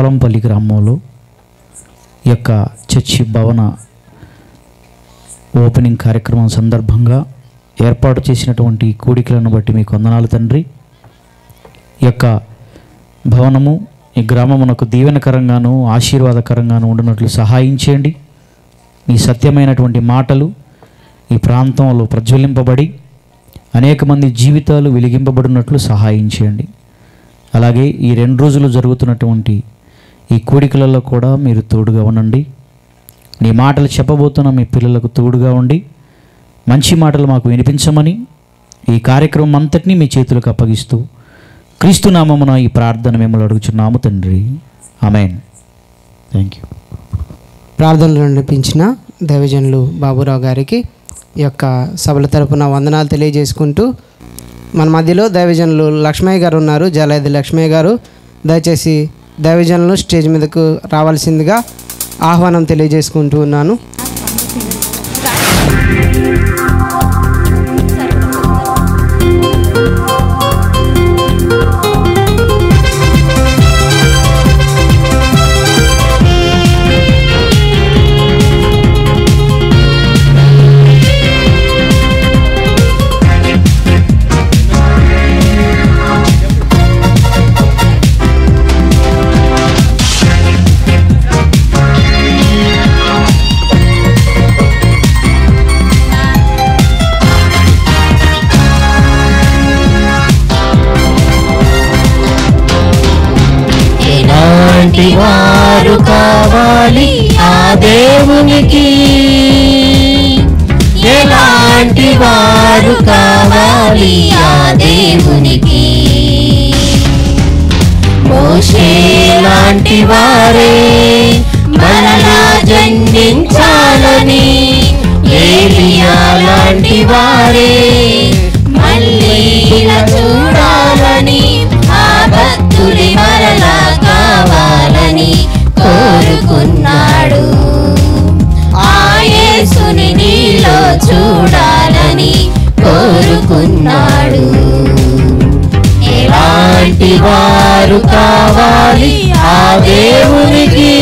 పోలంపల్లి గ్రామంలో ఈ యొక్క చర్చి భవన ఓపెనింగ్ కార్యక్రమం సందర్భంగా ఏర్పాటు చేసినటువంటి ఈ కూడికలను బట్టి మీకు వందనాలు తండ్రి ఈ యొక్క భవనము ఈ గ్రామమునకు దీవెనకరంగాను ఆశీర్వాదకరంగాను ఉండినట్లు సహాయం చేయండి మీ సత్యమైనటువంటి మాటలు ఈ ప్రాంతంలో ప్రజ్వలింపబడి అనేక మంది జీవితాలు వెలిగింపబడినట్లు సహాయం చేయండి అలాగే ఈ రెండు రోజులు జరుగుతున్నటువంటి ఈ కూడికలలో కూడా మీరు తోడుగా ఉండండి నీ మాటలు చెప్పబోతున్న మీ పిల్లలకు తోడుగా ఉండి మంచి మాటలు మాకు వినిపించమని ఈ కార్యక్రమం అంతటినీ మీ చేతులకు అప్పగిస్తూ క్రీస్తు నామమున ఈ ప్రార్థన మిమ్మల్ని అడుగుచున్నాము తండ్రి ఆమెన్ థ్యాంక్ యూ ప్రార్థనలు నడిపించిన దైవజనులు బాబురావు గారికి ఈ యొక్క సభల తరపున వందనాలు తెలియజేసుకుంటూ మన మధ్యలో దైవజనులు లక్ష్మయ్య గారు ఉన్నారు జలైది లక్ష్మయ్య గారు దయచేసి దైవజనులు స్టేజ్ మీదకు రావాల్సిందిగా ఆహ్వానం తెలియజేసుకుంటూ ఉన్నాను ఎలాంటి వారు కావాలి ఆ దేవునికి ఎలాంటి వారు కావాలి ఆ దేవునికి మోషే లాంటి వారే మరలా జన్మించాలని ఏలియా లాంటి వారే మళ్ళీ ఇలా చూడాలని ఆ భక్తుడి మరలా కావాలని కోరుకున్నాడు ఆ యేసుని నీలో చూడాలని కోరుకున్నాడు ఎలాంటి వారు కావాలి ఆ దేవునికి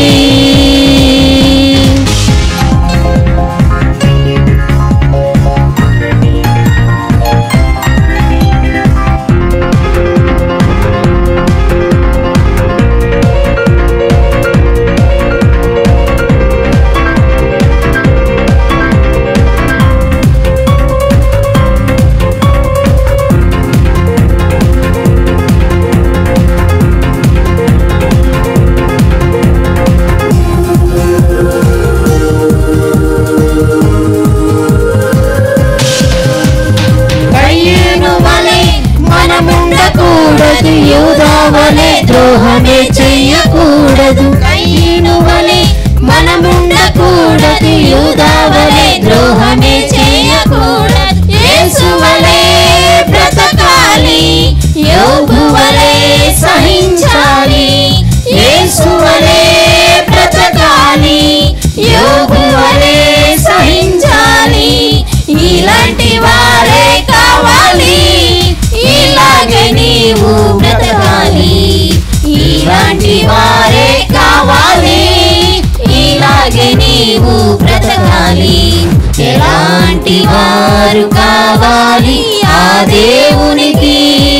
కయ్యూను వలె మనముండకూడదు యూదా వలె ద్రోహమే చెయ్యకూడదు కయ్యూను వలె మనముండకూడదు యూదా వలె ద్రోహమే చెయ్యకూడదు యేసు వలె బ్రతకాలి యోగు వలె సహించాలి యేసు వలె బ్రతకాలి యోగు వలె సహించాలి ఇలాంటి వారే కావాలి ఇలాగే నీవు బ్రతకాలి ఇలాంటి వారే కావాలి ఇలాగే నీవు బ్రతకాలి ఎలాంటి వారు కావాలి ఆ దేవునికి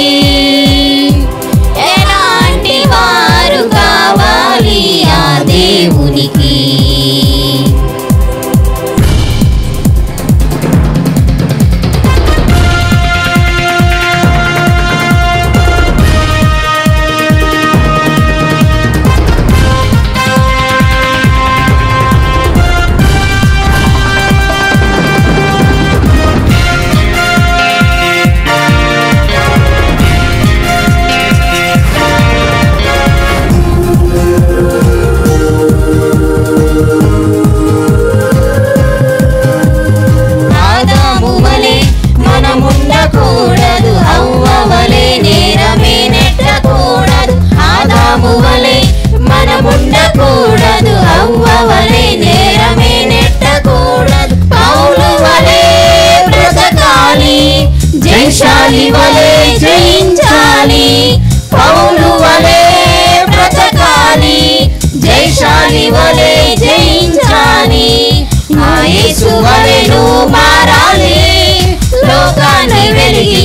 ఎలాంటి వారు కావాలి ఆ దేవునికి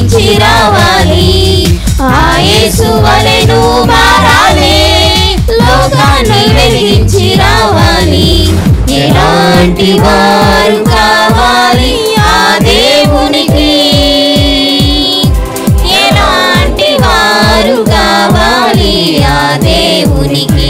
వెలిగించి రావాలి ఆ యేసు వలె నువ్వు మారాలి లోకాన్ని వెలిగించి రావాలి ఎలాంటి వారు కావాలి ఆ దేవునికి ఎలాంటి వారు కావాలి ఆ దేవునికి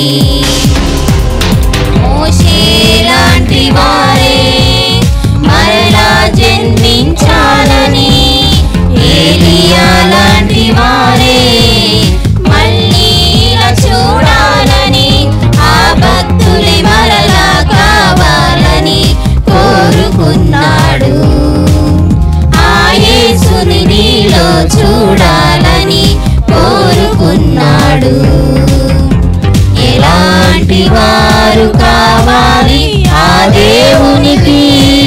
మోషే లాంటి వారే మరలా జన్మించాలని ఏలియా లాంటి వారే మళ్ళీ ఇలా చూడాలని ఆ భక్తులే మరలా కావాలని కోరుకున్నాడు ఆ యేసుని నీలో చూడాలని కోరుకున్నాడు ఎలాంటి వారు కావాలి ఆ దేవునికి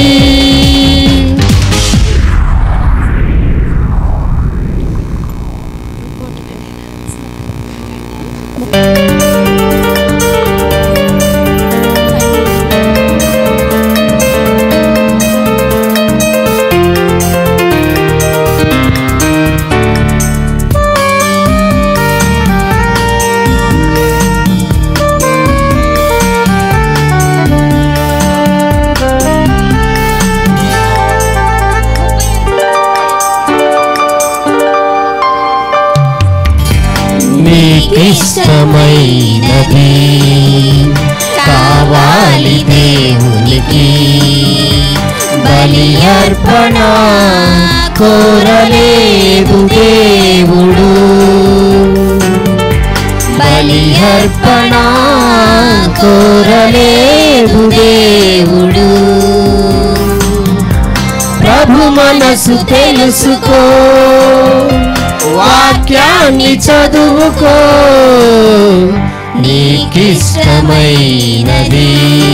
నీకిష్టమైనది కావాలి దేవునికి బలి అర్పణ కోరలేదు దేవుడు బలి అర్పణ కోరలేదు దేవుడు ప్రభు మనసు తెలుసుకో వాక్యాన్ని చదువుకో నీకిష్టమైనది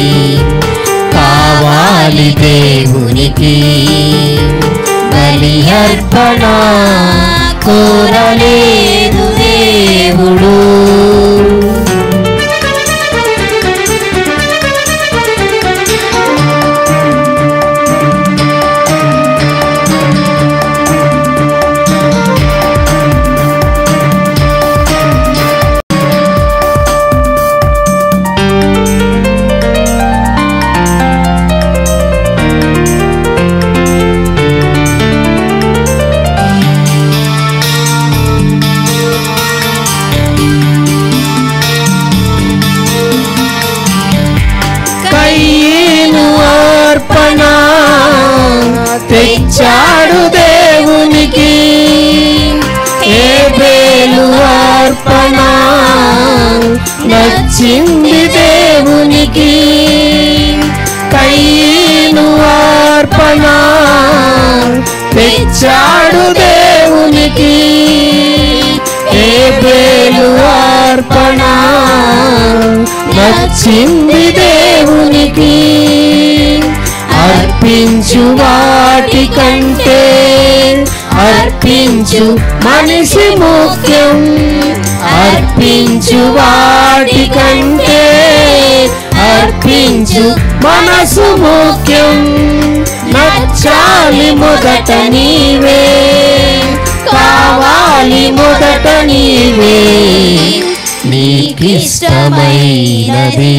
కావాలి దేవునికి బలి అర్పణ కోరలేదు దేవుడు కయ్యేను అర్పణ తెచ్చాడు దేవునికి ఏబేలు అర్పణ నచ్చింది దేవునికి కయ్యేను అర్పణ తెచ్చాడు దేవునికి ఏబేలు అర్పణ నచ్చింది దేవునికి అర్పించు వాటి కంటే అర్పించు మనిషి ముఖ్యం అర్పించు వాటి కంటే అర్పించు మనసు ముఖ్యం నచ్చాలి మొదట నీవే కావాలి మొదట నీవే నీకిష్టమైనది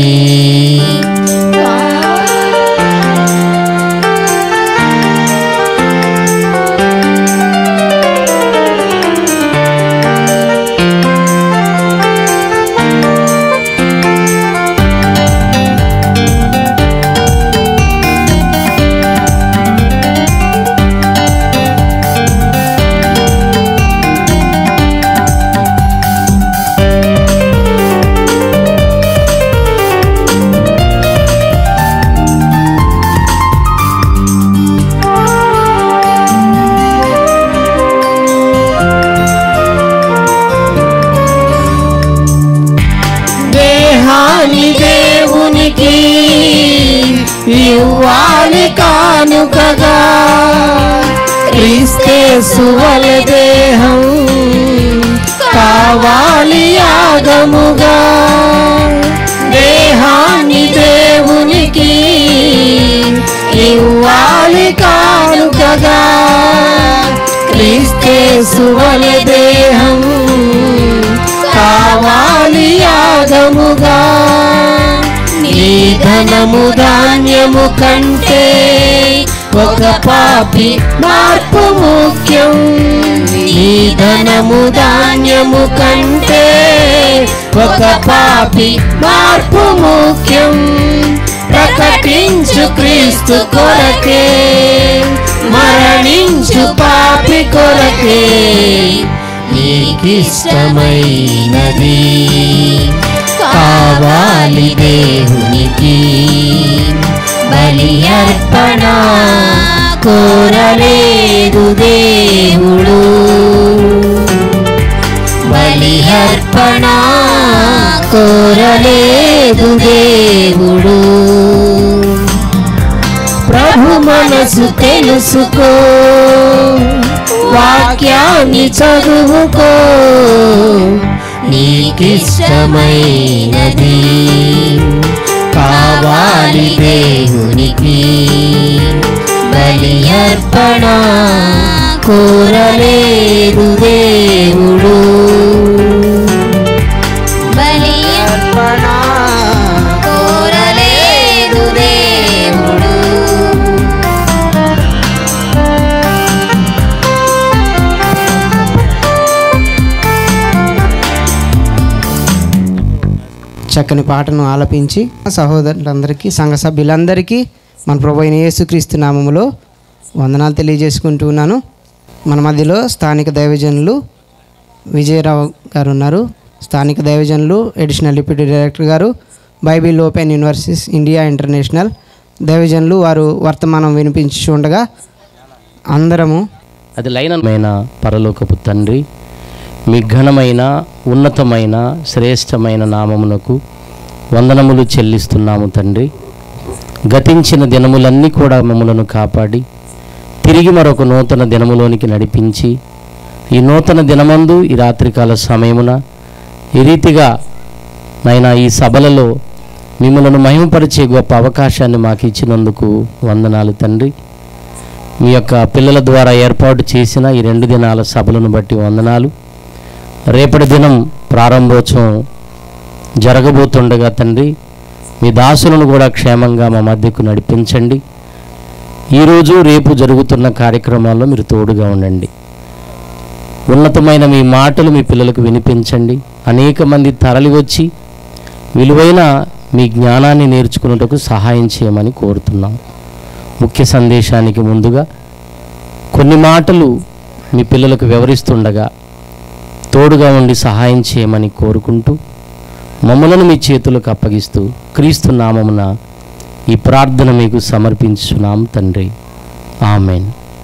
దేహాన్ని దేవునికి ఇవ్వాలి కానుకగా క్రీస్తే సువల దేహం కావాలి యాగముగా దేహాన్ని దేవునికి ఇవ్వాలి కానుకగా క్రీస్తు పశువల దేహం కావాలి యాగముగా నీ ధనము ధాన్యము కంటే ఒక పాపి మార్పు ముఖ్యం నీ ధనము ధాన్యము కంటే ఒక పాపి మార్పు ముఖ్యం ప్రకటించు క్రీస్తు కొరకే మరణించు పాపి కొరకే నీకిష్టమైనది కావాలి దేవునికి బలి అర్పణ కోరలేదు దేవుడు బలి అర్పణ కోరలేదు దేవుడు ప్రభు మనసు తెలుసుకో వాక్యాన్ని చదువుకో నీకిష్టమైనది కావాలి దేవునికి బలి అర్పణ కోరలేదు దేవుడు బలి అర్పణ కోరలేదు దేవుడు చక్కని పాటను ఆలపించి సహోదరులందరికీ సంఘ సభ్యులందరికీ మన ప్రభు అయిన యేసుక్రీస్తు నామములో వందనాలు తెలియజేసుకుంటూ ఉన్నాను మన మధ్యలో స్థానిక దైవజనులు విజయరావు గారు ఉన్నారు స్థానిక దైవజనులు additional deputy director garu Bible open universities India international దైవజనులు వారు వర్తమానం వినిపించి ఉండగా అందరము అది లైనమైన పరలోకపు తండ్రి మీ ఘనమైన ఉన్నతమైన శ్రేష్టమైన నామమునకు వందనములు చెల్లిస్తున్నాము తండ్రి గతించిన దినములన్నీ కూడా మమ్మలను కాపాడి తిరిగి మరొక నూతన దినములోనికి నడిపించి ఈ నూతన దినమందు ఈ రాత్రికాల సమయమున ఈ రీతిగా నైనా ఈ సభలలో మిమ్మలను మహిమపరిచే గొప్ప అవకాశాన్ని మాకు ఇచ్చినందుకు వందనాలు తండ్రి మీ యొక్క పిల్లల ద్వారా ఏర్పాటు చేసిన ఈ రెండు దినాల సభలను బట్టి వందనాలు రేపటి దినం ప్రారంభోత్సవం జరగబోతుండగా తండ్రి మీ దాసులను కూడా క్షేమంగా మా మధ్యకు నడిపించండి ఈరోజు రేపు జరుగుతున్న కార్యక్రమాల్లో మీరు తోడుగా ఉండండి ఉన్నతమైన మీ మాటలు మీ పిల్లలకు వినిపించండి అనేక మంది తరలి వచ్చి విలువైన మీ జ్ఞానాన్ని నేర్చుకున్నటకు సహాయం చేయమని కోరుతున్నాం ముఖ్య సందేశానికి ముందుగా కొన్ని మాటలు మీ పిల్లలకు వివరిస్తుండగా తోడుగా ఉండి సహాయం చేయమని కోరుకుంటూ మమ్మలను మీ చేతులకు అప్పగిస్తూ క్రీస్తు నామమున ఈ ప్రార్థన మీకు సమర్పించున్నాం తండ్రి ఆమెన్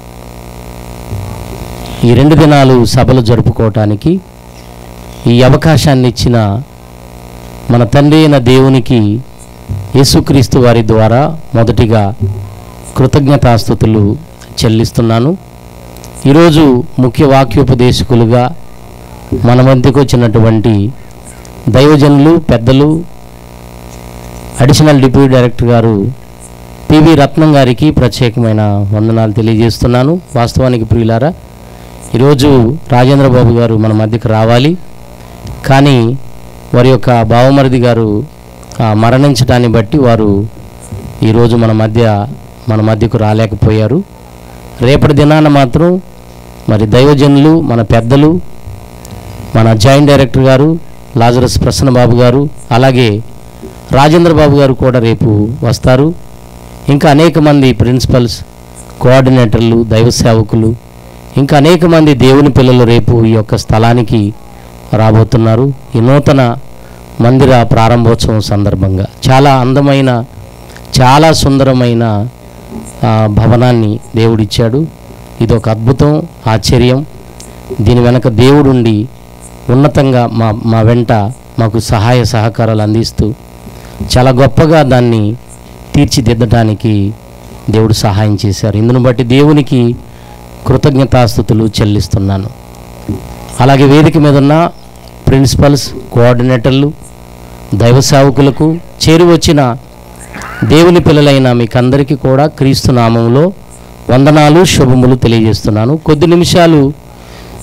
ఈ రెండు దినాలు సభలు జరుపుకోవటానికి ఈ అవకాశాన్ని ఇచ్చిన మన తండ్రి అయిన దేవునికి యేసుక్రీస్తు వారి ద్వారా మొదటిగా కృతజ్ఞతాస్థుతులు చెల్లిస్తున్నాను ఈరోజు ముఖ్య వాక్యోపదేశకులుగా మన మధ్యకు వచ్చినటువంటి దైవజనులు పెద్దలు additional deputy director garu PV Ratnam గారికి ప్రత్యేకమైన వందనాలు తెలియజేస్తున్నాను వాస్తవానికి ప్రియులారా ఈరోజు రాజేంద్ర బాబు గారు మన మధ్యకు రావాలి కానీ వారి యొక్క బావమరిది గారు ఆ, మరణించడాన్ని బట్టి వారు ఈరోజు మన మధ్య మన మధ్యకు రాలేకపోయారు రేపటి దినాన మాత్రం మరి దైవజనులు మన పెద్దలు మన joint director garu Lazarus Prasanna Babu garu అలాగే రాజేంద్ర బాబు గారు కూడా రేపు వస్తారు ఇంకా అనేక మంది ప్రిన్సిపల్స్ కోఆర్డినేటర్లు దైవ సేవకులు ఇంకా అనేక మంది దేవుని పిల్లలు రేపు ఈ యొక్క స్థలానికి రాబోతున్నారు ఈ నూతన మందిర ప్రారంభోత్సవం సందర్భంగా చాలా అందమైన చాలా సుందరమైన ఆ, భవనాన్ని దేవుడిచ్చాడు ఇది ఒక అద్భుతం ఆశ్చర్యం దీని వెనక దేవుడుండి ఉన్నతంగా మా మా వెంట మాకు సహాయ సహకారాలు అందిస్తూ చాలా గొప్పగా దాన్ని తీర్చిదిద్దడానికి దేవుడు సహాయం చేశారు ఇందును బట్టి దేవునికి కృతజ్ఞతాస్థుతులు చెల్లిస్తున్నాను అలాగే వేదిక మీద ఉన్న ప్రిన్సిపల్స్ కోఆర్డినేటర్లు దైవ సేవకులకు చేరి వచ్చిన దేవుని పిల్లలైన మీకందరికీ కూడా క్రీస్తు నామంలో వందనాలు శుభములు తెలియజేస్తున్నాను కొద్ది నిమిషాలు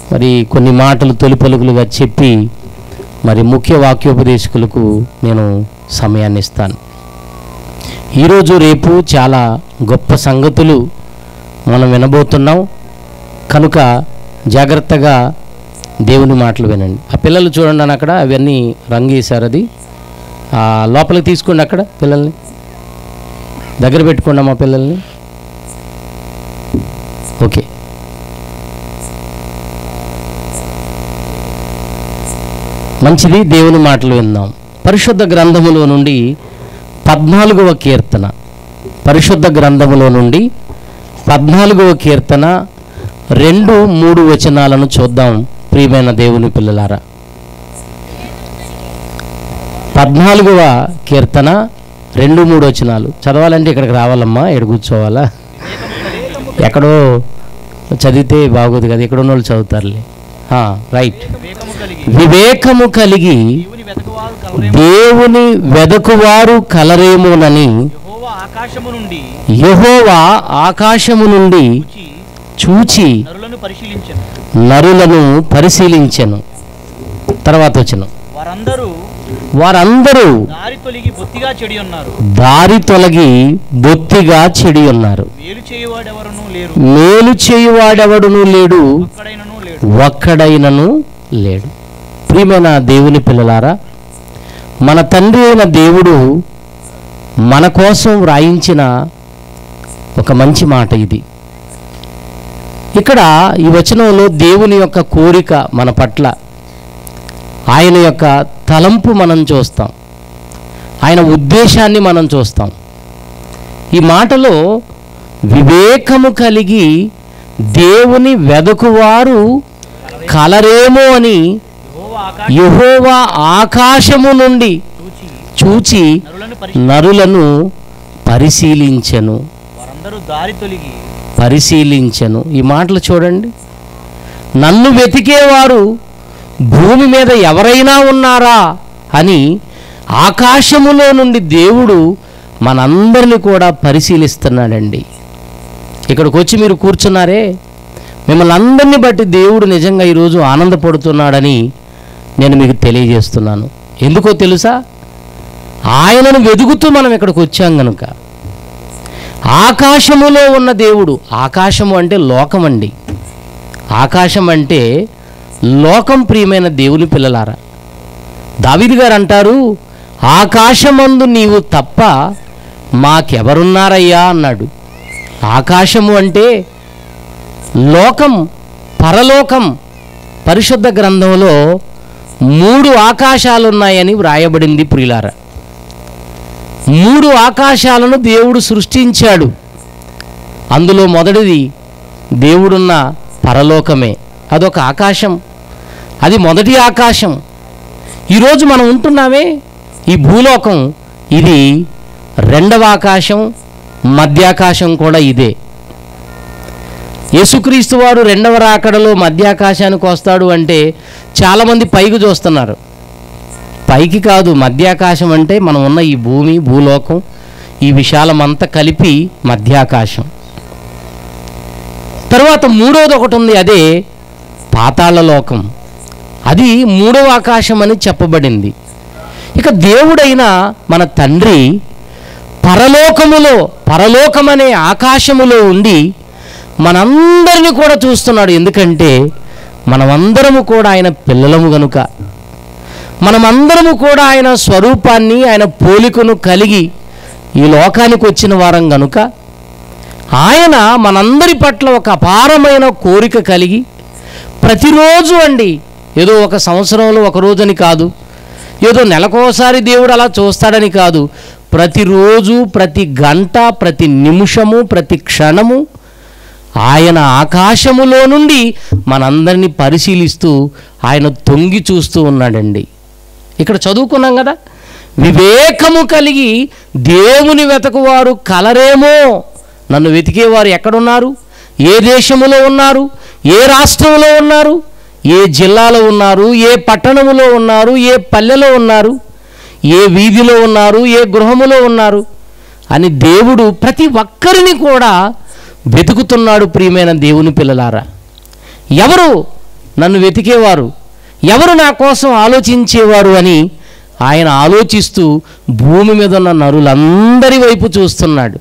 మరి కొన్ని మాటలు తొలి పలుకులుగా చెప్పి మరి ముఖ్య వాక్యోపదేశకులకు నేను సమయాన్ని ఇస్తాను ఈరోజు రేపు చాలా గొప్ప సంగతులు మనం వినబోతున్నాం కనుక జాగ్రత్తగా దేవుని మాటలు వినండి ఆ పిల్లలు చూడండి అని అక్కడ అవన్నీ రంగు వేశారు అది ఆ, లోపలికి తీసుకోండి అక్కడ పిల్లల్ని దగ్గర పెట్టుకోండి మా పిల్లల్ని ఓకే మంచిది దేవుని మాటలు విందాం పరిశుద్ధ గ్రంథములో నుండి పద్నాలుగవ కీర్తన పరిశుద్ధ గ్రంథములో నుండి పద్నాలుగవ కీర్తన రెండు మూడు వచనాలను చూద్దాం ప్రియమైన దేవుని పిల్లలారా పద్నాలుగవ కీర్తన రెండు మూడు వచనాలు చదవాలంటే ఇక్కడికి రావాలమ్మా ఇక్కడ కూర్చోవాలా ఎక్కడో చదివితే బాగోదు కదా ఇక్కడ ఉన్న వాళ్ళు చదువుతారులే ఆ, రైట్ వివేకము కలిగి దేవుని వెదకువారు కలరేమోనని యెహోవా ఆకాశము నుండి యెహోవా ఆకాశము నుండి చూచి చూచి నరులను పరిశీలించను నరులను పరిశీలించెను తర్వాత వచ్చను వారందరూ వారందరూ దారి తొలగి బొత్తిగా చెడి ఉన్నారు దారి తొలగి బొత్తిగా చెడి ఉన్నారు మేలు చేయువాడెవరనూ లేరు మేలు చేయువాడెవడును లేడు ఒక్కడైనను లేడు ఒక్కడైనను లేడు ప్రియమైన దేవుని పిల్లలారా మన తండ్రి అయిన దేవుడు మన కోసం వ్రాయించిన ఒక మంచి మాట ఇది ఇక్కడ ఈ వచనంలో దేవుని యొక్క కోరిక మన పట్ల ఆయన యొక్క తలంపు మనం చూస్తాం ఆయన ఉద్దేశాన్ని మనం చూస్తాం ఈ మాటలో వివేకము కలిగి దేవుని వెదకువారు కలరేమో అని యెహోవా ఆకాశం యెహోవా ఆకాశము నుండి చూచి చూచి నరులను పరిశీ నరులను పరిశీలించెను వారందరూ దారి తొలగి పరిశీలించెను ఈ మాటలు చూడండి నన్ను వెతికేవారు భూమి మీద ఎవరైనా ఉన్నారా అని ఆకాశములో నుండి దేవుడు మనందరిని కూడా పరిశీలిస్తున్నాడండి ఇక్కడికి వచ్చి మీరు కూర్చున్నారే మిమ్మల్ని అందరినీ బట్టి దేవుడు నిజంగా ఈరోజు ఆనందపడుతున్నాడని నేను మీకు తెలియజేస్తున్నాను ఎందుకో తెలుసా ఆయనను వెతుకుతూ మనం ఇక్కడికి వచ్చాం గనుక ఆకాశములో ఉన్న దేవుడు ఆకాశము అంటే లోకం అండి ఆకాశం అంటే లోకం ప్రియమైన దేవుని పిల్లలారా దావిది గారు అంటారు ఆకాశమందు నీవు తప్ప మాకెవరున్నారయ్యా అన్నాడు ఆకాశము అంటే లోకం పరలోకం పరిశుద్ధ గ్రంథంలో మూడు ఆకాశాలున్నాయని వ్రాయబడింది ప్రియులారా మూడు ఆకాశాలను దేవుడు సృష్టించాడు అందులో మొదటిది దేవుడున్న పరలోకమే అదొక ఆకాశం అది మొదటి ఆకాశం ఈరోజు మనం ఉంటున్నామే ఈ భూలోకం ఇది రెండవ ఆకాశం మధ్యాకాశం కూడా ఇదే యేసుక్రీస్తు వారు రెండవ రాకడలో మధ్యాకాశానికి వస్తాడు అంటే చాలామంది పైకి చూస్తున్నారు పైకి కాదు మధ్యాకాశం అంటే మనం ఉన్న ఈ భూమి భూలోకం ఈ విశాలమంతా కలిపి మధ్యాకాశం తర్వాత మూడోది ఒకటి ఉంది అదే పాతాళ లోకం అది మూడవ ఆకాశం అని చెప్పబడింది ఇక దేవుడైన మన తండ్రి పరలోకములో పరలోకమనే ఆకాశములో ఉండి మనందరినీ కూడా చూస్తున్నాడు ఎందుకంటే మనమందరము కూడా ఆయన పిల్లలము గనుక మనమందరము కూడా ఆయన స్వరూపాన్ని ఆయన పోలికను కలిగి ఈ లోకానికి వచ్చిన వారం గనుక ఆయన మనందరి పట్ల ఒక అపారమైన కోరిక కలిగి ప్రతిరోజు అండి ఏదో ఒక సంవత్సరంలో ఒక రోజని కాదు ఏదో నెలకోసారి దేవుడు అలా చూస్తాడని కాదు ప్రతిరోజు ప్రతి గంట ప్రతి నిమిషము ప్రతి క్షణము ఆయన ఆకాశములో నుండి మనందరినీ పరిశీలిస్తూ ఆయన తొంగి చూస్తూ ఉన్నాడండి ఇక్కడ చదువుకున్నాం కదా వివేకము కలిగి దేవుని వెతకువారు కలరేమో నన్ను వెతికేవారు ఎక్కడున్నారు ఏ దేశములో ఉన్నారు ఏ రాష్ట్రంలో ఉన్నారు ఏ జిల్లాలో ఉన్నారు ఏ పట్టణములో ఉన్నారు ఏ పల్లెలో ఉన్నారు ఏ వీధిలో ఉన్నారు ఏ గృహములో ఉన్నారు అని దేవుడు ప్రతి ఒక్కరిని కూడా వెతుకుతున్నాడు ప్రియమైన దేవుని పిల్లలారా ఎవరు నన్ను వెతికేవారు ఎవరు నా కోసం ఆలోచించేవారు అని ఆయన ఆలోచిస్తూ భూమి మీద ఉన్న నరులందరి వైపు చూస్తున్నాడు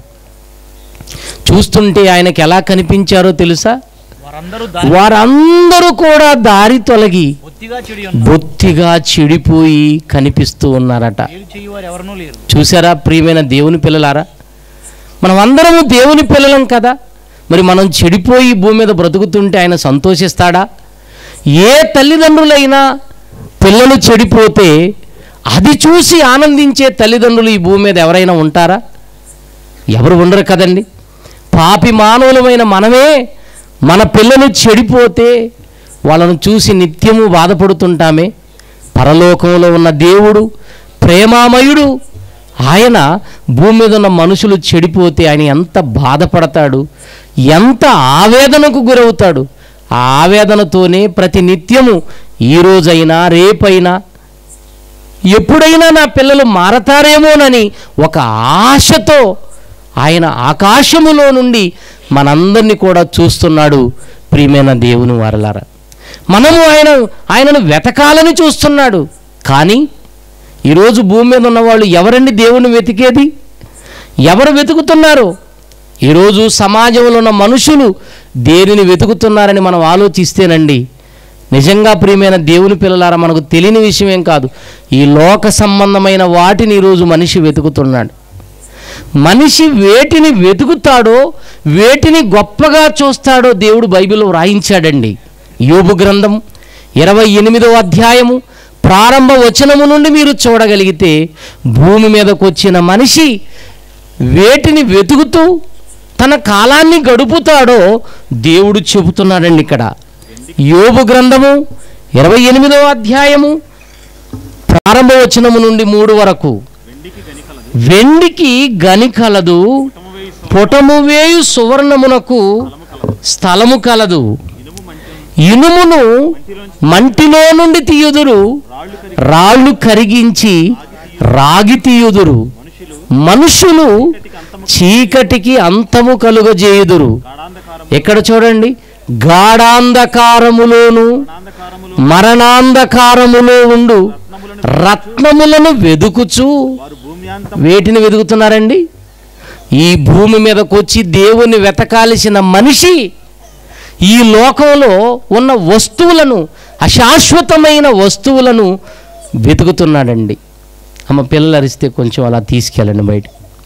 చూస్తుంటే ఆయనకి ఎలా కనిపించారో తెలుసా వారందరూ వారందరూ కూడా దారి తొలగి బొత్తిగా చెడి బొత్తిగా చెడిపోయి కనిపిస్తూ ఉన్నారట మేలు చేయవారు ఎవరనూ లేరు చూసారా ప్రియమైన దేవుని పిల్లలారా మనం అందరము దేవుని పిల్లలం కదా మరి మనం చెడిపోయి ఈ భూమి మీద బ్రతుకుతుంటే ఆయన సంతోషిస్తాడా ఏ తల్లిదండ్రులైనా పిల్లలు చెడిపోతే అది చూసి ఆనందించే తల్లిదండ్రులు ఈ భూమి మీద ఎవరైనా ఉంటారా ఎవరు ఉండరు కదండి పాపి మానవులమైన మనమే మన పిల్లలు చెడిపోతే వాళ్ళను చూసి నిత్యము బాధపడుతుంటామే పరలోకంలో ఉన్న దేవుడు ప్రేమామయుడు ఆయన భూమి మీద ఉన్న మనుషులు చెడిపోతే ఆయన ఎంత బాధపడతాడు ఎంత ఆవేదనకు గురవుతాడు ఆ ఆవేదనతోనే ప్రతి నిత్యము ఈ రోజైనా రేపైనా ఎప్పుడైనా నా పిల్లలు మారతారేమోనని ఒక ఆశతో ఆయన ఆకాశములో నుండి మనందరినీ కూడా చూస్తున్నాడు ప్రియమైన దేవుని వారలారా మనము ఆయన ఆయనను వెతకాలని చూస్తున్నాడు కానీ ఈరోజు భూమి మీద ఉన్నవాళ్ళు ఎవరండి దేవుని వెతికేది ఎవరు వెతుకుతున్నారు ఈరోజు సమాజంలో ఉన్న మనుషులు దేనిని వెతుకుతున్నారని మనం ఆలోచిస్తేనండి నిజంగా ప్రియమైన దేవుని పిల్లలారా మనకు తెలియని విషయం ఏం కాదు ఈ లోక సంబంధమైన వాటిని ఈరోజు మనిషి వెతుకుతున్నాడు మనిషి వేటిని వెతుకుతాడో వేటిని గొప్పగా చూస్తాడో దేవుడు బైబిల్లో వ్రాయించాడండి యోబు గ్రంథం ఇరవై ఎనిమిదో అధ్యాయము ప్రారంభ వచనము నుండి మీరు చూడగలిగితే భూమి మీదకు వచ్చిన మనిషి వేటిని వెతుకుతూ తన కాలాన్ని గడుపుతాడో దేవుడు చెబుతున్నాడండి ఇక్కడ యోబు గ్రంథము ఇరవై ఎనిమిదో అధ్యాయము ప్రారంభ వచనము నుండి మూడు వరకు వెండికి గని కలదు పొటము వేయు సువర్ణమునకు స్థలము కలదు ఇనుమును మంటిలో నుండి తీయుదురు రాళ్ళు కరిగించి రాగి తీయుదురు మనుషులు చీకటికి అంతము కలుగజేయుదురు ఎక్కడ చూడండి గాఢాంధకారములోను మరణాంధకారములో ఉండు రత్నములను వెదుకుచు వేటిని వెతుకుతున్నారండి ఈ భూమి మీదకి వచ్చి దేవుని వెతకాల్సిన మనిషి ఈ లోకంలో ఉన్న వస్తువులను అశాశ్వతమైన వస్తువులను వెతుకుతున్నాడండి అమ్మ పిల్లలు అరిస్తే కొంచెం అలా తీసుకెళ్ళండి బయట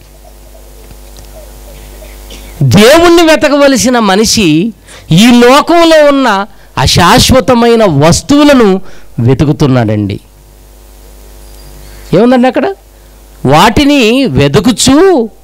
దేవుణ్ణి వెతకవలసిన మనిషి ఈ లోకంలో ఉన్న అశాశ్వతమైన వస్తువులను వెతుకుతున్నాడండి ఏముందండి అక్కడ వాటిని వెతుకుచూ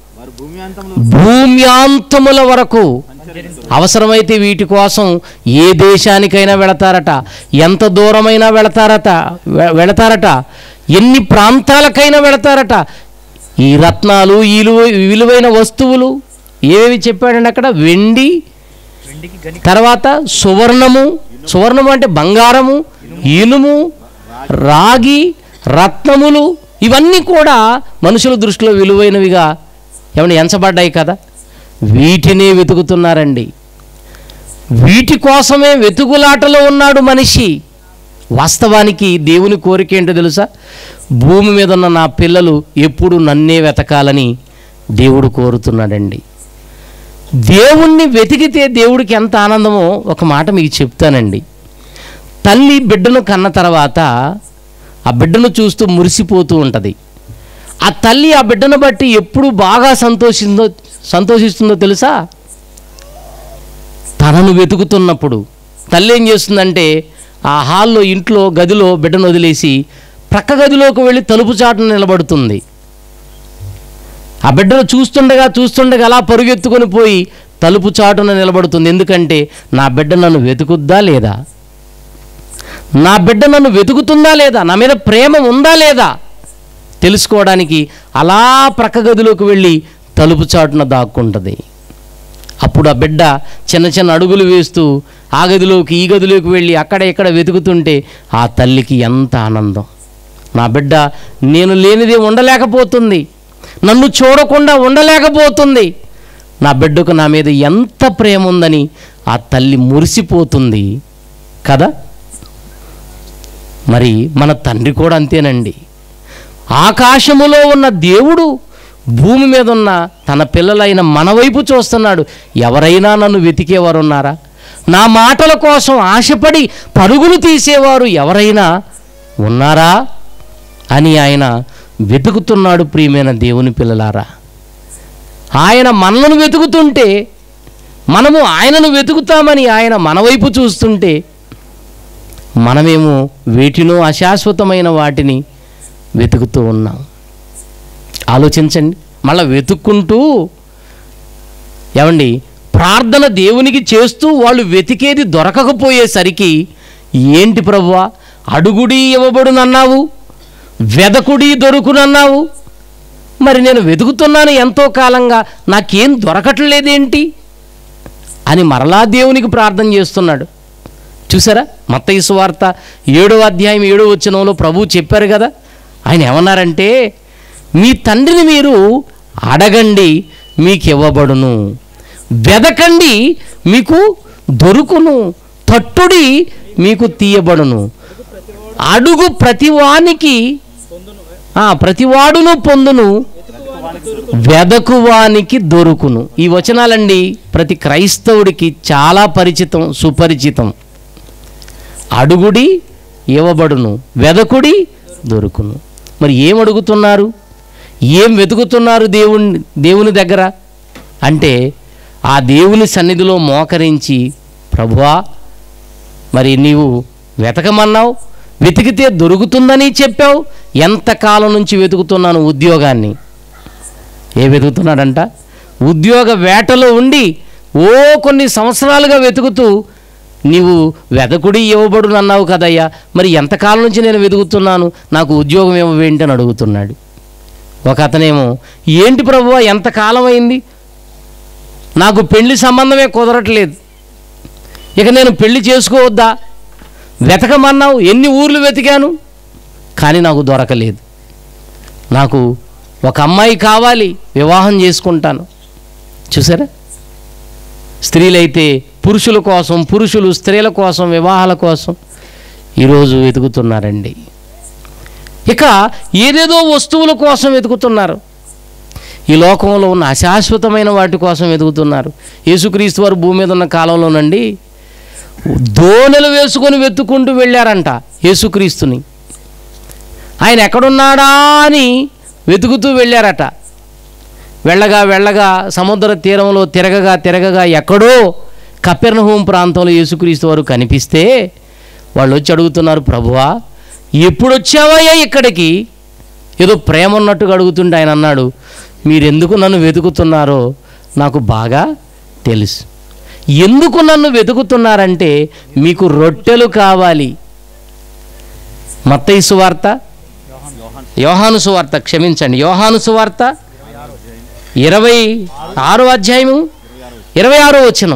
భూమ్యాంతముల వరకు అవసరమైతే వీటి కోసం ఏ దేశానికైనా వెళతారట ఎంత దూరమైనా వెళతారట వె- వెళతారట ఎన్ని ప్రాంతాలకైనా వెళతారట ఈ రత్నాలు ఈ విలువ- విలువైన వస్తువులు ఏవేవి చెప్పాడండి అక్కడ వెండి తర్వాత సువర్ణము సువర్ణము అంటే బంగారము ఇనుము రాగి రత్నములు ఇవన్నీ కూడా మనుషుల దృష్టిలో విలువైనవిగా ఏమైనా ఎంచబడ్డాయి కదా వీటినే వెతుకుతున్నారండి వీటి కోసమే వెతుకులాటలో ఉన్నాడు మనిషి వాస్తవానికి దేవుని కోరిక ఏంటో తెలుసా భూమి మీద ఉన్న నా పిల్లలు ఎప్పుడు నన్నే వెతకాలని దేవుడు కోరుతున్నాడండి దేవుణ్ణి వెతికితే దేవుడికి ఎంత ఆనందమో ఒక మాట మీకు చెప్తానండి తల్లి బిడ్డను కన్న తర్వాత ఆ బిడ్డను చూస్తూ మురిసిపోతూ ఉంటుంది ఆ తల్లి ఆ బిడ్డను బట్టి ఎప్పుడు బాగా సంతోషిందో సంతోషిస్తుందో తెలుసా తనను వెతుకుతున్నప్పుడు తల్లి ఏం చేస్తుందంటే ఆ హాల్లో ఇంట్లో గదిలో బిడ్డను వదిలేసి ప్రక్క గదిలోకి వెళ్ళి తలుపు చాటున నిలబడుతుంది ఆ బిడ్డను చూస్తుండగా చూస్తుండగా అలా పరుగెత్తుకొని పోయి తలుపు చాటున నిలబడుతుంది ఎందుకంటే నా బిడ్డ నన్ను వెతుకుద్దా లేదా నా బిడ్డ నన్ను వెతుకుతుందా లేదా నా మీద ప్రేమ ఉందా లేదా తెలుసుకోవడానికి అలా ప్రక్క గదిలోకి వెళ్ళి తలుపు చాటున దాక్కుంటుంది అప్పుడు ఆ బిడ్డ చిన్న చిన్న అడుగులు వేస్తూ ఆ గదిలోకి ఈ గదిలోకి వెళ్ళి అక్కడ ఇక్కడ వెతుకుతుంటే ఆ తల్లికి ఎంత ఆనందం నా బిడ్డ నేను లేనిదే ఉండలేకపోతుంది నన్ను చూడకుండా ఉండలేకపోతుంది నా బిడ్డకు నా మీద ఎంత ప్రేమ ఉందని ఆ తల్లి మురిసిపోతుంది కదా మరి మన తండ్రి కూడా అంతేనండి ఆకాశములో ఉన్న దేవుడు భూమి మీద ఉన్న తన పిల్లలైన మన వైపు చూస్తున్నాడు ఎవరైనా నన్ను వెతికేవారు ఉన్నారా నా మాటల కోసం ఆశపడి పరుగులు తీసేవారు ఎవరైనా ఉన్నారా అని ఆయన వెతుకుతున్నాడు ప్రియమైన దేవుని పిల్లలారా ఆయన మనలను వెతుకుతుంటే మనము ఆయనను వెతుకుతామని ఆయన మన వైపు చూస్తుంటే మనమేమో వేటినో అశాశ్వతమైన వాటిని వెతుకుతూ ఉన్నాం ఆలోచించండి మళ్ళీ వెతుక్కుంటూ ఏమండి ప్రార్థన దేవునికి చేస్తూ వాళ్ళు వెతికేది దొరకకపోయేసరికి ఏంటి ప్రభువా అడుగుడి ఇవ్వబడునన్నావు వెదకుడి దొరుకునన్నావు మరి నేను వెతుకుతున్నాను ఎంతో కాలంగా నాకేం దొరకట్లేదేంటి అని మరలా దేవునికి ప్రార్థన చేస్తున్నాడు చూసారా మత్తయి సువార్త ఏడో అధ్యాయం ఏడో వచనంలో ప్రభు చెప్పారు కదా ఆయన ఏమన్నారంటే మీ తండ్రిని మీరు అడగండి మీకు ఇవ్వబడును వెదకండి మీకు దొరుకును తట్టుడి మీకు తీయబడును అడుగు ప్రతివానికి ఆ, ప్రతివాడును పొందును వెదకువానికి దొరుకును ఈ వచనాలండి ప్రతి క్రైస్తవుడికి చాలా పరిచితం సుపరిచితం అడుగుడి ఇవ్వబడును వెదకుడి దొరుకును మరి ఏం అడుగుతున్నారు ఏం వెతుకుతున్నారు దేవుని దేవుని దగ్గర అంటే ఆ దేవుని సన్నిధిలో మోకరించి ప్రభువా మరి నీవు వెతకమన్నావు వెతికితే దొరుకుతుందని చెప్పావు ఎంతకాలం నుంచి వెతుకుతున్నాను ఉద్యోగాన్ని ఏ వెతుకుతున్నాడంట ఉద్యోగ వేటలో ఉండి ఓ కొన్ని సంవత్సరాలుగా వెతుకుతూ నీవు వెతకుడి ఇవ్వబడును అన్నావు కదయ్యా మరి ఎంతకాలం నుంచి నేను వెతుకుతున్నాను నాకు ఉద్యోగం ఇవ్వవేంటి అని అడుగుతున్నాడు ఒక అతనేమో ఏంటి ప్రభువా ఎంతకాలం అయింది నాకు పెళ్లి సంబంధమే కుదరట్లేదు ఇక నేను పెళ్లి చేసుకోవద్దా వెతకమన్నావు ఎన్ని ఊర్లు వెతికాను కానీ నాకు దొరకలేదు నాకు ఒక అమ్మాయి కావాలి వివాహం చేసుకుంటాను చూసారా స్త్రీలైతే పురుషుల కోసం పురుషులు స్త్రీల కోసం వివాహాల కోసం ఈరోజు వెతుకుతున్నారండి ఇక ఏదేదో వస్తువుల కోసం వెతుకుతున్నారు ఈ లోకంలో ఉన్న అశాశ్వతమైన వాటి కోసం వెతుకుతున్నారు యేసుక్రీస్తు వారు భూమి మీద ఉన్న కాలంలోనండి దోణెలు వేసుకొని వెతుక్కుంటూ వెళ్ళారంట యేసుక్రీస్తుని ఆయన ఎక్కడున్నాడా అని వెతుకుతూ వెళ్ళారట వెళ్ళగా వెళ్ళగా సముద్ర తీరంలో తిరగగా తిరగగా ఎక్కడో కపెర్నహూం ప్రాంతంలో యేసుక్రీస్తు వారు కనిపిస్తే వాళ్ళు వచ్చి అడుగుతున్నారు ప్రభువా ఎప్పుడు వచ్చావయ్యా ఇక్కడికి ఏదో ప్రేమ ఉన్నట్టుగా అడుగుతుంటే ఆయన అన్నాడు మీరెందుకు నన్ను వెతుకుతున్నారో నాకు బాగా తెలుసు ఎందుకు నన్ను వెతుకుతున్నారంటే మీకు రొట్టెలు కావాలి మత్తయి సువార్త యోహాను సువార్త క్షమించండి యోహాను సువార్త ఇరవై ఆరో అధ్యాయము ఇరవై ఆరో వచనం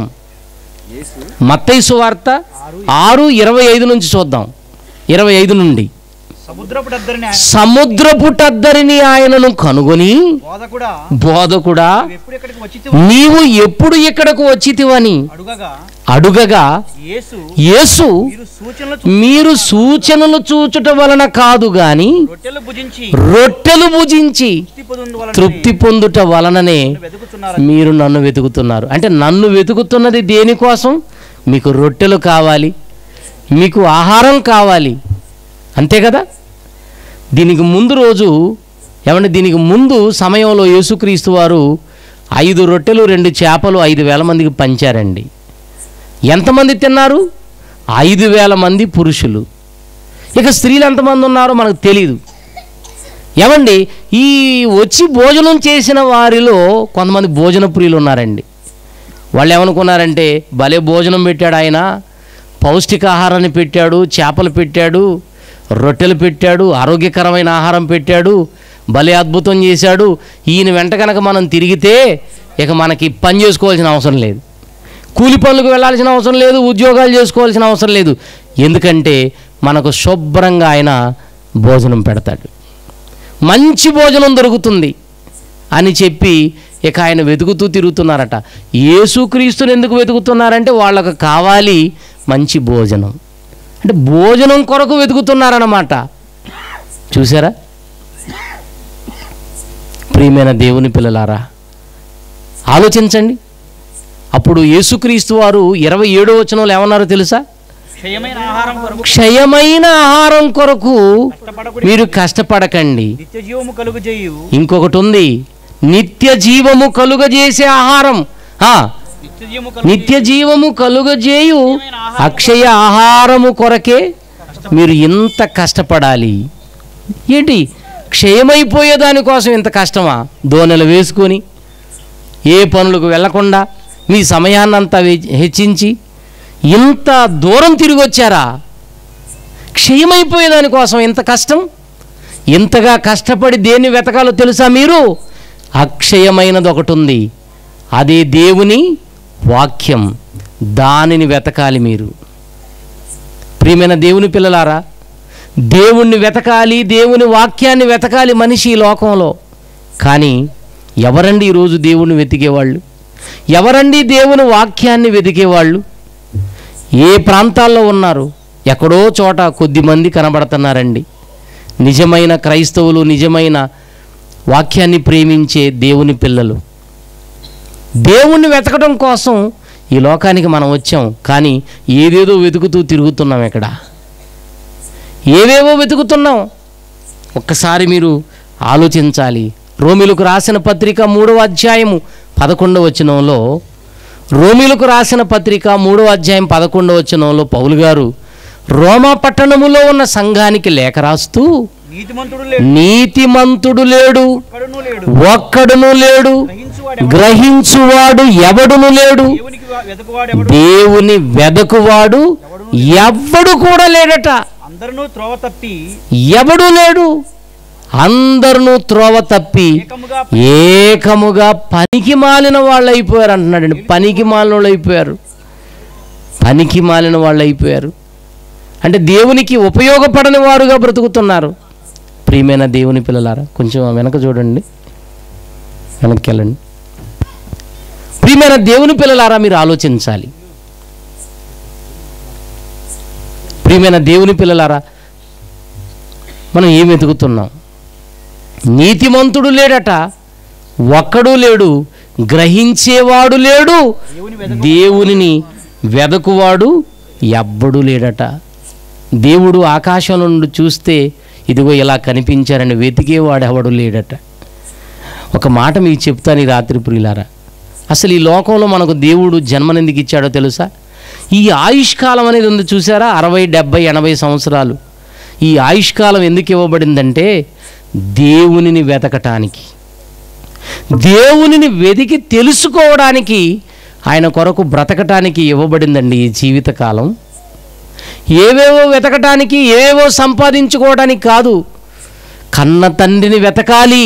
మత్తయి సువార్త ఆరు ఇరవై ఐదు నుంచి చూద్దాం ఇరవై ఐదు నుండి సముద్రపు డద్దరిని ఆయన సముద్రపుటద్దరిని ఆయనను కనుగొని బోధకుడా బోధకుడా ఎప్పుడు ఇక్కడికి వచ్చి నీవు ఎప్పుడు ఇక్కడకు వచ్చితివని అడుగగా అడుగగా యేసు యేసు మీరు సూచనలు మీరు సూచనలు చూచుట వలన కాదు గాని రొట్టెలు భుజించి రొట్టెలు భుజించి తృప్తి పొందు వలన తృప్తి పొందుట వలననే వెతుకుతున్నారు మీరు నన్ను వెతుకుతున్నారు అంటే నన్ను వెతుకుతున్నది దేనికోసం మీకు రొట్టెలు కావాలి మీకు ఆహారం కావాలి అంతే కదా దీనికి ముందు రోజు ఏమంటే దీనికి ముందు సమయంలో యేసుక్రీస్తు వారు ఐదు రొట్టెలు రెండు చేపలు ఐదు వేల మందికి పంచారండి ఎంతమంది తిన్నారు ఐదు వేల మంది పురుషులు ఇక స్త్రీలు ఎంతమంది ఉన్నారో మనకు తెలియదు ఏమండి ఈ వచ్చి భోజనం చేసిన వారిలో కొంతమంది భోజన ప్రియులు ఉన్నారండి వాళ్ళు ఏమనుకున్నారంటే భలే భోజనం పెట్టాడు ఆయన పౌష్టికాహారాన్ని పెట్టాడు చేపలు పెట్టాడు రొట్టెలు పెట్టాడు ఆరోగ్యకరమైన ఆహారం పెట్టాడు భలే అద్భుతం చేశాడు ఈయన వెంట కనుక మనం తిరిగితే ఇక మనకి పని చేసుకోవాల్సిన అవసరం లేదు కూలి పనులకు వెళ్ళాల్సిన అవసరం లేదు ఉద్యోగాలు చేసుకోవాల్సిన అవసరం లేదు ఎందుకంటే మనకు శుభ్రంగా ఆయన భోజనం పెడతాడు మంచి భోజనం దొరుకుతుంది అని చెప్పి ఇక ఆయన వెతుకుతూ తిరుగుతున్నారట యేసుక్రీస్తుని ఎందుకు వెతుకుతున్నారంటే వాళ్ళకు కావాలి మంచి భోజనం అంటే భోజనం కొరకు వెతుకుతున్నారన్నమాట చూసారా ప్రియమైన దేవుని పిల్లలారా ఆలోచించండి అప్పుడు యేసుక్రీస్తు వారు ఇరవై ఏడో వచనంలో ఏమన్నారో తెలుసా క్షయమైన ఆహారం కొరకు క్షయమైన ఆహారం కొరకు కష్టపడకుడి మీరు కష్టపడకండి నిత్య జీవము కలుగు చేయు ఇంకొకటి ఉంది నిత్య జీవము కలుగజేసే ఆహారం ఆ, నిత్య జీవము కలుగు నిత్య జీవము కలుగజేయు అక్షయ ఆహారము కొరకే మీరు ఇంత కష్టపడాలి ఏంటి క్షయమైపోయే దానికోసం ఇంత కష్టమా దోనెలు వేసుకొని ఏ పనులకు వెళ్లకుండా మీ సమయాన్నంతా వె- హెచ్చించి ఇంత దూరం తిరిగి వచ్చారా క్షయమైపోయే దానికోసం ఇంత కష్టం ఇంతగా కష్టపడి దేన్ని వెతకాలో తెలుసా మీరు అక్షయమైనది ఒకటి ఉంది అదే దేవుని వాక్యం దానిని వెతకాలి మీరు ప్రియమైన దేవుని పిల్లలారా దేవుణ్ణి వెతకాలి దేవుని వాక్యాన్ని వెతకాలి మనిషి ఈ లోకంలో కానీ ఎవరండి ఈరోజు దేవుణ్ణి వెతికేవాళ్ళు ఎవరండి దేవుని వాక్యాన్ని వెతికేవాళ్ళు ఏ ప్రాంతాల్లో ఉన్నారు ఎక్కడో చోట కొద్ది మంది కనబడుతున్నారండి నిజమైన క్రైస్తవులు నిజమైన వాక్యాన్ని ప్రేమించే దేవుని పిల్లలు దేవుణ్ణి వెతకడం కోసం ఈ లోకానికి మనం వచ్చాం కానీ ఏదేదో వెతుకుతూ తిరుగుతున్నాం ఇక్కడ ఏవేవో వెతుకుతున్నాం ఒక్కసారి మీరు ఆలోచించాలి రోమిలకు రాసిన పత్రిక మూడవ అధ్యాయము పదకొండవ వచనంలో రోమిలకు రాసిన పత్రిక మూడవ అధ్యాయం పదకొండవ వచనంలో పౌలు గారు రోమా పట్టణములో ఉన్న సంఘానికి లేఖ రాస్తూ నీతిమంతుడు లేడు నీతిమంతుడు లేడు ఒక్కడును లేడు ఒక్కడును లేడు గ్రహించువాడు గ్రహించువాడు ఎవడును లేడు దేవునికి వెతకువాడు ఎవడు దేవుని వెదకువాడు ఎవ్వడు కూడా లేడట అందరినూ త్రోవ తప్పి ఎవడు లేడు అందరును త్రోవ తప్పి ఏకముగా ఏకముగా పనికి మాలిన వాళ్ళు అయిపోయారు అంటున్నాడండి పనికి మాలిన వాళ్ళు అయిపోయారు పనికి మాలిన వాళ్ళు అయిపోయారు అంటే దేవునికి ఉపయోగపడని వారుగా బ్రతుకుతున్నారు ప్రియమైన దేవుని పిల్లలారా కొంచెం వెనక చూడండి వెనక్కి వెళ్ళండి ప్రియమైన దేవుని పిల్లలారా మీరు ఆలోచించాలి ప్రియమైన దేవుని పిల్లలారా మనం ఏం వెతుకుతున్నాం నీతిమంతుడు లేడట ఒక్కడు లేడు గ్రహించేవాడు లేడు దేవునిని వెదకువాడు ఎవ్వడు లేడట దేవుడు ఆకాశం నుండి చూస్తే ఇదిగో ఇలా కనిపించారని వెతికేవాడు ఎవడు లేడట ఒక మాట మీకు చెప్తాను ఈ రాత్రి ప్రియులారా అసలు ఈ లోకంలో మనకు దేవుడు జన్మనెందుకు ఇచ్చాడో తెలుసా ఈ ఆయుష్కాలం అనేది ఉంది చూసారా అరవై డెబ్బై ఎనభై సంవత్సరాలు ఈ ఆయుష్కాలం ఎందుకు ఇవ్వబడిందంటే దేవునిని వెతకటానికి దేవునిని వెతికి తెలుసుకోవడానికి ఆయన కొరకు బ్రతకటానికి ఇవ్వబడిందండి ఈ జీవితకాలం ఏవేవో వెతకటానికి ఏవేవో సంపాదించుకోవడానికి కాదు కన్న తండ్రిని వెతకాలి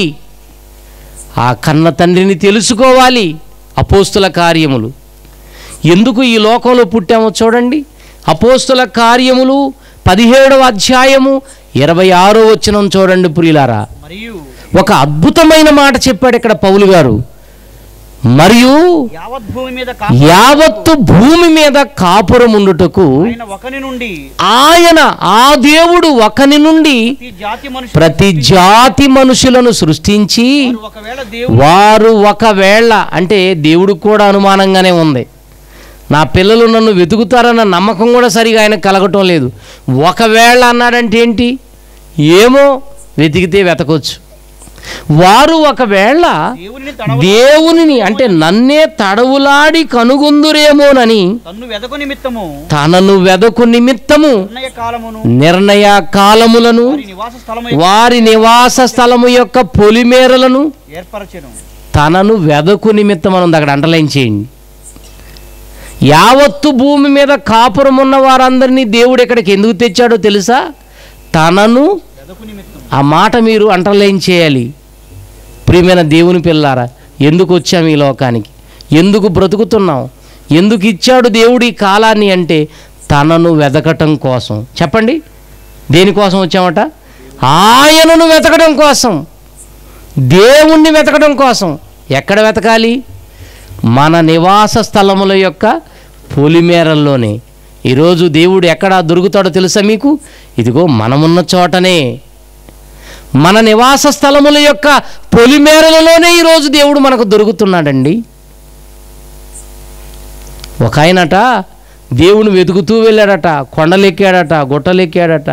ఆ కన్న తండ్రిని తెలుసుకోవాలి అపోస్తుల కార్యములు ఎందుకు ఈ లోకంలో పుట్టామో చూడండి అపోస్తుల కార్యములు పదిహేడవ అధ్యాయము ఇరవై ఆరో వచనం చూడండి ప్రియులారా మరియు ఒక అద్భుతమైన మాట చెప్పాడు ఇక్కడ పౌలు గారు మరియు యావత్ భూమి మీద కా యావత్తు భూమి మీద కాపురం ఉండుటకు ఆయన ఒకని నుండి ఆయన ఆ దేవుడు ఒకని నుండి ప్రతి జాతి మనుషులు ప్రతి జాతి మనుషులను సృష్టించి ఒకవేళ దేవుడు వారు ఒకవేళ అంటే దేవుడికి కూడా అనుమానంగానే ఉంది నా పిల్లలు నన్ను వెతుకుతారన్న నమ్మకం కూడా సరిగా ఆయన కలగటం లేదు ఒకవేళ అన్నాడంటే ఏంటి ఏమో వెతికితే వెతకొచ్చు వారు ఒకవేళ దేవుని తడవ దేవునిని అంటే నన్నే తడవులాడి కనుగొందురేమోనని తన్ను వెదకు నిమిత్తము తనను వెదకు నిమిత్తము నిర్ణయ కాలమును నిర్ణయ కాలములను వారి నివాస స్థలము వారి నివాస స్థలము యొక్క పొలిమేరలను ఏర్పరచెను తనను వెదకు నిమిత్తం మనం అక్కడ అండర్లైన్ చేయండి యావత్తు భూమి మీద కాపురం ఉన్న వారందరినీ దేవుడు ఇక్కడికి ఎందుకు తెచ్చాడో తెలుసా తనను వెదకు నిమిత్తం ఆ మాట మీరు అండర్లైన్ చేయాలి ప్రియమైన దేవుని పిల్లారా ఎందుకు వచ్చాము ఈ లోకానికి ఎందుకు బ్రతుకుతున్నాం ఎందుకు ఇచ్చాడు దేవుడు ఈ కాలాన్ని అంటే తనను వెతకటం కోసం చెప్పండి దేనికోసం వచ్చామట ఆయనను వెతకడం కోసం దేవుణ్ణి వెతకడం కోసం ఎక్కడ వెతకాలి మన నివాస స్థలముల యొక్క పొలిమేరల్లోనే ఈరోజు దేవుడు ఎక్కడ దొరుకుతాడో తెలుసా మీకు ఇదిగో మనమున్న చోటనే మన నివాస స్థలముల యొక్క పొలిమేరలలోనే ఈరోజు దేవుడు మనకు దొరుకుతున్నాడండి ఒక ఆయనట దేవుని వెతుకుతూ వెళ్ళాడట కొండలెక్కాడట గుట్టలెక్కాడట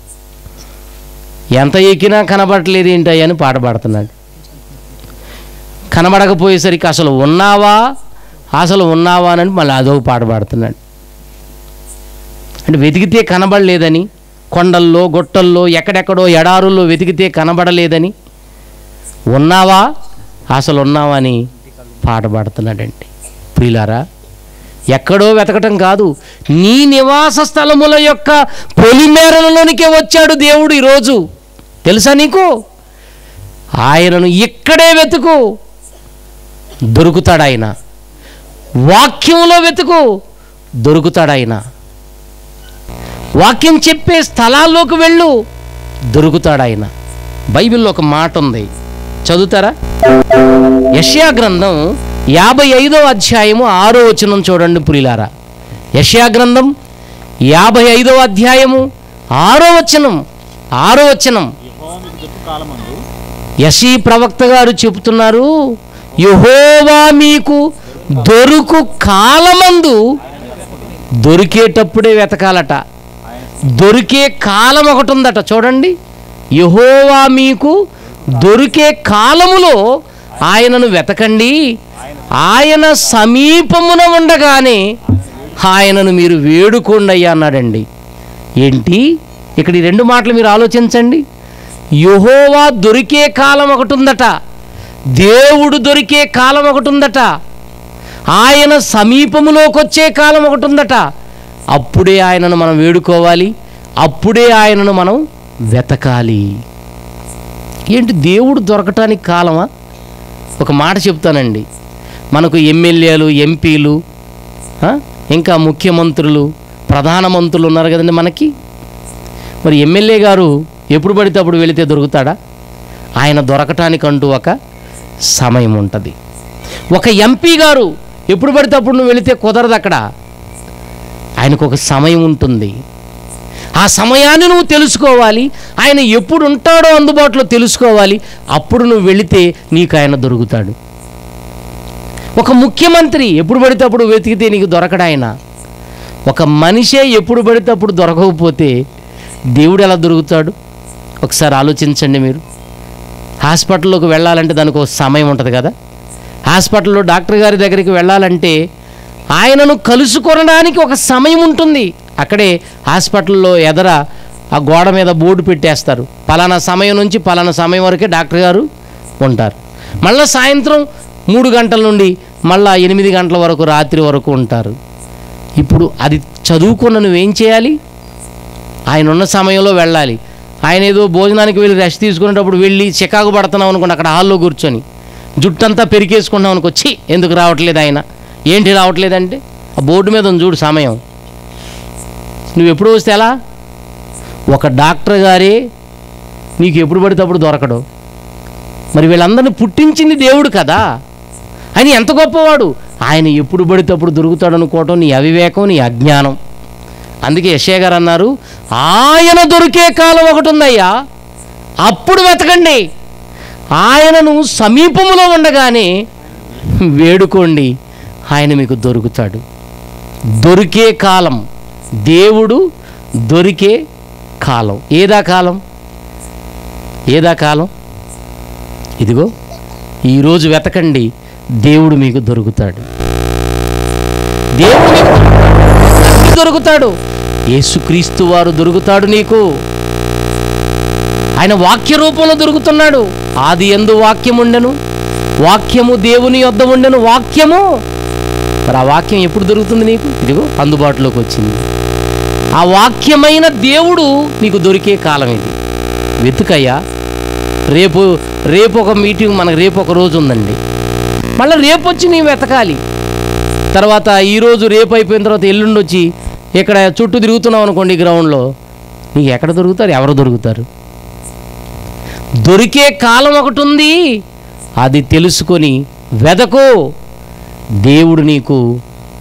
ఎంత ఎక్కినా కనబడట్లేదు ఏంటి అని పాట పాడుతున్నాడు కనబడకపోయేసరికి అసలు ఉన్నావా అసలు ఉన్నావా అని మళ్ళీ అదొక పాట పాడుతున్నాడు అంటే వెతికితే కనబడలేదని కొండల్లో గుట్టల్లో ఎక్కడెక్కడో ఎడారుల్లో వెతికితే కనబడలేదని ఉన్నావా అసలు ఉన్నావా అని పాట పాడుతున్నాడండి ప్రియులారా ఎక్కడో వెతకటం కాదు నీ నివాస స్థలముల యొక్క పొలిమేరలలోనికే వచ్చాడు దేవుడు ఈరోజు తెలుసా నీకు ఆయనను ఇక్కడే వెతుకు దొరుకుతాడు ఆయన వాక్యంలో వెతుకు దొరుకుతాడు ఆయన వాక్యం చెప్పే స్థలాల్లోకి వెళ్ళు దొరుకుతాడు ఆయన బైబిల్లో ఒక మాట ఉంది చదువుతారా యష్యా గ్రంథం యాభై ఐదో అధ్యాయము ఆరో వచనం చూడండి పురిలారా యష్యా గ్రంథం యాభై ఐదో అధ్యాయము ఆరో వచనం ఆరో వచనం యశీ ప్రవక్త గారు చెబుతున్నారు యహోవా మీకు దొరుకు కాలమందు దొరికేటప్పుడే వెతకాలట దొరికే కాలం ఒకటి ఉందట చూడండి యహోవా మీకు దొరికే కాలములో ఆయనను వెతకండి ఆయన సమీపమున ఉండగానే ఆయనను మీరు వేడుకోండి అయ్యా అన్నాడండి ఏంటి ఇక్కడ ఈ రెండు మాటలు మీరు ఆలోచించండి యహోవా దొరికే కాలం ఒకటి ఉందట దేవుడు దొరికే కాలం ఒకటి ఉందట ఆయన సమీపములోకి వచ్చే కాలం ఒకటి ఉందట అప్పుడే ఆయనను మనం వేడుకోవాలి అప్పుడే ఆయనను మనం వెతకాలి ఏంటి దేవుడు దొరకటానికి కాలమా ఒక మాట చెప్తానండి మనకు ఎమ్మెల్యేలు ఎంపీలు ఆ, ఇంకా ముఖ్యమంత్రులు ప్రధానమంత్రులు ఉన్నారు కదండి మనకి మరి ఎమ్మెల్యే గారు ఎప్పుడు పడితే అప్పుడు వెళితే దొరుకుతాడా ఆయన దొరకటానికంటూ ఒక సమయం ఉంటుంది ఒక ఎంపీ గారు ఎప్పుడు పడితే అప్పుడు నువ్వు వెళితే కుదరదు అక్కడ ఆయనకు ఒక సమయం ఉంటుంది ఆ సమయాన్ని నువ్వు తెలుసుకోవాలి ఆయన ఎప్పుడు ఉంటాడో అందుబాటులో తెలుసుకోవాలి అప్పుడు నువ్వు వెళితే నీకు ఆయన దొరుకుతాడు ఒక ముఖ్యమంత్రి ఎప్పుడు పడితే అప్పుడు వెతికితే నీకు దొరకడు ఆయన ఒక మనిషే ఎప్పుడు పడితే అప్పుడు దొరకకపోతే దేవుడు ఎలా దొరుకుతాడు ఒకసారి ఆలోచించండి మీరు హాస్పిటల్లోకి వెళ్ళాలంటే దానికి ఒక సమయం ఉంటుంది కదా హాస్పిటల్లో డాక్టర్ గారి దగ్గరికి వెళ్ళాలంటే ఆయనను కలుసుకొనడానికి ఒక సమయం ఉంటుంది అక్కడే హాస్పిటల్లో ఎదర ఆ గోడ మీద బోర్డు పెట్టేస్తారు పలానా సమయం నుంచి పలానా సమయం వరకే డాక్టర్ గారు ఉంటారు మళ్ళీ సాయంత్రం మూడు గంటల నుండి మళ్ళా ఎనిమిది గంటల వరకు రాత్రి వరకు ఉంటారు ఇప్పుడు అది చదువుకున్న నువ్వేం చేయాలి ఆయన ఉన్న సమయంలో వెళ్ళాలి ఆయన ఏదో భోజనానికి వెళ్ళి రెస్ట్ తీసుకునేటప్పుడు వెళ్ళి చికాకు పడుతున్నావు అనుకోండి అక్కడ హాల్లో కూర్చొని జుట్టంతా పెరికేసుకున్నావు అనుకో ఛీ ఎందుకు రావట్లేదు ఆయన ఏంటి రావట్లేదంటే ఆ బోర్డు మీద ఉంది చూడు సమయం నువ్వు ఎప్పుడు వస్తే ఎలా ఒక డాక్టర్ గారే నీకు ఎప్పుడు పడితే అప్పుడు దొరకడు మరి వీళ్ళందరినీ పుట్టించింది దేవుడు కదా ఆయన ఎంత గొప్పవాడు ఆయన ఎప్పుడు పడితే అప్పుడు దొరుకుతాడు అనుకోవటం నీ అవివేకం నీ అజ్ఞానం అందుకే యశయ్య గారు అన్నారు ఆయన దొరికే కాలం ఒకటి ఉందయ్యా అప్పుడు వెతకండి ఆయనను సమీపములో ఉండగానే వేడుకోండి ఆయన మీకు దొరుకుతాడు దొరికే కాలం దేవుడు దొరికే కాలం ఏదా కాలం ఏదా కాలం ఇదిగో ఈరోజు వెతకండి దేవుడు మీకు దొరుకుతాడు దేవుడు మీకు అన్నీ దొరుకుతాడు యేసుక్రీస్తు వారు దొరుకుతాడు నీకు ఆయన వాక్య రూపంలో దొరుకుతున్నాడు ఆది ఎందు వాక్యం ఉండెను వాక్యము దేవుని యొద్ద ఉండెను వాక్యము మరి ఆ వాక్యం ఎప్పుడు దొరుకుతుంది నీకు ఇదిగో అందుబాటులోకి వచ్చింది ఆ వాక్యమైన దేవుడు నీకు దొరికే కాలం ఇది వెతుకయ్యా రేపు రేపు ఒక మీటింగ్ మనకు రేపు ఒక రోజు ఉందండి మళ్ళీ రేపు వచ్చి నీవు వెతకాలి తర్వాత ఈరోజు రేపు అయిపోయిన తర్వాత ఎల్లుండి వచ్చి ఇక్కడ చుట్టూ తిరుగుతున్నావు అనుకోండి ఈ గ్రౌండ్లో నీకు ఎక్కడ దొరుకుతారు ఎవరు దొరుకుతారు దొరికే కాలం ఒకటి ఉంది అది తెలుసుకొని వెదకు దేవుడు నీకు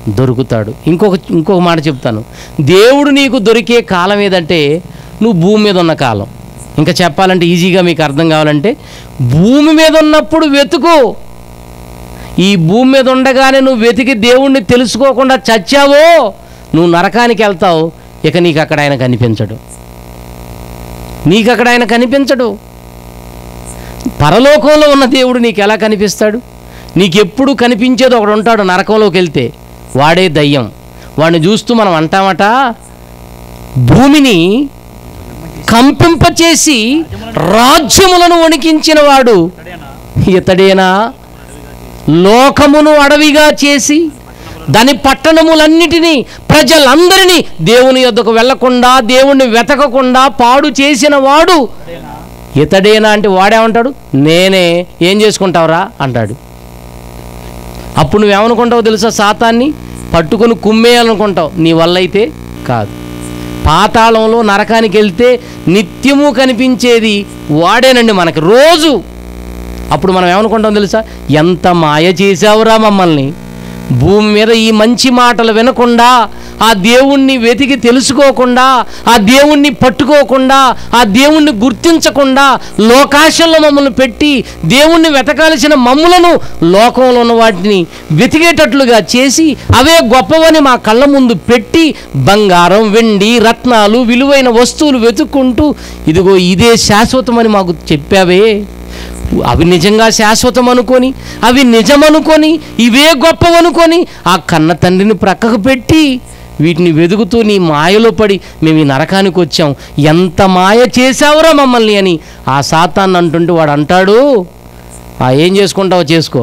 దొరుకుతాడు ఇంకొక ఇంకొక మాట చెప్తాను దేవుడు నీకు దొరికే కాలం ఏదంటే నువ్వు భూమి మీద ఉన్న కాలం ఇంకా చెప్పాలంటే ఈజీగా మీకు అర్థం కావాలంటే భూమి మీద ఉన్నప్పుడు వెతుకు ఈ భూమి మీద ఉండగానే నువ్వు వెతికి దేవుణ్ణి తెలుసుకోకుండా చచ్చావో నువ్వు నరకానికి వెళ్తావు ఇక నీకు అక్కడ ఆయన కనిపించడు నీకు అక్కడ ఆయన కనిపించడు పరలోకంలో ఉన్న దేవుడు నీకు ఎలా కనిపిస్తాడు నీకెప్పుడు కనిపించేది ఒకడు ఉంటాడు నరకంలోకి వెళ్తే వాడే దయ్యం వాడిని చూస్తూ మనం అంటామట భూమిని కంపింపచేసి రాజ్యములను వణికించిన వాడు ఇతడేనా లోకమును అడవిగా చేసి దాని పట్టణములన్నిటినీ ప్రజలందరినీ దేవుని యొద్దకు వెళ్లకుండా దేవుణ్ణి వెతకకుండా పాడు చేసిన వాడు ఇతడేనా అంటే వాడేమంటాడు నేనే ఏం చేసుకుంటావురా అంటాడు అప్పుడు నువ్వేమనుకుంటావు తెలుసా సాతాన్ని పట్టుకొని కుమ్మేయాలనుకుంటావు నీ వల్ల అయితే కాదు పాతాళంలో నరకానికి వెళ్తే నిత్యము కనిపించేది వాడేనండి మనకి రోజు అప్పుడు మనం ఏమనుకుంటాం తెలుసా ఎంత మాయ చేశావురా మమ్మల్ని భూమి మీద ఈ మంచి మాటలు వినకుండా ఆ దేవుణ్ణి వెతికి తెలుసుకోకుండా ఆ దేవుణ్ణి పట్టుకోకుండా ఆ దేవుణ్ణి గుర్తించకుండా లోకాశంలో మమ్మల్ని పెట్టి దేవుణ్ణి వెతకాల్సిన మమ్ములను లోకంలో ఉన్న వాటిని వెతికేటట్లుగా చేసి అవే గొప్పవని మా కళ్ళ ముందు పెట్టి బంగారం వెండి రత్నాలు విలువైన వస్తువులు వెతుక్కుంటూ ఇదిగో ఇదే శాశ్వతమని మాకు చెప్పావే అవి నిజంగా శాశ్వతం అనుకొని అవి నిజమనుకొని ఇవే గొప్పవనుకొని ఆ కన్న తండ్రిని ప్రక్కకు పెట్టి వీటిని వెతుకుతూ నీ మాయలో పడి మేము ఈ నరకానికి వచ్చాం ఎంత మాయ చేశావురా మమ్మల్ని అని ఆ సాతాన్ని అంటుంటే వాడు అంటాడు ఆ ఏం చేసుకుంటావో చేసుకో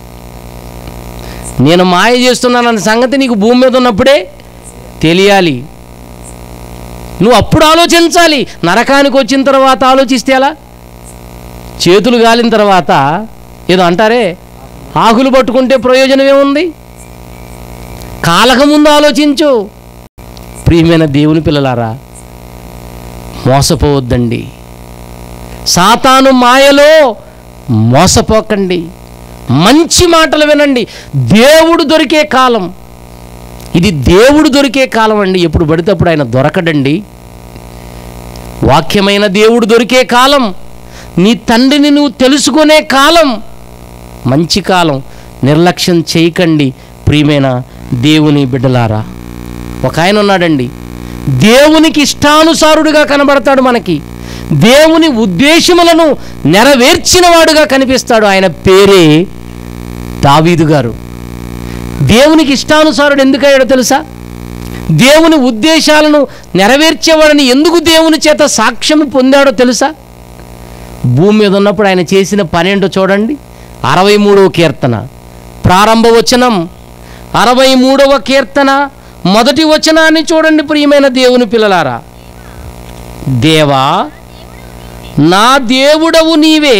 నేను మాయ చేస్తున్నానన్న సంగతి నీకు భూమి మీద ఉన్నప్పుడే తెలియాలి నువ్వు అప్పుడు ఆలోచించాలి నరకానికి వచ్చిన తర్వాత ఆలోచిస్తే ఎలా చేతులు గాలిన తర్వాత ఏదో అంటారే ఆకులు పట్టుకుంటే ప్రయోజనం ఏముంది కాలక ముందు ఆలోచించు ప్రియమైన దేవుని పిల్లలారా మోసపోవద్దండి సాతాను మాయలో మోసపోకండి మంచి మాటలు వినండి దేవుడు దొరికే కాలం ఇది దేవుడు దొరికే కాలం అండి ఎప్పుడు పడితే అప్పుడు ఆయన దొరకడండి వాక్యమైన దేవుడు దొరికే కాలం నీ తండ్రిని నువ్వు తెలుసుకునే కాలం మంచి కాలం నిర్లక్ష్యం చేయకండి ప్రియమైన దేవుని బిడ్డలారా ఒక ఆయన ఉన్నాడండి దేవునికి ఇష్టానుసారుడుగా కనబడతాడు మనకి దేవుని ఉద్దేశములను నెరవేర్చిన వాడుగా కనిపిస్తాడు ఆయన పేరే దావీదు గారు దేవునికి ఇష్టానుసారుడు ఎందుకయ్యాడో తెలుసా దేవుని ఉద్దేశాలను నెరవేర్చేవాడని ఎందుకు దేవుని చేత సాక్ష్యం పొందాడో తెలుసా భూమి మీద ఉన్నప్పుడు ఆయన చేసిన పనేంటో చూడండి అరవై మూడవ కీర్తన ప్రారంభ వచనం అరవై మూడవ కీర్తన మొదటి వచనాన్ని చూడండి ప్రియమైన దేవుని పిల్లలారా దేవా నా దేవుడవు నీవే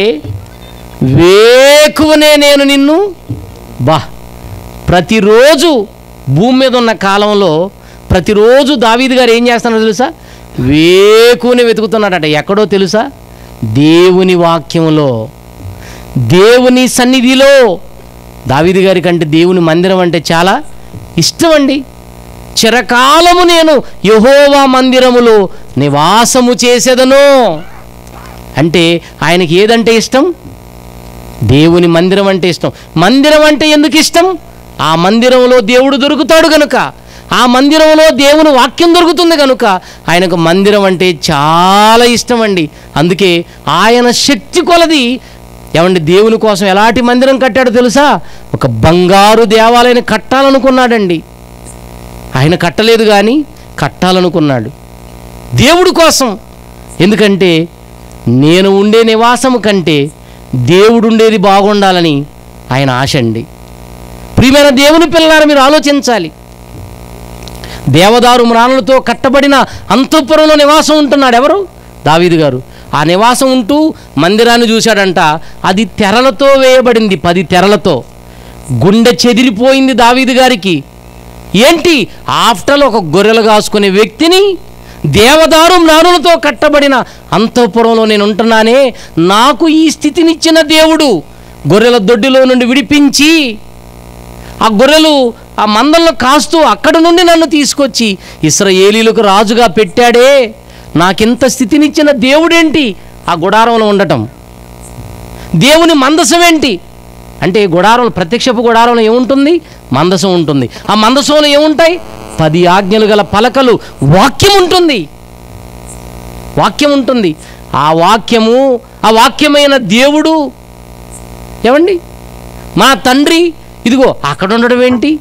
వేకువనే నేను నిన్ను బా ప్రతిరోజు భూమి మీద ఉన్న కాలంలో ప్రతిరోజు దావీదు గారు ఏం చేస్తున్నాడో తెలుసా వేకుని వెతుకుతున్నాడట ఎక్కడో తెలుసా దేవుని వాక్యంలో దేవుని సన్నిధిలో దావీదు గారి కంటే దేవుని మందిరం అంటే చాలా ఇష్టం అండి చిరకాలము నేను యహోవా మందిరములో నివాసము చేసేదను అంటే ఆయనకి ఏదంటే ఇష్టం దేవుని మందిరం అంటే ఇష్టం మందిరం అంటే ఎందుకు ఇష్టం ఆ మందిరంలో దేవుడు దొరుకుతాడు గనుక ఆ మందిరంలో దేవుని వాక్యం దొరుకుతుంది కనుక ఆయనకు మందిరం అంటే చాలా ఇష్టం అండి అందుకే ఆయన శక్తి కొలది ఏమండి దేవుని కోసం ఎలాంటి మందిరం కట్టాడో తెలుసా ఒక బంగారు దేవాలయాన్ని కట్టాలనుకున్నాడండి ఆయన కట్టలేదు కానీ కట్టాలనుకున్నాడు దేవుడి కోసం ఎందుకంటే నేను ఉండే నివాసము కంటే దేవుడు ఉండేది బాగుండాలని ఆయన ఆశ అండి ప్రియమైన దేవుని పిల్లలారా మీరు ఆలోచించాలి దేవదారు మ్రాణులతో కట్టబడిన అంతఃపురంలో నివాసం ఉంటున్నాడు ఎవరు దావీదు గారు ఆ నివాసం ఉంటూ మందిరాన్ని చూశాడంట అది తెరలతో వేయబడింది పది తెరలతో గుండె చెదిరిపోయింది దావీదు గారికి ఏంటి ఆఫ్టర్ ఒక గొర్రెలు కాసుకునే వ్యక్తిని దేవదారు మ్రాణులతో కట్టబడిన అంతఃపురంలో నేను ఉంటున్నానే నాకు ఈ స్థితినిచ్చిన దేవుడు గొర్రెల దొడ్డిలో నుండి విడిపించి ఆ గొర్రెలు ఆ మందలను కాస్తూ అక్కడ నుండి నన్ను తీసుకొచ్చి ఇస్రాయేలీలకు రాజుగా పెట్టాడే నాకింత స్థితినిచ్చిన దేవుడేంటి ఆ గుడారంలో ఉండటం దేవుని మందసం ఏంటి అంటే గుడారంలో ప్రత్యక్షపు గుడారంలో ఏముంటుంది మందసం ఉంటుంది ఆ మందసంలో ఏముంటాయి పది ఆజ్ఞలు గల పలకలు వాక్యం ఉంటుంది వాక్యం ఉంటుంది ఆ వాక్యము ఆ వాక్యమైన దేవుడు ఏమండి మా తండ్రి ఇదిగో అక్కడ ఉండడం ఏంటి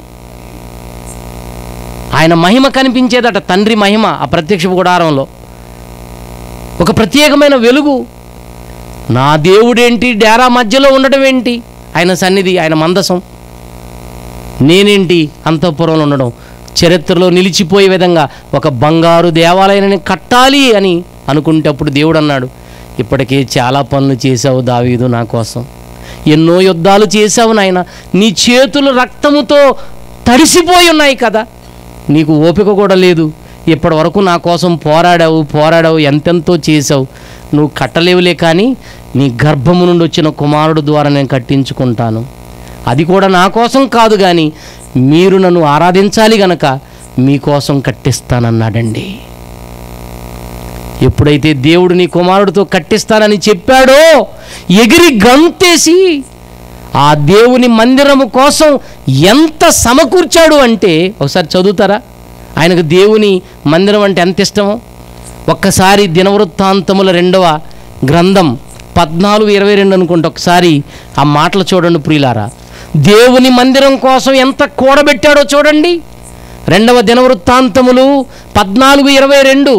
ఆయన మహిమ కనిపించేదట తండ్రి మహిమ ఆ ప్రత్యక్ష గుడారంలో ఒక ప్రత్యేకమైన వెలుగు నా దేవుడేంటి డేరా మధ్యలో ఉండడం ఏంటి ఆయన సన్నిధి ఆయన మందసం నేనేంటి అంతఃపురంలో ఉండడం చరిత్రలో నిలిచిపోయే విధంగా ఒక బంగారు దేవాలయాన్ని కట్టాలి అని అనుకుంటే అప్పుడు దేవుడు అన్నాడు ఇప్పటికే చాలా పనులు చేశావు దావీదు నా కోసం ఎన్నో యుద్ధాలు చేశావు నాయన నీ చేతులు రక్తముతో తడిసిపోయి ఉన్నాయి కదా నీకు ఓపిక కూడా లేదు ఇప్పటి వరకు నా కోసం పోరాడావు పోరాడావు ఎంతెంతో చేశావు నువ్వు కట్టలేవులే కానీ నీ గర్భము నుండి వచ్చిన కుమారుడు ద్వారా నేను కట్టించుకుంటాను అది కూడా నా కోసం కాదు కానీ మీరు నన్ను ఆరాధించాలి గనక మీకోసం కట్టిస్తానన్నాడండి ఎప్పుడైతే దేవుడు నీ కుమారుడితో కట్టిస్తానని చెప్పాడో ఎగిరి గంతేసి ఆ దేవుని మందిరము కోసం ఎంత సమకూర్చాడు అంటే ఒకసారి చదువుతారా ఆయనకు దేవుని మందిరం అంటే ఎంత ఇష్టమో ఒక్కసారి దినవృత్తాంతముల రెండవ గ్రంథం పద్నాలుగు ఇరవై రెండు అనుకుంటే ఒకసారి ఆ మాటలు చూడండి ప్రియులారా దేవుని మందిరం కోసం ఎంత కూడబెట్టాడో చూడండి రెండవ దినవృత్తాంతములు పద్నాలుగు ఇరవై రెండు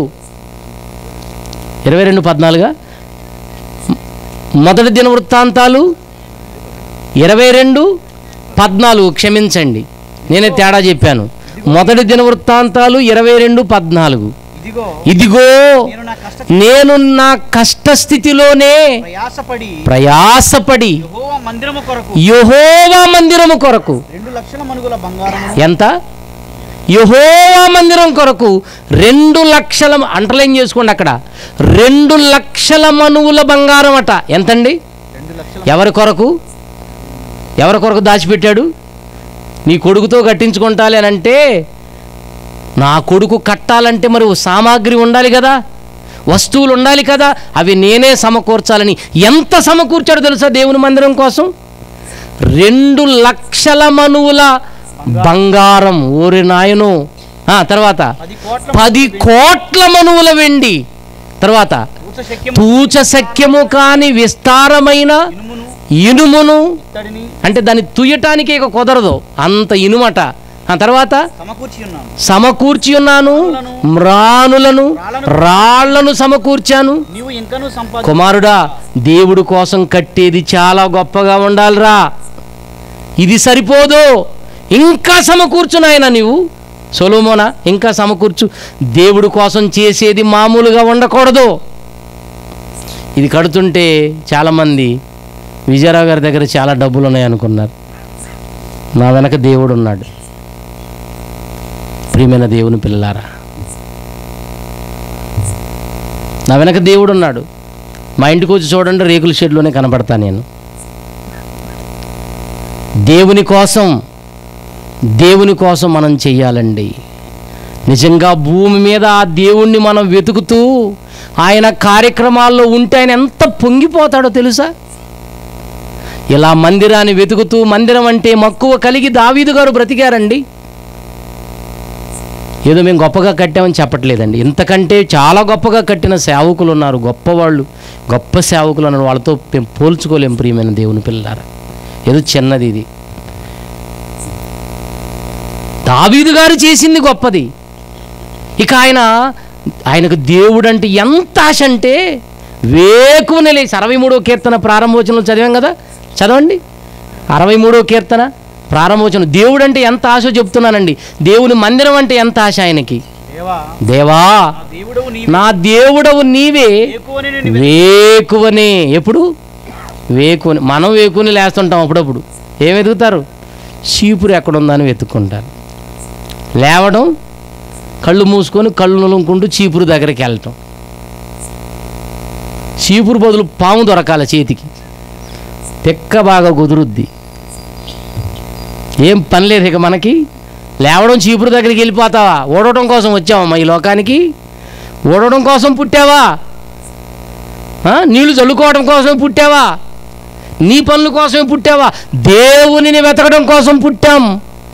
ఇరవై రెండు పద్నాలుగా మొదటి దిన వృత్తాంతాలు ఇరవై రెండు పద్నాలుగు క్షమించండి నేనే తేడా చెప్పాను మొదటి దిన వృత్తాంతాలు ఇరవై రెండు పద్నాలుగు ఇదిగో ఇదిగో నేను నా కష్ట నేను నా కష్టస్థితిలోనే ప్రయాసపడి ప్రయాసపడి యెహోవా మందిరము కొరకు యహోవా మందిరము కొరకు రెండు లక్షల మనుగుల బంగారం ఎంత యహోవా మందిరం కొరకు రెండు లక్షల అంటలేం చేసుకోండి అక్కడ రెండు లక్షల మనువుల బంగారం అట ఎంతండి రెండు లక్షల ఎవరి కొరకు ఎవరి కొరకు దాచిపెట్టాడు నీ కొడుకుతో కట్టించుకుంటాలి అని అంటే నా కొడుకు కట్టాలంటే మరి ఓ సామాగ్రి ఉండాలి కదా వస్తువులు ఉండాలి కదా అవి నేనే సమకూర్చాలని ఎంత సమకూర్చాడో తెలుసా దేవుని మందిరం కోసం రెండు లక్షల మనువుల బంగారం ఓరి నాయను ఆ, తర్వాత పది కోట్ల పది కోట్ల మనువుల వెండి తర్వాత పూచ శక్యము తూచ సఖ్యము కాని విస్తారమైన ఇనుమును ఇనుమును ఇత్తడిని అంటే దాన్ని తుయ్యటానికి ఇక కుదరదు అంత ఇనుమట ఆ తర్వాత సమకూర్చి ఉన్నాను సమకూర్చి ఉన్నాను మ్రానులను రాళ్లను సమకూర్చాను నీవు ఇంకనూ సంపాది కుమారుడా దేవుడు కోసం కట్టేది చాలా గొప్పగా ఉండాలిరా ఇది సరిపోదు ఇంకా సమకూర్చు నాయన నీవు సొలోమోనా ఇంకా సమకూర్చు దేవుడు కోసం చేసేది మామూలుగా ఉండకూడదు ఇది కడుతుంటే చాలామంది విజయరావు గారి దగ్గర చాలా డబ్బులు ఉన్నాయి అనుకున్నారు నా వెనక దేవుడు ఉన్నాడు ప్రియమైన దేవుని పిల్లలారా నా వెనక దేవుడు ఉన్నాడు మా ఇంటికి వచ్చి చూడండి రేకుల షెడ్లోనే కనపడతా నేను దేవుని కోసం దేవుని కోసం మనం చెయ్యాలండి నిజంగా భూమి మీద ఆ దేవుణ్ణి మనం వెతుకుతూ ఆయన కార్యక్రమాల్లో ఉంటే ఆయన ఎంత పొంగిపోతాడో తెలుసా ఇలా మందిరాన్ని వెతుకుతూ మందిరం అంటే మక్కువ కలిగి దావీదు గారు బ్రతికారండి ఏదో మేము గొప్పగా కట్టామని చెప్పట్లేదండి ఇంతకంటే చాలా గొప్పగా కట్టిన సేవకులు ఉన్నారు గొప్పవాళ్ళు గొప్ప సేవకులు ఉన్నారు వాళ్ళతో మేము పోల్చుకోలేం ప్రియమైన దేవుని పిల్లారా ఏదో చిన్నది ఇది దావీదు గారు చేసింది గొప్పది ఇక ఆయన ఆయనకు దేవుడు అంటే ఎంత ఆశ అంటే వేకువనే లేచి అరవై మూడో కీర్తన ప్రారంభోచనలు చదివాం కదా చదవండి అరవై మూడో కీర్తన ప్రారంభోచనం దేవుడు అంటే ఎంత ఆశ చెప్తున్నానండి దేవుని మందిరం అంటే ఎంత ఆశ ఆయనకి దేవా దేవా నా దేవుడవు నీ నా దేవుడవు నీవే ఎక్కువని నేను వేకువనే ఎప్పుడు వేకుని మనం వేకుని లేస్తుంటాం అప్పుడప్పుడు ఏం వెతుకుతారు చీపురు ఎక్కడుందని వెతుక్కుంటారు లేవడం కళ్ళు మూసుకొని కళ్ళు నులుముకుంటూ చీపురు దగ్గరికి వెళ్ళటం చీపురు బదులు పాము దొరకాల చేతికి పెక్క బాగా కుదురుద్ది ఏం పని లేదు ఇక మనకి లేవడం చీపురు దగ్గరికి వెళ్ళిపోతావా ఓడవడం కోసం వచ్చావమ్మా ఈ లోకానికి ఓడవడం కోసం పుట్టావా ఆ? నీళ్లు చల్లుకోవడం కోసం పుట్టావా నీ పనుల కోసమే పుట్టావా దేవునిని వెతకడం కోసం పుట్టాం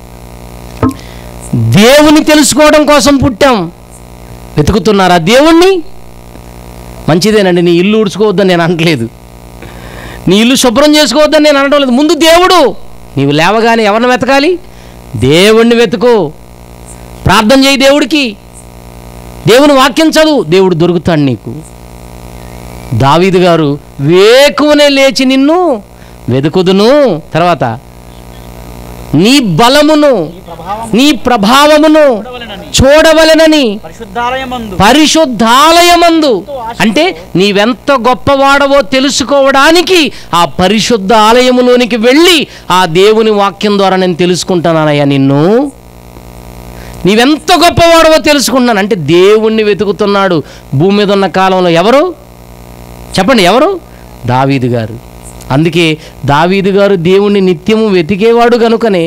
దేవుని తెలుసుకోవడం కోసం పుట్టాం వెతుకుతున్నారా దేవుణ్ణి మంచిదేనండి నీ ఇల్లు ఉడుచుకోవద్దని నేను అనట్లేదు నీ ఇల్లు శుభ్రం చేసుకోవద్దని నేను అనడం లేదు ముందు దేవుడు నీవు లేవగానే ఎవరిని వెతకాలి దేవుణ్ణి వెతుకు ప్రార్థన చేయి దేవుడికి దేవుని వాక్యం చదువు దేవుడు దొరుకుతాడు నీకు దావీదు గారు వేకువనే లేచి నిన్ను వెతుకుదును తర్వాత నీ బలమును నీ ప్రభావమును చూడవలెనని చూడవలెనని పరిశుద్ధాలయమందు పరిశుద్ధాలయమందు అంటే నీవెంత గొప్పవాడవో తెలుసుకోవడానికి ఆ పరిశుద్ధ ఆలయములోనికి వెళ్ళి ఆ దేవుని వాక్యం ద్వారా నేను తెలుసుకుంటానయ్యా నిన్ను నీవెంత గొప్పవాడవో తెలుసుకుంటున్నాను అంటే దేవుణ్ణి వెతుకుతున్నాడు భూమి మీద ఉన్న కాలంలో ఎవరు చెప్పండి ఎవరు దావీదు గారు అందుకే దావీదు గారు దేవుణ్ణి నిత్యము వెతికేవాడు కనుకనే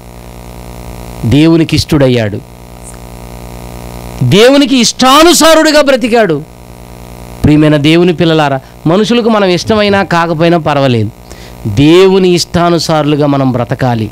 దేవునికి ఇష్టుడయ్యాడు దేవునికి ఇష్టానుసారుడిగా బ్రతికాడు ప్రియమైన దేవుని పిల్లలారా మనుషులకు మనం ఇష్టమైనా కాకపోయినా పర్వాలేదు దేవుని ఇష్టానుసారులుగా మనం బ్రతకాలి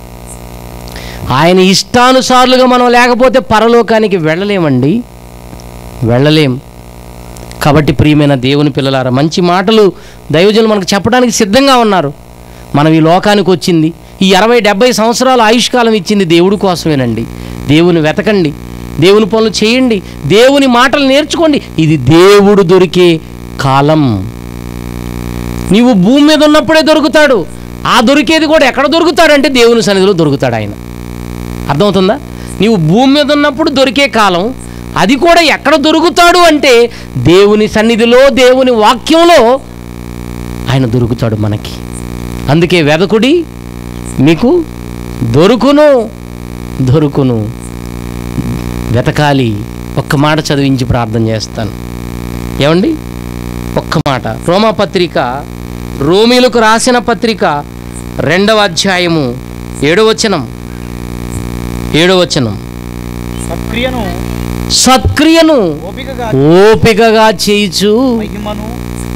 ఆయన ఇష్టానుసారులుగా మనం లేకపోతే పరలోకానికి వెళ్ళలేమండి వెళ్ళలేం కాబట్టి ప్రియమైన దేవుని పిల్లలారా మంచి మాటలు దైవజనులు మనకు చెప్పడానికి సిద్ధంగా ఉన్నారు మనం ఈ లోకానికి వచ్చింది ఈ అరవై డెబ్బై సంవత్సరాల ఆయుష్కాలం ఇచ్చింది దేవుడి కోసమేనండి దేవుని వెతకండి దేవుని పనులు చేయండి దేవుని మాటలు నేర్చుకోండి ఇది దేవుడు దొరికే కాలం నీవు భూమి మీద ఉన్నప్పుడే దొరుకుతాడు ఆ దొరికేది కూడా ఎక్కడ దొరుకుతాడంటే దేవుని సన్నిధిలో దొరుకుతాడు ఆయన అర్థమవుతుందా నీవు భూమి మీద ఉన్నప్పుడు దొరికే కాలం అది కూడా ఎక్కడ దొరుకుతాడు అంటే దేవుని సన్నిధిలో దేవుని వాక్యంలో ఆయన దొరుకుతాడు మనకి అందుకే వెదకుడి మీకు దొరుకును దొరుకును వెతకాలి ఒక్క మాట చదివించి ప్రార్థన చేస్తాను ఏమండి ఒక్క మాట రోమాపత్రిక రోమిలకు రాసిన పత్రిక రెండవ అధ్యాయము ఏడవచనం ఏడవచనం సక్రియను సత్క్రియను ఓపికగా ఓపికగా చేయిచు మహిమను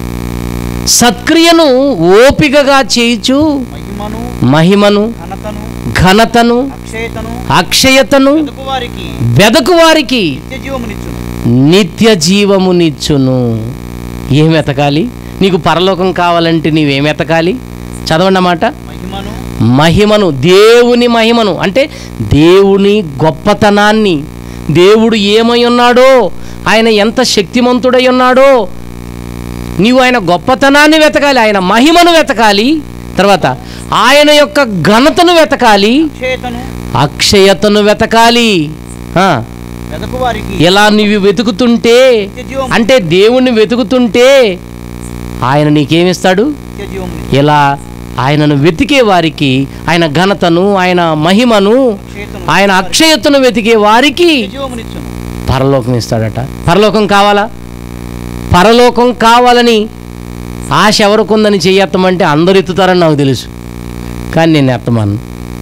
సత్క్రియను ఓపికగా చేయిచు మహిమను మహిమను ఘనతను ఘనతను అక్షయతను అక్షయతను వెతుకు వారికి వెదకు వారికి నిత్య జీవమునిచ్చును నిత్య జీవమునిచ్చును ఏం వెతకాలి నీకు పరలోకం కావాలంటే నీవేం వెతకాలి చదవండి అన్నమాట మహిమను మహిమను దేవుని మహిమను అంటే దేవుని గొప్పతనాన్ని దేవుడు ఏమై ఉన్నాడో ఆయన ఎంత శక్తిమంతుడై ఉన్నాడో నీవు ఆయన గొప్పతనాన్ని వెతకాలి ఆయన మహిమను వెతకాలి తర్వాత ఆయన యొక్క ఘనతను వెతకాలి అక్షయతను అక్షయతను వెతకాలి ఆ, వెతుకు వారికి ఇలా నీవు వెతుకుతుంటే నిత్య జీవం అంటే దేవుణ్ణి వెతుకుతుంటే ఆయన నీకేమిస్తాడు నిత్య జీవముని ఇలా ఆయనను వెతికే వారికి ఆయన ఘనతను ఆయన మహిమను అక్షయతను ఆయన అక్షయతను వెతికే వారికి నిత్య జీవమునిచ్చును పరలోకం ఇస్తాడట పరలోకం కావాలా పరలోకం కావాలని ఆశ ఎవరికుందని చెయ్యత్తమంటే అందరు ఎత్తుతారని నాకు తెలుసు కానీ నేను ఎత్తమాను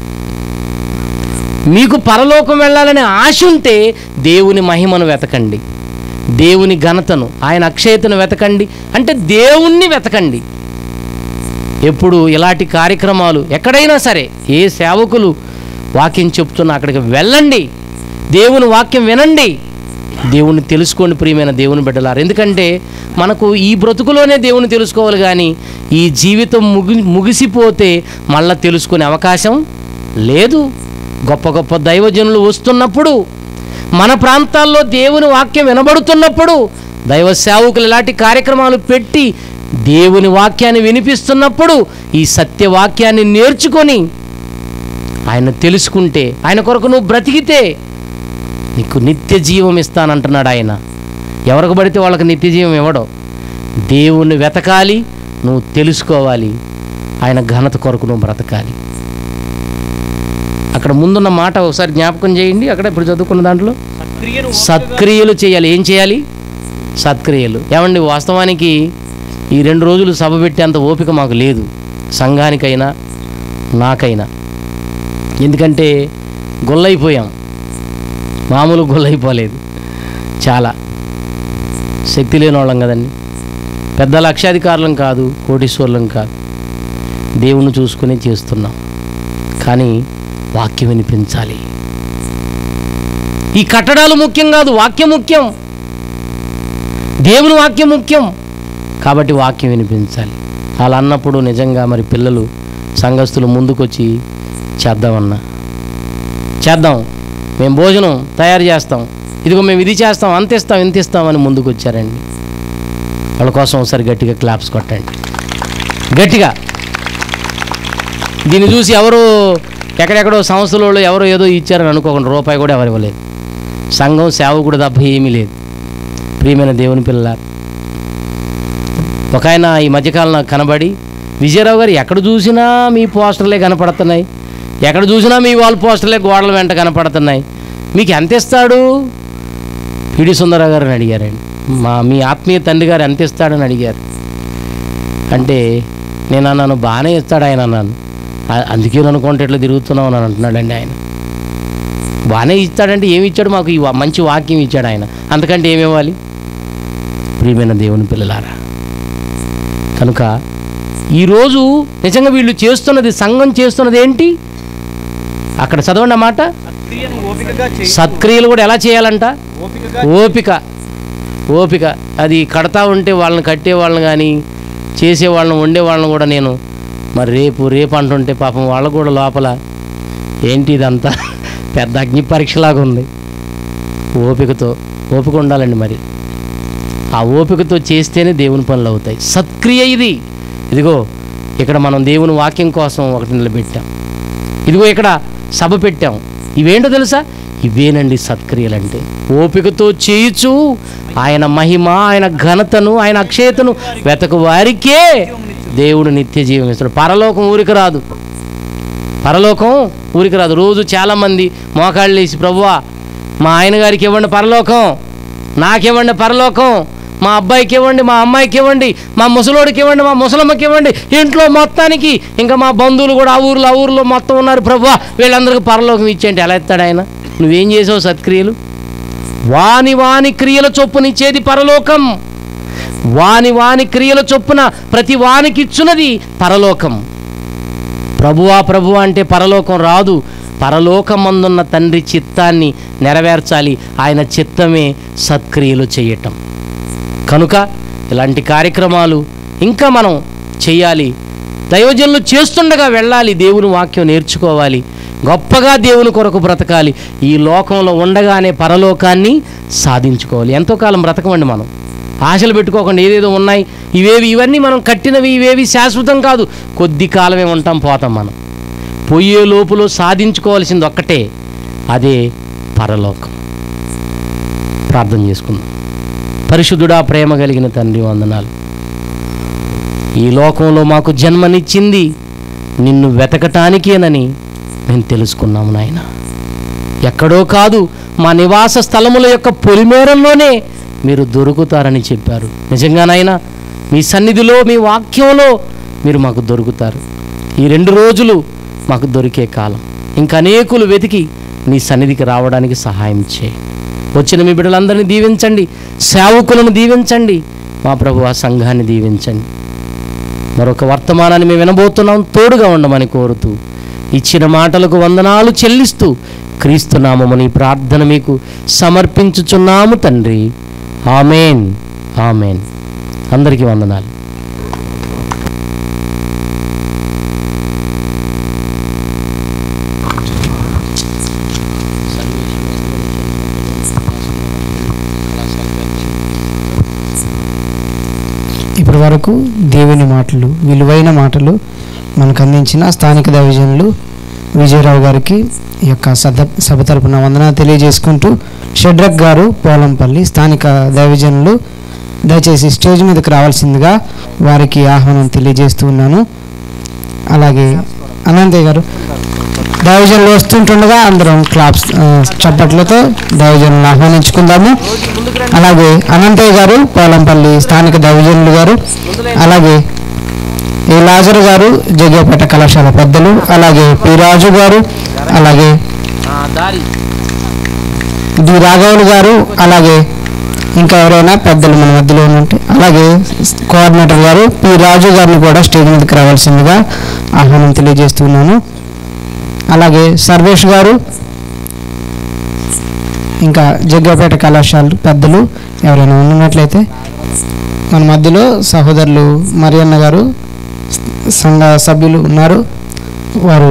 మీకు పరలోకం వెళ్ళాలనే ఆశ ఉంటే దేవుని మహిమను వెతకండి దేవుని ఘనతను ఆయన అక్షయతను వెతకండి అంటే దేవుణ్ణి వెతకండి ఎప్పుడు ఇలాంటి కార్యక్రమాలు ఎక్కడైనా సరే ఏ సేవకులు వాక్యం చెప్తున్నా అక్కడికి వెళ్ళండి దేవుని వాక్యం వినండి దేవుణ్ణి తెలుసుకోండి ప్రియమైన దేవుని బిడ్డలారు ఎందుకంటే మనకు ఈ బ్రతుకులోనే దేవుని తెలుసుకోవాలి కానీ ఈ జీవితం ముగి ముగిసిపోతే మళ్ళా తెలుసుకునే అవకాశం లేదు గొప్ప గొప్ప దైవజనులు వస్తున్నప్పుడు మన ప్రాంతాల్లో దేవుని వాక్యం వినబడుతున్నప్పుడు దైవ సేవకులు ఇలాంటి కార్యక్రమాలు పెట్టి దేవుని వాక్యాన్ని వినిపిస్తున్నప్పుడు ఈ సత్యవాక్యాన్ని నేర్చుకొని ఆయన తెలుసుకుంటే ఆయన కొరకు నువ్వు బ్రతికితే నీకు నిత్య జీవం ఇస్తానంటున్నాడు ఆయన ఎవరికి పడితే వాళ్ళకి నిత్య జీవం ఇవ్వడం దేవుణ్ణి వెతకాలి నువ్వు తెలుసుకోవాలి ఆయన ఘనత కొరకు నువ్వు బ్రతకాలి అక్కడ ముందున్న మాట ఒకసారి జ్ఞాపకం చేయండి అక్కడ ఇప్పుడు చదువుకున్న దాంట్లో సక్రియను సత్క్రియలు చేయాలి ఏం చేయాలి సత్క్రియలు ఏమండి వాస్తవానికి ఈ రెండు రోజులు సభ పెట్టేంత ఓపిక మాకు లేదు సంఘానికైనా నాకైనా ఎందుకంటే గొల్లైపోయాం మామూలు గొల్లైపోలేదు చాలా శక్తి లేని వాళ్ళం కదండి పెద్ద లక్షాధికారులం కాదు కోటీశ్వరులం కాదు దేవుణ్ణి చూసుకుని చేస్తున్నాం కానీ వాక్యం వినిపించాలి ఈ కట్టడాలు ముఖ్యం కాదు వాక్యం ముఖ్యం దేవుని వాక్యం ముఖ్యం కాబట్టి వాక్యం వినిపించాలి అలా అన్నప్పుడు నిజంగా మరి పిల్లలు సంఘస్థులు ముందుకొచ్చి చేద్దామన్నా చేద్దాం మేము భోజనం తయారు చేస్తాం ఇదిగో మేము ఇది చేస్తాం అంత ఇస్తాం ఇంత ఇస్తాం అని ముందుకు వచ్చారండి వాళ్ళ కోసం ఒకసారి గట్టిగా క్లాప్స్ కొట్టండి గట్టిగా దీన్ని చూసి ఎవరు ఎక్కడెక్కడో సంస్థలలో ఎవరో ఏదో ఇచ్చారని అనుకోకుండా రూపాయి కూడా ఎవరు ఇవ్వలేదు సంఘం సేవకుడు తప్ప ఏమీ లేదు ప్రియమైన దేవుని పిల్లలారు ఒక ఆయన ఈ మధ్యకాలం నాకు కనబడి విజయరావు గారు ఎక్కడ చూసినా మీ పోస్టర్లే కనపడుతున్నాయి ఎక్కడ చూసినా మీ వాల్ పోస్టర్లే గోడల వెంట కనపడుతున్నాయి మీకు ఎంత ఇస్తాడు పిడి సుందరరావు గారిని అడిగారండి మా మీ ఆత్మీయ తండ్రి గారు ఎంత ఇస్తాడని అడిగారు అంటే నేను అన్నాను బాగానే ఇస్తాడు ఆయన అన్నాను "ఆ- అందుకే అనుకుంటే ఇట్లా తిరుగుతున్నావు అని అంటున్నాడండి ఆయన బాగానే ఇస్తాడంటే ఏమి ఇచ్చాడు మాకు ఈ వా- మంచి వాక్యం ఇచ్చాడు ఆయన అంతకంటే ఏమి ఇవ్వాలి ప్రియమైన దేవుని పిల్లలారా కనుక ఈరోజు నిజంగా వీళ్ళు చేస్తున్నది సంఘం చేస్తున్నది ఏంటి అక్కడ చదవండి ఆ మాట క్రియను ఓపికగా చేయి సత్క్రియలు కూడా ఎలా చేయాలంట ఓపికగా ఓపిక ఓపిక అది కడతా ఉంటే వాళ్ళని కట్టే వాళ్ళని కానీ చేసే వాళ్ళని వండే వాళ్ళని కూడా నేను మరి రేపు రేపు అంటుంటే పాపం వాళ్ళకు కూడా లోపల ఏంటి ఇదంతా పెద్ద అగ్ని పరీక్షలాగా ఉంది ఓపికతో ఓపిక ఉండాలండి మరి ఆ ఓపికతో చేస్తేనే దేవుని పనులు అవుతాయి సత్క్రియ ఇది ఇదిగో ఇక్కడ మనం దేవుని వాక్యం కోసం ఒకటి నిలబెట్టాం ఇదిగో ఇక్కడ సభ పెట్టాం ఇవేంటో తెలుసా ఇవేనండి సత్క్రియలంటే ఓపికతో చేయుచు ఆయన మహిమ ఆయన ఘనతను ఆయన అక్షయతను వెతకు వారికే దేవుడు నిత్య జీవం ఇస్తాడు పరలోకం ఊరికి రాదు పరలోకం ఊరికి రాదు రోజు చాలామంది మోకాళ్ళు వేసి ప్రభువా మా ఆయన గారికి ఇవ్వండి పరలోకం నాకివ్వండి పరలోకం మా అబ్బాయికి ఇవ్వండి మా అమ్మాయికి ఇవ్వండి మా ముసలోడికి ఇవ్వండి మా ముసలమ్మకి ఇవ్వండి ఇంట్లో మొత్తానికి ఇంకా మా బంధువులు కూడా ఆ ఊర్లో ఆ ఊర్లో మొత్తం ఉన్నారు ప్రభువా వీళ్ళందరికీ పరలోకం ఇచ్చేంటి ఎలా ఇస్తాడు ఆయన నువ్వేం చేసావు సత్క్రియలు వాని వాని క్రియల చొప్పునిచ్చేది పరలోకం వాని వాని క్రియల చొప్పున ప్రతి వానికి ఇచ్చున్నది పరలోకం ప్రభువా ప్రభువా అంటే పరలోకం రాదు పరలోకమందున్న తండ్రి చిత్తాన్ని నెరవేర్చాలి ఆయన చిత్తమే సత్క్రియలు చేయటం కనుక ఇలాంటి కార్యక్రమాలు ఇంకా మనం చేయాలి దైవజనులు చేస్తుండగా వెళ్ళాలి దేవుని వాక్యం నేర్చుకోవాలి గొప్పగా దేవుని కొరకు బ్రతకాలి ఈ లోకంలో ఉండగానే పరలోకాన్ని సాధించుకోవాలి ఎంతో కాలం బ్రతకమండి మనం ఆశలు పెట్టుకోకుండా ఏదేదో ఉన్నాయి ఇవేవి ఇవన్నీ మనం కట్టినవి ఇవేవి శాశ్వతం కాదు కొద్ది కాలమే ఉంటాం పోతాం మనం పోయే లోపులో సాధించుకోవాల్సింది ఒక్కటే అదే పరలోకం ప్రార్థన చేసుకుందాం పరిశుద్ధుడా ప్రేమ కలిగిన తండ్రి వందనాలు ఈ లోకంలో మాకు జన్మనిచ్చింది నిన్ను వెతకటానికేనని మేము తెలుసుకున్నాము నాయన ఎక్కడో కాదు మా నివాస స్థలముల యొక్క పొలిమేరల్లోనే మీరు దొరుకుతారని చెప్పారు నిజంగానైనా మీ సన్నిధిలో మీ వాక్యంలో మీరు మాకు దొరుకుతారు ఈ రెండు రోజులు మాకు దొరికే కాలం ఇంకా అనేకులు వెతికి నీ సన్నిధికి రావడానికి సహాయం చేయండి వచ్చిన మీ బిడ్డలందరినీ దీవించండి సేవకులను దీవించండి మా ప్రభు ఆ సంఘాన్ని దీవించండి మరొక వర్తమానాన్ని మేము వినబోతున్నాం తోడుగా ఉండమని కోరుతూ ఇచ్చిన మాటలకు వందనాలు చెల్లిస్తూ క్రీస్తునామని ప్రార్థన మీకు సమర్పించుచున్నాము తండ్రి ఆమెన్ ఆమెన్ అందరికీ వందనాలు ఇప్పటి వరకు దేవుని మాటలు విలువైన మాటలు మనకు అందించిన స్థానిక దైవజనులు విజయరావు గారికి ఈ యొక్క సద సభ తరపున వందన తెలియజేసుకుంటూ షడ్రక్ గారు పోలంపల్లి స్థానిక దైవజనులు దయచేసి స్టేజ్ మీదకి రావాల్సిందిగా వారికి ఆహ్వానం తెలియజేస్తూ ఉన్నాను అలాగే అనంతయ్య గారు దైవజనులు వస్తుంటుండగా అందరం క్లాప్స్ ఆ, చప్పట్లతో దైవజనులను ఆహ్వానించుకుందాము అలాగే అనంతయ్య గారు పోలంపల్లి స్థానిక దైవజనులు గారు అలాగే ఈ లాజరు గారు జగ్గపేట కళాశాల పెద్దలు అలాగే పి రాజు గారు అలాగే దారి డి రాఘవులు గారు అలాగే ఇంకా ఎవరైనా పెద్దలు మన మధ్యలో ఉంటే అలాగే కోఆర్డినేటర్ గారు పి రాజు గారిని కూడా స్టేజ్ మీదకి రావాల్సిందిగా ఆహ్వానం తెలియజేస్తున్నాను అలాగే సర్వేష్ గారు ఇంకా జగ్గపేట కళాశాల పెద్దలు ఎవరైనా ఉన్నట్లయితే మన మధ్యలో సహోదరులు మరియన్న గారు సంఘ సభ్యులు ఉన్నారు వారు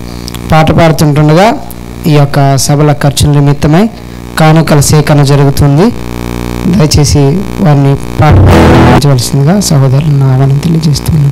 పాట పాడుతుంటుండగా ఈ యొక్క సభల ఖర్చుల నిమిత్తమై కానుకల సేకరణ జరుగుతుంది దయచేసి వారిని పాట పాడించవలసిందిగా సహోదరులను ఆహ్వానం తెలియజేస్తున్నాను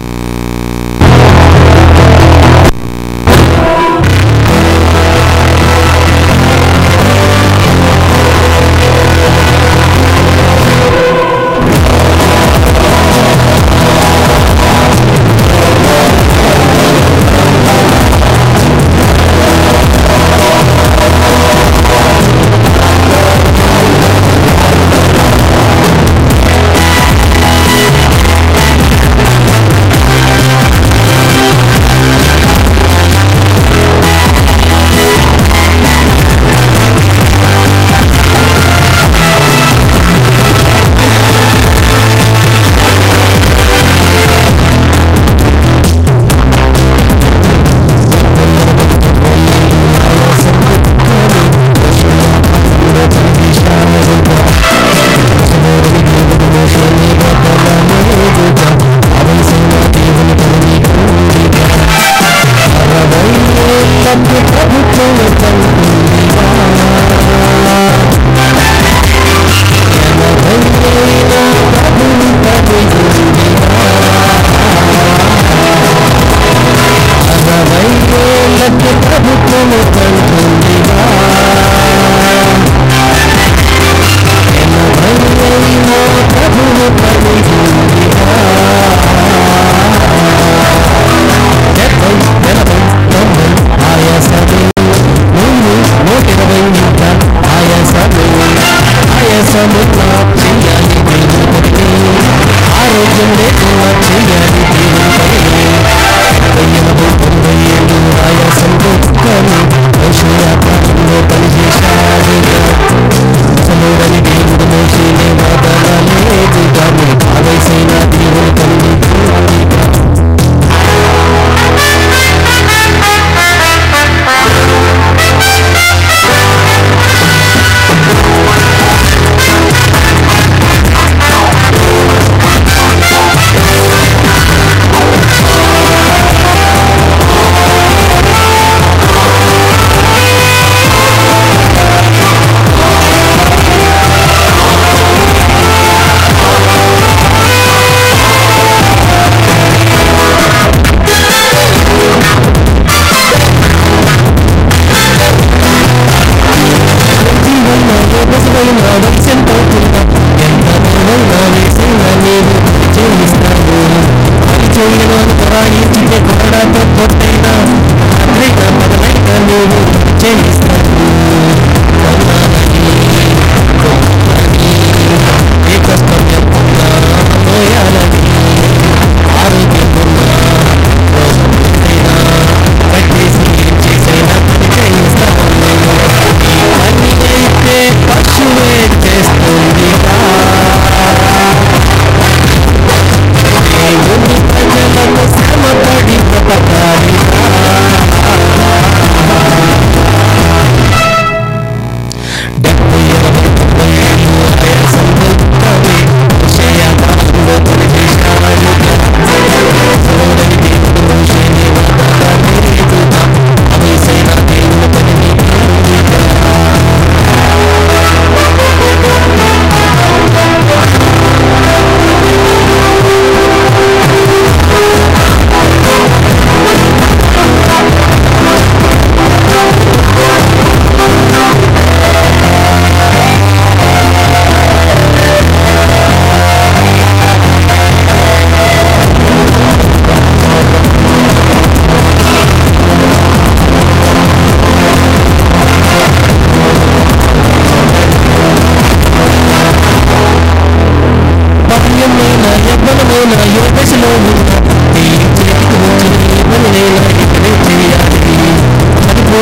సమపడి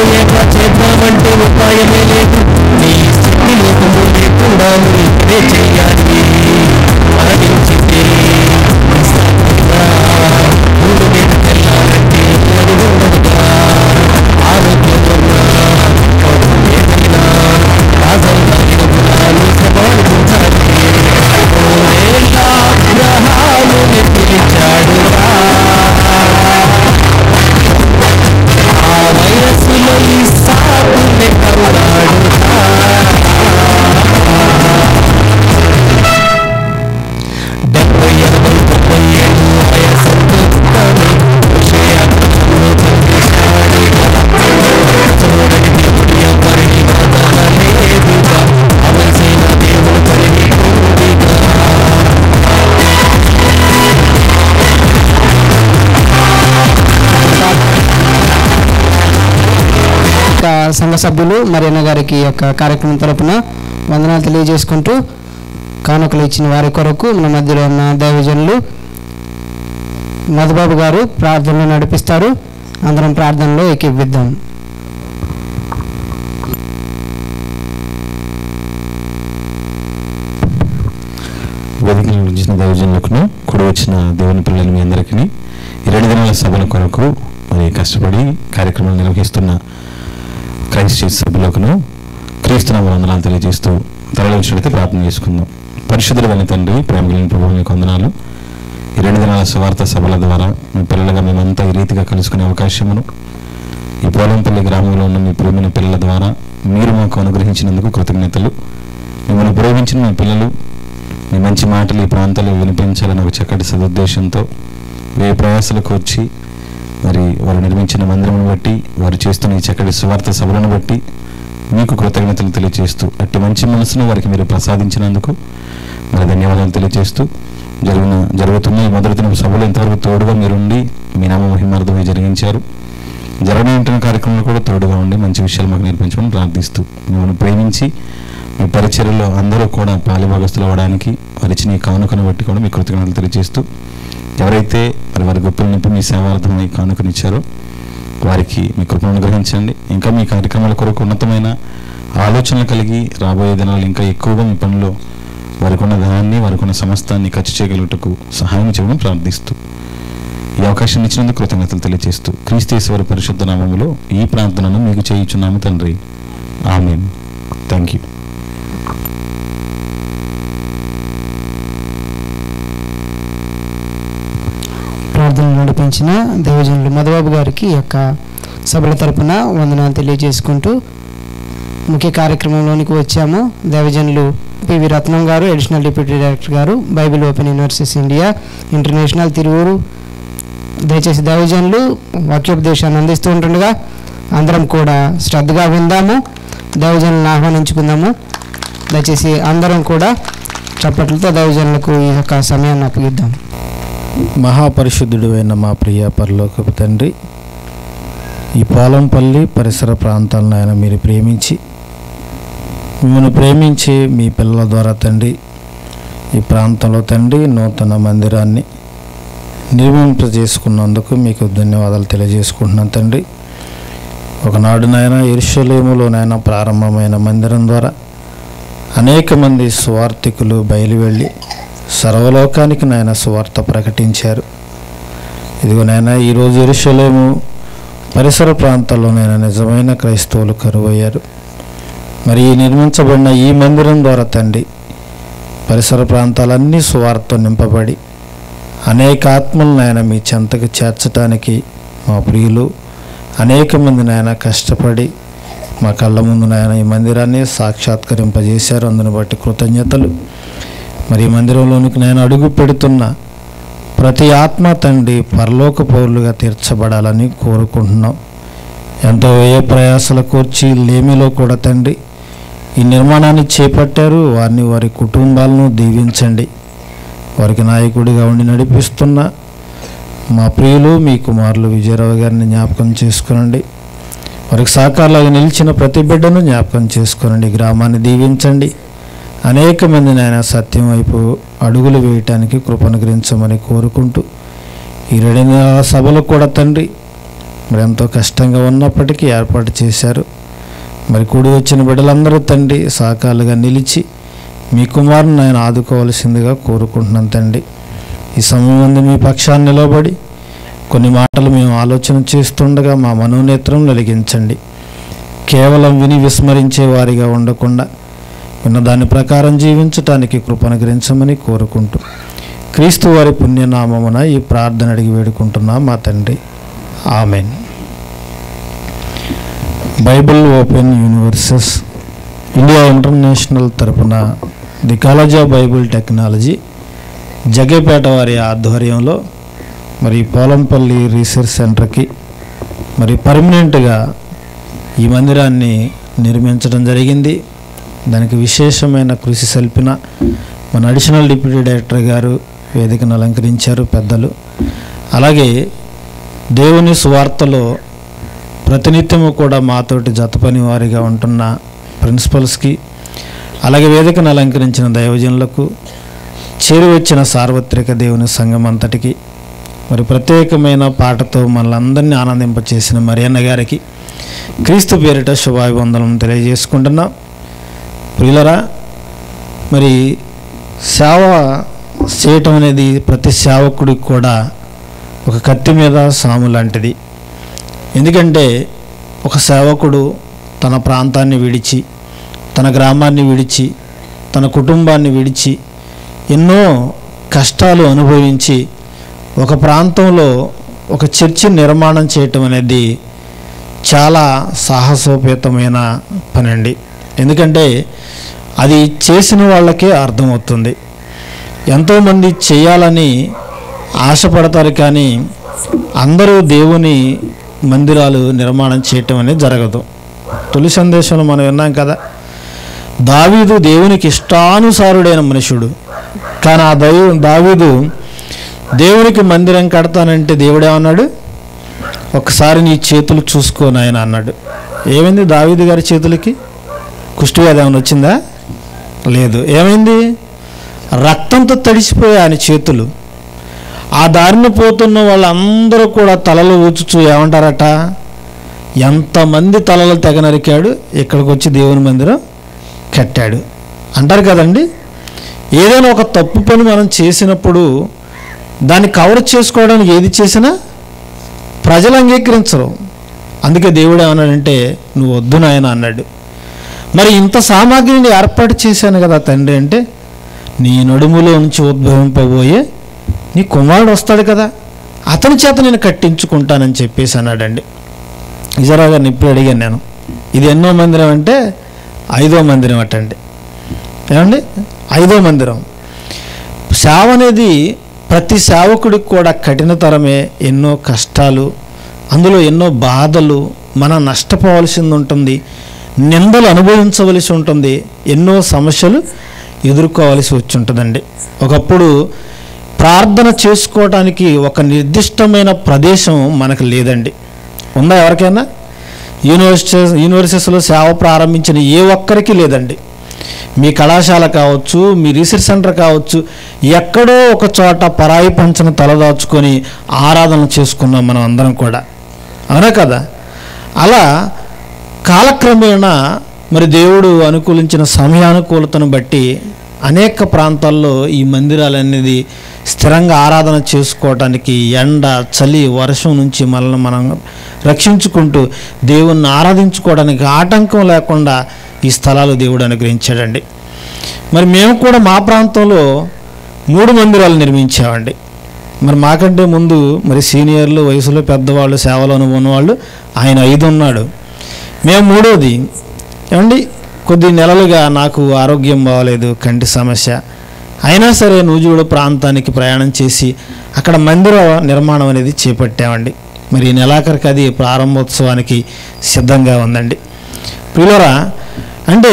తెలియక చేద్దామంటే ఉపాయమే లేదు నీ శక్తి లోకము లేకుండా నువ్వు ఇప్పుడే చేయాలి మరణించితే సాధనగా ఊరు మీదకి వెళ్ళాలంటే అడుగు ఉండదుగా ఆరోగ్యం ఉన్నా కోపం ఏదైనా రాజంగా నీ సవాలు ఉంచాలి ఓరేళ్ళ గ్రహాలు పిలిచాడు ఆ వయస్సులో ఈ సాగుని కరుణాడు డెబ్బై ఎనభై ముప్పై ఏళ్ళు వయస్సుతో తాను విషయాలను పంపించాడు చూడని దేవుడు ఎవరిని వదలలేదుగా అవలసిన దేవుడు కలిగి ఉందిగా యొక్క సంఘ సభ్యులు మరియన్న గారికి ఈ యొక్క కార్యక్రమం తరపున వందనాలు తెలియజేసుకుంటూ కానుకలు ఇచ్చిన వారి కొరకు మన మధ్యలో ఉన్న దైవజనులు మధుబాబు గారు ప్రార్థనలు నడిపిస్తారు అందరం ప్రార్థనలో ఏకీవిద్దాం వేదికను ఉంచిన దైవజనులకు కూడి వచ్చిన దేవుని పిల్లలు మీ అందరికీ ఈ రెండు దినాల సభల కొరకు మరి కష్టపడి కార్యక్రమాలు నిర్వహిస్తున్న క్రైస్ట్ చర్చ్ సభ్యులకును క్రీస్తునామ వందనాలు తెలియజేస్తూ తరలించినట్లయితే ప్రార్థన చేసుకుందాం పరిశుద్ధులు వెళ్ళి తండ్రి ప్రేమ కలిగిన ప్రభువు మీకు వందనాలు ఈ రెండు దినాల సువార్త సభల ద్వారా మీ పిల్లలుగా మేమంతా ఈ రీతిగా కలుసుకునే అవకాశమును ఈ పోలంపల్లి గ్రామంలో ఉన్న మీ ప్రేమైన పిల్లల ద్వారా మీరు మాకు అనుగ్రహించినందుకు కృతజ్ఞతలు మిమ్మల్ని ప్రేమించిన మీ పిల్లలు మీ మంచి మాటలు ఈ ప్రాంతాల్లో వినిపించాలని ఒక చక్కటి సదుద్దేశంతో వే ప్రయాసాలకు వచ్చి మరి వారు నిర్మించిన మందిరమును బట్టి వారు చేస్తున్న ఈ చక్కటి సువార్త సభలను బట్టి మీకు కృతజ్ఞతలు తెలియజేస్తూ అట్టి మంచి మనసును వారికి మీరు ప్రసాదించినందుకు మరి ధన్యవాదాలు తెలియజేస్తూ జరిగిన జరుగుతున్న ఈ మొదటి దినపు సభలు ఇంతవరకు తోడుగా మీరుండి మీ నామ మహిమార్థమై జరిగించారు జరగనుంటున్న కార్యక్రమంలో కూడా తోడుగా ఉండి మంచి విషయాలు మాకు నేర్పించమని ప్రార్థిస్తూ మిమ్మల్ని ప్రేమించి మీ పరిచర్యలో అందరూ కూడా పాలిభాగస్తులు అవ్వడానికి వారి ఇచ్చిన ఈ కానుకను బట్టి కూడా మీ కృతజ్ఞతలు తెలియజేస్తూ ఎవరైతే మరి వారి గొప్పలు నింపి మీ సేవార్థమై కానుకనిచ్చారో వారికి మీ కృపను అనుగ్రహించండి ఇంకా మీ కార్యక్రమాల కొరకు ఉన్నతమైన ఆలోచనలు కలిగి రాబోయే దినాలు ఇంకా ఎక్కువగా మీ పనిలో వారికి ఉన్న ధనాన్ని వారికి ఉన్న సమస్తాన్ని ఖర్చు చేయగలుగుటకు సహాయం చేయడం ప్రార్థిస్తూ ఈ అవకాశం ఇచ్చినందుకు కృతజ్ఞతలు తెలియజేస్తూ క్రీస్తేశ్వర పరిశుద్ధ నామములో ఈ ప్రార్థనను మీకు చేయించున్నాము తండ్రి ఆమెన్ థ్యాంక్ యూ ప్రార్థనలు నడిపించిన దేవజనులు మధుబాబు గారికి ఈ యొక్క సభల తరపున వందనాలు తెలియజేసుకుంటూ ముఖ్య కార్యక్రమంలోనికి వచ్చాము దేవజనులు PV Ratnam garu additional deputy director garu Bible open universities India international Tiruvuru దయచేసి దైవజనులు వాక్యోపదేశాన్ని అందిస్తూ ఉంటుండగా అందరం కూడా శ్రద్ధగా విందాము దైవజనులను ఆహ్వానించుకుందాము దయచేసి అందరం కూడా చప్పట్లతో దైవజనులకు ఈ యొక్క సమయాన్ని అప్పగిద్దాం మహాపరిశుద్ధుడు అయిన మా ప్రియ పరలోకపు తండ్రి ఈ పోలంపల్లి పరిసర ప్రాంతాలను ఆయన మీరు ప్రేమించి మిమ్మల్ని ప్రేమించి మీ పిల్లల ద్వారా తండ్రి ఈ ప్రాంతంలో తండ్రి నూతన మందిరాన్ని నిర్మింపజేసుకున్నందుకు మీకు ధన్యవాదాలు తెలియజేసుకుంటున్నాను తండ్రి ఒకనాడు నాయన ఇరుషలేములోనైనా ప్రారంభమైన మందిరం ద్వారా అనేక మంది స్వార్థికులు బయలు వెళ్ళి సర్వలోకానికి నాయన సువార్త ప్రకటించారు ఇదిగో నాయన ఈరోజు ఎరుషలేము పరిసర ప్రాంతాల్లో నాయన నిజమైన క్రైస్తవులు కరువయ్యారు మరి ఈ నిర్మించబడిన ఈ మందిరం ద్వారా తండ్రి పరిసర ప్రాంతాలన్నీ సువార్త నింపబడి అనేక ఆత్మలు నాయన మీ చెంతకు చేర్చడానికి మా ప్రియులు అనేక మంది నాయన కష్టపడి మా కళ్ళ ముందు నాయన ఈ మందిరాన్ని సాక్షాత్కరింపజేశారు అందుని బట్టి కృతజ్ఞతలు మరి ఈ మందిరంలోనికి నేను అడుగు పెడుతున్న ప్రతి ఆత్మ తండ్రి పరలోక పౌరులుగా తీర్చబడాలని కోరుకుంటున్నాం ఎంతో వ్యయ ప్రయాసల కూర్చి లేమిలో కూడా తండ్రి ఈ నిర్మాణాన్ని చేపట్టారు వారిని వారి కుటుంబాలను దీవించండి వారికి నాయకుడిగా ఉండి నడిపిస్తున్న మా ప్రియులు మీ కుమారులు విజయరావు గారిని జ్ఞాపకం చేసుకునండి వారికి సహకారాలుగా నిలిచిన ప్రతి బిడ్డను జ్ఞాపకం చేసుకునండి గ్రామాన్ని దీవించండి అనేక మంది నాయన సత్యం వైపు అడుగులు వేయటానికి కృపనుగ్రహించమని కోరుకుంటూ ఈ రెండు నెలల సభలో కూడా తండ్రి మరి ఎంతో కష్టంగా ఉన్నప్పటికీ ఏర్పాటు చేశారు మరి కూడి వచ్చిన బిడ్డలందరూ తండ్రి సహకారులుగా నిలిచి మీ కుమారుని ఆయన ఆదుకోవాల్సిందిగా కోరుకుంటున్నాను తండ్రి ఈ సమయం ముందు మీ పక్షాన్ని నిలబడి కొన్ని మాటలు మేము ఆలోచన చేస్తుండగా మా మనోనేత్రం వెలిగించండి కేవలం విని విస్మరించే వారిగా ఉండకుండా విన్న దాని ప్రకారం జీవించటానికి కృపనుగ్రహించమని కోరుకుంటూ క్రీస్తు వారి పుణ్యనామమున ఈ ప్రార్థన అడిగి వేడుకుంటున్నా మా తండ్రి amen Bible open universes India international తరపున the college of Bible technology Jaggepeta వారి ఆధ్వర్యంలో మరి పోలంపల్లి రీసెర్చ్ సెంటర్కి మరి పర్మనెంట్గా ఈ మందిరాన్ని నిర్మించడం జరిగింది దానికి విశేషమైన కృషి సల్పిన మన అడిషనల్ డిప్యూటీ డైరెక్టర్ గారు వేదికను అలంకరించారు పెద్దలు అలాగే దేవుని సువార్తలో ప్రతినిత్యము కూడా మాతోటి జతపని వారిగా ఉంటున్న ప్రిన్సిపల్స్కి అలాగే వేదికను అలంకరించిన దైవజనులకు చేరి వచ్చిన సార్వత్రిక దేవుని సంఘం అంతటికి మరి ప్రత్యేకమైన పాటతో మనల్ని ఆనందింపచేసిన మరియన్న గారికి క్రీస్తు పేరిట శుభాభివందనం తెలియజేసుకుంటున్నాం ప్రియులరా మరి సేవ చేయటం అనేది ప్రతి సేవకుడికి కూడా ఒక కత్తి మీద సాము లాంటిది ఎందుకంటే ఒక సేవకుడు తన ప్రాంతాన్ని విడిచి తన గ్రామాన్ని విడిచి తన కుటుంబాన్ని విడిచి ఎన్నో కష్టాలు అనుభవించి ఒక ప్రాంతంలో ఒక చర్చి నిర్మాణం చేయటం అనేది చాలా సాహసోపేతమైన పని అండి ఎందుకంటే అది చేసిన వాళ్ళకే అర్థమవుతుంది ఎంతోమంది చేయాలని ఆశపడతారు కానీ అందరూ దేవుని మందిరాలు నిర్మాణం చేయటం అనేది జరగదు తొలి సందేశంలో మనం విన్నాం కదా దావీదు దేవునికి ఇష్టానుసారుడైన మనుషుడు కానీ ఆ దైవ దావీదు దేవునికి మందిరం కడతానంటే దేవుడేమన్నాడు ఒకసారి నీ చేతులు చూసుకో నాయన అన్నాడు ఏమైంది దావీదు గారి చేతులకి కుష్టివ్యాధి ఏమైనా వచ్చిందా లేదు ఏమైంది రక్తంతో తడిసిపోయాయి ఆయన చేతులు ఆ దారిన పోతున్న వాళ్ళందరూ కూడా తలలు ఊచుచూ ఏమంటారట ఎంతమంది తలలు తెగ నరికాడు ఇక్కడికి వచ్చి దేవుని మందిరం కట్టాడు అంటారు కదండి ఏదైనా ఒక తప్పు పని మనం చేసినప్పుడు దాన్ని కవర్ చేసుకోవడానికి ఏది చేసినా ప్రజలు అంగీకరించరు అందుకే దేవుడు ఏమన్నాడంటే నువ్వు వద్దు నాయన అన్నాడు మరి ఇంత సామాగ్రిని ఏర్పాటు చేశాను కదా తండ్రి అంటే నీ నడుములో నుంచి ఉద్భవింపబోయే నీ కుమారుడు వస్తాడు కదా అతని చేత నేను కట్టించుకుంటానని చెప్పేసి అన్నాడండి ఇజరా గారిని ఇప్పుడు అడిగాను నేను ఇది ఎన్నో మందిరం అంటే ఐదో మందిరం అటండి ఏమండి ఐదో మందిరం సేవ అనేది ప్రతి సేవకుడికి కూడా కఠినతరమే ఎన్నో కష్టాలు అందులో ఎన్నో బాధలు మనం నష్టపోవలసింది ఉంటుంది నిందలు అనుభవించవలసి ఉంటుంది ఎన్నో సమస్యలు ఎదుర్కోవాల్సి వచ్చి ఉంటుందండి ఒకప్పుడు ప్రార్థన చేసుకోవడానికి ఒక నిర్దిష్టమైన ప్రదేశం మనకు లేదండి ఉందా ఎవరికైనా యూనివర్సిటీ యూనివర్సిటీస్లో సేవ ప్రారంభించిన ఏ ఒక్కరికి లేదండి మీ కళాశాల కావచ్చు మీ రీసెర్చ్ సెంటర్ కావచ్చు ఎక్కడో ఒక చోట పరాయి పంచను తలదాచుకొని ఆరాధన చేసుకున్నాం మనం అందరం కూడా అవునా కదా అలా కాలక్రమేణా మరి దేవుడు అనుకూలించిన సమయానుకూలతను బట్టి అనేక ప్రాంతాల్లో ఈ మందిరాలు అనేది స్థిరంగా ఆరాధన చేసుకోవటానికి ఎండ చలి వర్షం నుంచి మనల్ని మనం రక్షించుకుంటూ దేవుణ్ణి ఆరాధించుకోవడానికి ఆటంకం లేకుండా ఈ స్థలాలు దేవుడు అనుగ్రహించాడండి మరి మేము కూడా మా ప్రాంతంలో మూడు మందిరాలు నిర్మించామండి మరి మాకంటే ముందు మరి సీనియర్లు వయసులో పెద్దవాళ్ళు సేవలో అనుభవం వాళ్ళు ఆయన ఐదు ఉన్నాడు మేము మూడోది ఏమండి కొద్ది నెలలుగా నాకు ఆరోగ్యం బాగలేదు కంటి సమస్య అయినా సరే నూజివీడు ప్రాంతానికి ప్రయాణం చేసి అక్కడ మందిర నిర్మాణం అనేది చేపట్టామండి మరి ఈ నెలాఖరికి అది ప్రారంభోత్సవానికి సిద్ధంగా ఉందండి ప్రియులరా అంటే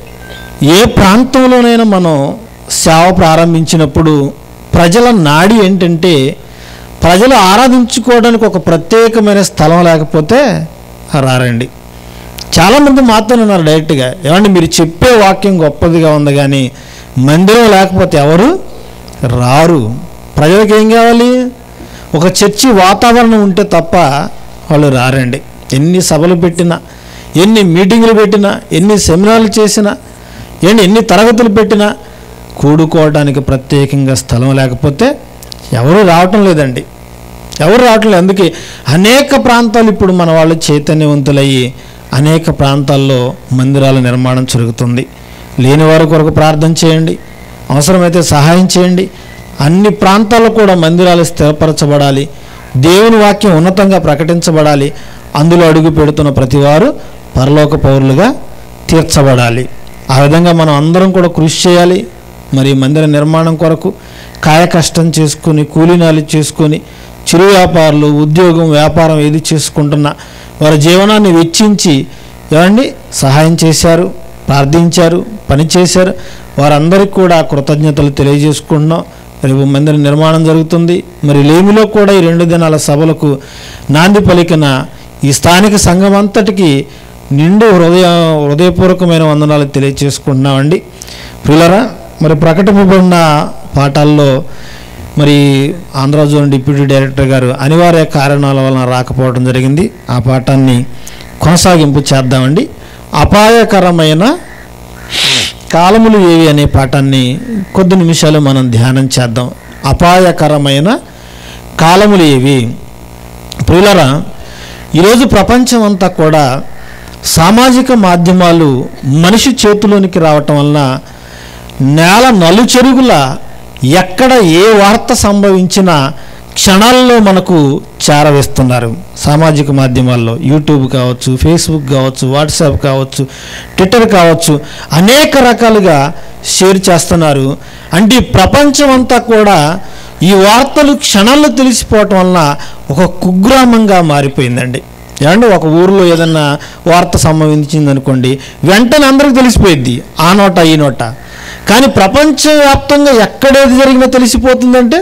ఏ ప్రాంతంలోనైనా మనం సేవ ప్రారంభించినప్పుడు ప్రజల నాడి ఏంటంటే ప్రజలు ఆరాధించుకోవడానికి ఒక ప్రత్యేకమైన స్థలం లేకపోతే రారండి చాలామంది మాత్రం ఉన్నారు డైరెక్ట్గా ఏమండి మీరు చెప్పే వాక్యం గొప్పదిగా ఉంది కానీ మందిరం లేకపోతే ఎవరు రారు ప్రజలకు ఏం కావాలి ఒక చర్చి వాతావరణం ఉంటే తప్ప వాళ్ళు రారండి ఎన్ని సభలు పెట్టినా ఎన్ని మీటింగులు పెట్టినా ఎన్ని సెమినార్లు చేసినా ఏంటి ఎన్ని తరగతులు పెట్టినా కూడుకోవడానికి ప్రత్యేకంగా స్థలం లేకపోతే ఎవరు రావటం లేదండి ఎవరు రావటం లేదు అందుకే అనేక ప్రాంతాలు ఇప్పుడు మన వాళ్ళు చైతన్యవంతులయ్యి అనేక ప్రాంతాల్లో మందిరాల నిర్మాణం జరుగుతుంది లేని వారి కొరకు ప్రార్థన చేయండి అవసరమైతే సహాయం చేయండి అన్ని ప్రాంతాల్లో కూడా మందిరాలు స్థిరపరచబడాలి దేవుని వాక్యం ఉన్నతంగా ప్రకటించబడాలి అందులో అడుగు పెడుతున్న ప్రతివారు పరలోక పౌరులుగా తీర్చబడాలి ఆ విధంగా మనం అందరం కూడా కృషి చేయాలి మరి మందిర నిర్మాణం కొరకు కాయ కష్టం చేసుకుని కూలీనాలు చేసుకొని చిరు వ్యాపారులు ఉద్యోగం వ్యాపారం ఏది చేసుకుంటున్నా వారి జీవనాన్ని వెచ్చించి ఏమండి సహాయం చేశారు ప్రార్థించారు పని చేశారు వారందరికీ కూడా కృతజ్ఞతలు తెలియజేసుకుంటున్నాం రేపు మందిర నిర్మాణం జరుగుతుంది మరి లేమిలో కూడా ఈ రెండు దినాల సభలకు నాంది పలికిన ఈ స్థానిక సంఘం అంతటికి నిండు హృదయ హృదయపూర్వకమైన వందనాలు తెలియజేసుకుంటున్నామండి ప్రియులరా మరి ప్రకటింపబడిన పాఠాల్లో మరి ఆంధ్ర జోన్ డిప్యూటీ డైరెక్టర్ గారు అనివార్య కారణాల వలన రాకపోవడం జరిగింది ఆ పాఠాన్ని కొనసాగింపు చేద్దామండి అపాయకరమైన కాలములు ఏవి అనే పాఠాన్ని కొద్ది నిమిషాలు మనం ధ్యానం చేద్దాం అపాయకరమైన కాలములు ఏవి ప్రియులరా ఈరోజు ప్రపంచం అంతా కూడా సామాజిక మాధ్యమాలు మనిషి చేతిలోనికి రావటం వలన నేల నలుచెరుగుల ఎక్కడ ఏ వార్త సంభవించినా క్షణాల్లో మనకు చేరవేస్తున్నారు సామాజిక మాధ్యమాల్లో యూట్యూబ్ కావచ్చు ఫేస్బుక్ కావచ్చు వాట్సాప్ కావచ్చు ట్విట్టర్ కావచ్చు అనేక రకాలుగా షేర్ చేస్తున్నారు అంటే ఈ ప్రపంచం అంతా కూడా ఈ వార్తలు క్షణాల్లో తెలిసిపోవటం వలన ఒక కుగ్రామంగా మారిపోయిందండి ఏమంటే ఒక ఊరిలో ఏదన్నా వార్త సంభవించింది అనుకోండి వెంటనే అందరికి తెలిసిపోయింది ఆ నోట ఈ నోట కానీ ప్రపంచవ్యాప్తంగా ఎక్కడేది జరిగినా తెలిసిపోతుందంటే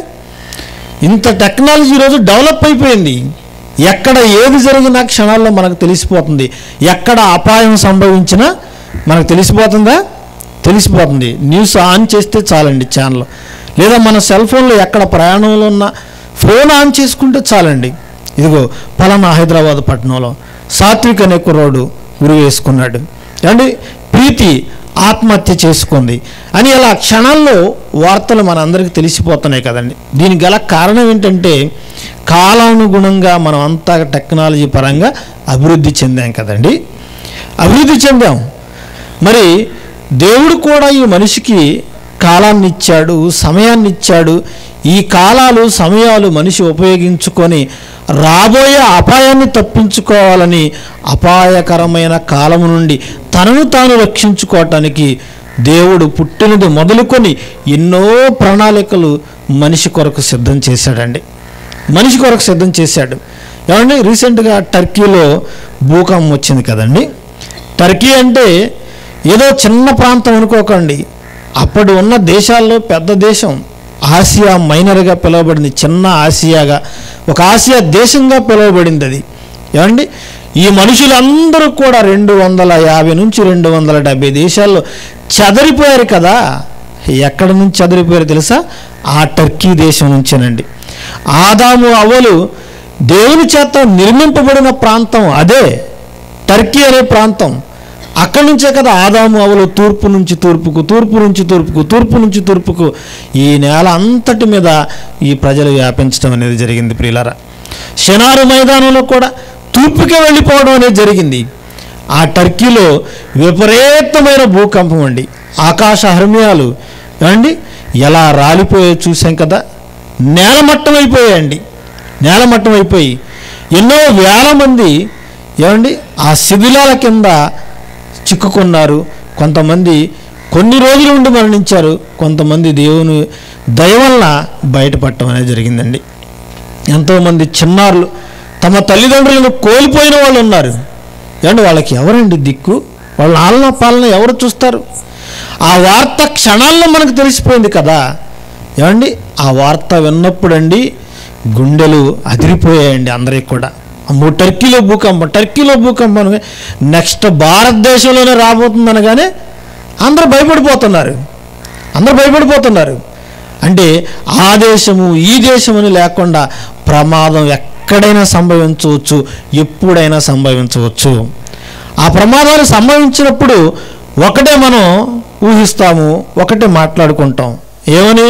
ఇంత టెక్నాలజీ ఈరోజు డెవలప్ అయిపోయింది ఎక్కడ ఏది జరిగినా క్షణాల్లో మనకు తెలిసిపోతుంది ఎక్కడ అపాయం సంభవించినా మనకు తెలిసిపోతుందా తెలిసిపోతుంది న్యూస్ ఆన్ చేస్తే చాలండి ఛానల్ లేదా మన సెల్ ఫోన్లో ఎక్కడ ప్రయాణంలో ఉన్న ఫోన్ ఆన్ చేసుకుంటే చాలండి ఇదిగో పలానా హైదరాబాద్ పట్టణంలో సాత్విక్ అనే కుర్రోడు ఉరి వేసుకున్నాడు ఏమండి ప్రీతి ఆత్మహత్య చేసుకుంది అని అలా క్షణాల్లో వార్తలు మనందరికీ తెలిసిపోతున్నాయి కదండి దీనికి గల కారణం ఏంటంటే కాలానుగుణంగా మనం అంతా టెక్నాలజీ పరంగా అభివృద్ధి చెందాం కదండి అభివృద్ధి చెందాం మరి దేవుడు కూడా ఈ మనిషికి కాలాన్ని ఇచ్చాడు సమయాన్ని ఇచ్చాడు ఈ కాలాలు సమయాలు మనిషి ఉపయోగించుకొని రాబోయే అపాయాన్ని తప్పించుకోవాలని అపాయకరమైన కాలము నుండి తనను తాను రక్షించుకోవటానికి దేవుడు పుట్టినది మొదలుకొని ఎన్నో ప్రణాళికలు మనిషి కొరకు సిద్ధం చేశాడండి మనిషి కొరకు సిద్ధం చేశాడు ఏమండి రీసెంట్గా టర్కీలో భూకంపం వచ్చింది కదండి టర్కీ అంటే ఏదో చిన్న ప్రాంతం అనుకోకండి అప్పుడు ఉన్న దేశాల్లో పెద్ద దేశం ఆసియా మైనర్గా పిలువబడింది చిన్న ఆసియాగా ఒక ఆసియా దేశంగా పిలువబడింది అది ఏమండి ఈ మనుషులందరూ కూడా రెండు వందల యాభై నుంచి రెండు వందల డెబ్బై దేశాల్లో చెదరిపోయారు కదా ఎక్కడ నుంచి చెదరిపోయారు తెలుసా ఆ టర్కీ దేశం నుంచేనండి ఆదాము అవలు దేవుని చేత నిర్మింపబడిన ప్రాంతం అదే టర్కీ అనే ప్రాంతం అక్కడి నుంచే కదా ఆదాము అవలు తూర్పు నుంచి తూర్పుకు తూర్పు నుంచి తూర్పుకు తూర్పు నుంచి తూర్పుకు ఈ నేల అంతటి మీద ఈ ప్రజలు వ్యాపించడం అనేది జరిగింది ప్రియులరా షనారు మైదానంలో కూడా తూర్పుకే వెళ్ళిపోవడం అనేది జరిగింది ఆ టర్కీలో విపరీతమైన భూకంపం అండి ఆకాశ హర్మ్యాలు ఏమండి ఎలా రాలిపోయే చూసాం కదా నేలమట్టం అయిపోయాయండి నేలమట్టం అయిపోయి ఎన్నో వేల మంది ఏమండి ఆ శిథిలాల కింద చిక్కుకున్నారు కొంతమంది కొన్ని రోజులు ఉండి మరణించారు కొంతమంది దేవుని దయ వలన బయటపడటం అనేది జరిగిందండి ఎంతోమంది చిన్నారులు తమ తల్లిదండ్రులను కోల్పోయిన వాళ్ళు ఉన్నారు ఏమండి వాళ్ళకి ఎవరండి దిక్కు వాళ్ళ ఆలన పాలన ఎవరు చూస్తారు ఆ వార్త క్షణాల్లో మనకు తెలిసిపోయింది కదా ఏమండి ఆ వార్త విన్నప్పుడండి గుండెలు అదిరిపోయాయండి అందరికి కూడా అమ్మో టర్కీలో భూకంపం టర్కీలో భూకంపం నెక్స్ట్ భారతదేశంలోనే రాబోతుంది అనగానే అందరూ భయపడిపోతున్నారు అందరూ భయపడిపోతున్నారు అంటే ఆ దేశము ఈ దేశం అని లేకుండా ప్రమాదం ఎక్కడ ఎక్కడైనా సంభవించవచ్చు ఎప్పుడైనా సంభవించవచ్చు ఆ ప్రమాదాలు సంభవించినప్పుడు ఒకటే మనం ఊహిస్తాము ఒకటే మాట్లాడుకుంటాం ఏమని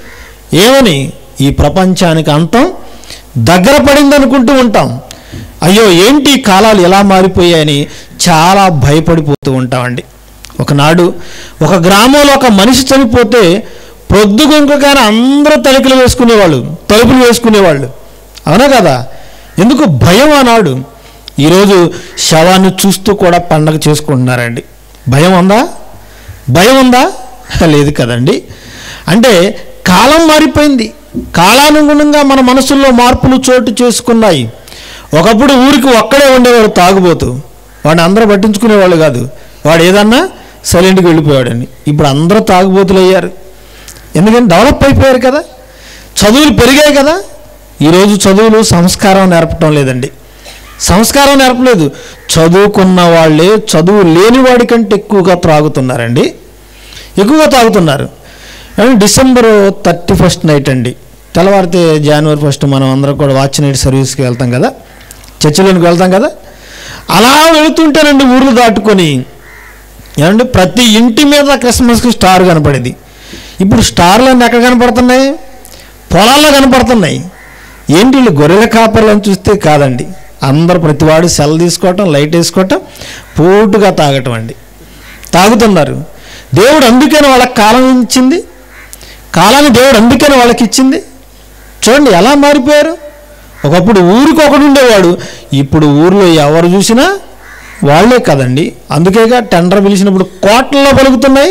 ఏమని ఈ ప్రపంచానికి అంతం దగ్గర పడింది అనుకుంటూ ఉంటాం అయ్యో ఏంటి ఈ కాలాలు ఎలా మారిపోయాయని చాలా భయపడిపోతూ ఉంటామండి ఒకనాడు ఒక గ్రామంలో ఒక మనిషి చనిపోతే పొద్దుగుంకగానే అందరూ తలుపులు వేసుకునేవాళ్ళు తలుపులు వేసుకునేవాళ్ళు అవునా కదా ఎందుకు భయం ఆనాడు ఈరోజు శవాన్ని చూస్తూ కూడా పండగ చేసుకుంటున్నారండి భయం ఉందా భయం ఉందా లేదు కదండి అంటే కాలం మారిపోయింది కాలానుగుణంగా మన మనసుల్లో మార్పులు చోటు చేసుకున్నాయి ఒకప్పుడు ఊరికి ఒక్కడే ఉండేవాడు తాగుబోతూ వాడిని అందరూ పట్టించుకునేవాళ్ళు కాదు వాడు ఏదన్నా సైలెంట్గా వెళ్ళిపోయాడని ఇప్పుడు అందరూ తాగుబోతులు అయ్యారు ఎందుకంటే డెవలప్ అయిపోయారు కదా చదువులు పెరిగాయి కదా ఈరోజు చదువులు సంస్కారం నేర్పటం లేదండి సంస్కారం నేర్పలేదు చదువుకున్న వాళ్ళే చదువు లేని వాడి కంటే ఎక్కువగా త్రాగుతున్నారండి ఎక్కువగా తాగుతున్నారు ఏమంటే డిసెంబర్ థర్టీ ఫస్ట్ నైట్ అండి తెల్లవారితే జనవరి ఫస్ట్ మనం అందరం కూడా వాచ్ నైట్ సర్వీస్కి వెళ్తాం కదా చర్చిలోనికి వెళ్తాం కదా అలా వెళుతుంటేనండి ఊర్లు దాటుకొని ఏమంటే ప్రతి ఇంటి మీద క్రిస్మస్కి స్టార్ కనపడేది ఇప్పుడు స్టార్లు అన్నీ ఎక్కడ కనపడుతున్నాయి పొలాల్లో కనపడుతున్నాయి ఏంటి వీళ్ళు గొర్రెల కాపర్లను చూస్తే కాదండి అందరు ప్రతివాడు సెల్ తీసుకోవటం లైట్ వేసుకోవటం పూటుగా తాగటం అండి తాగుతున్నారు దేవుడు అందుకని వాళ్ళకి కాలం ఇచ్చింది కాలాన్ని దేవుడు అందుకని వాళ్ళకి ఇచ్చింది చూడండి ఎలా మారిపోయారు ఒకప్పుడు ఊరికి ఒకడు ఉండేవాడు ఇప్పుడు ఊర్లో ఎవరు చూసినా వాళ్ళే కదండి అందుకేగా టెండర్ పిలిచినప్పుడు కోట్లలో పలుకుతున్నాయి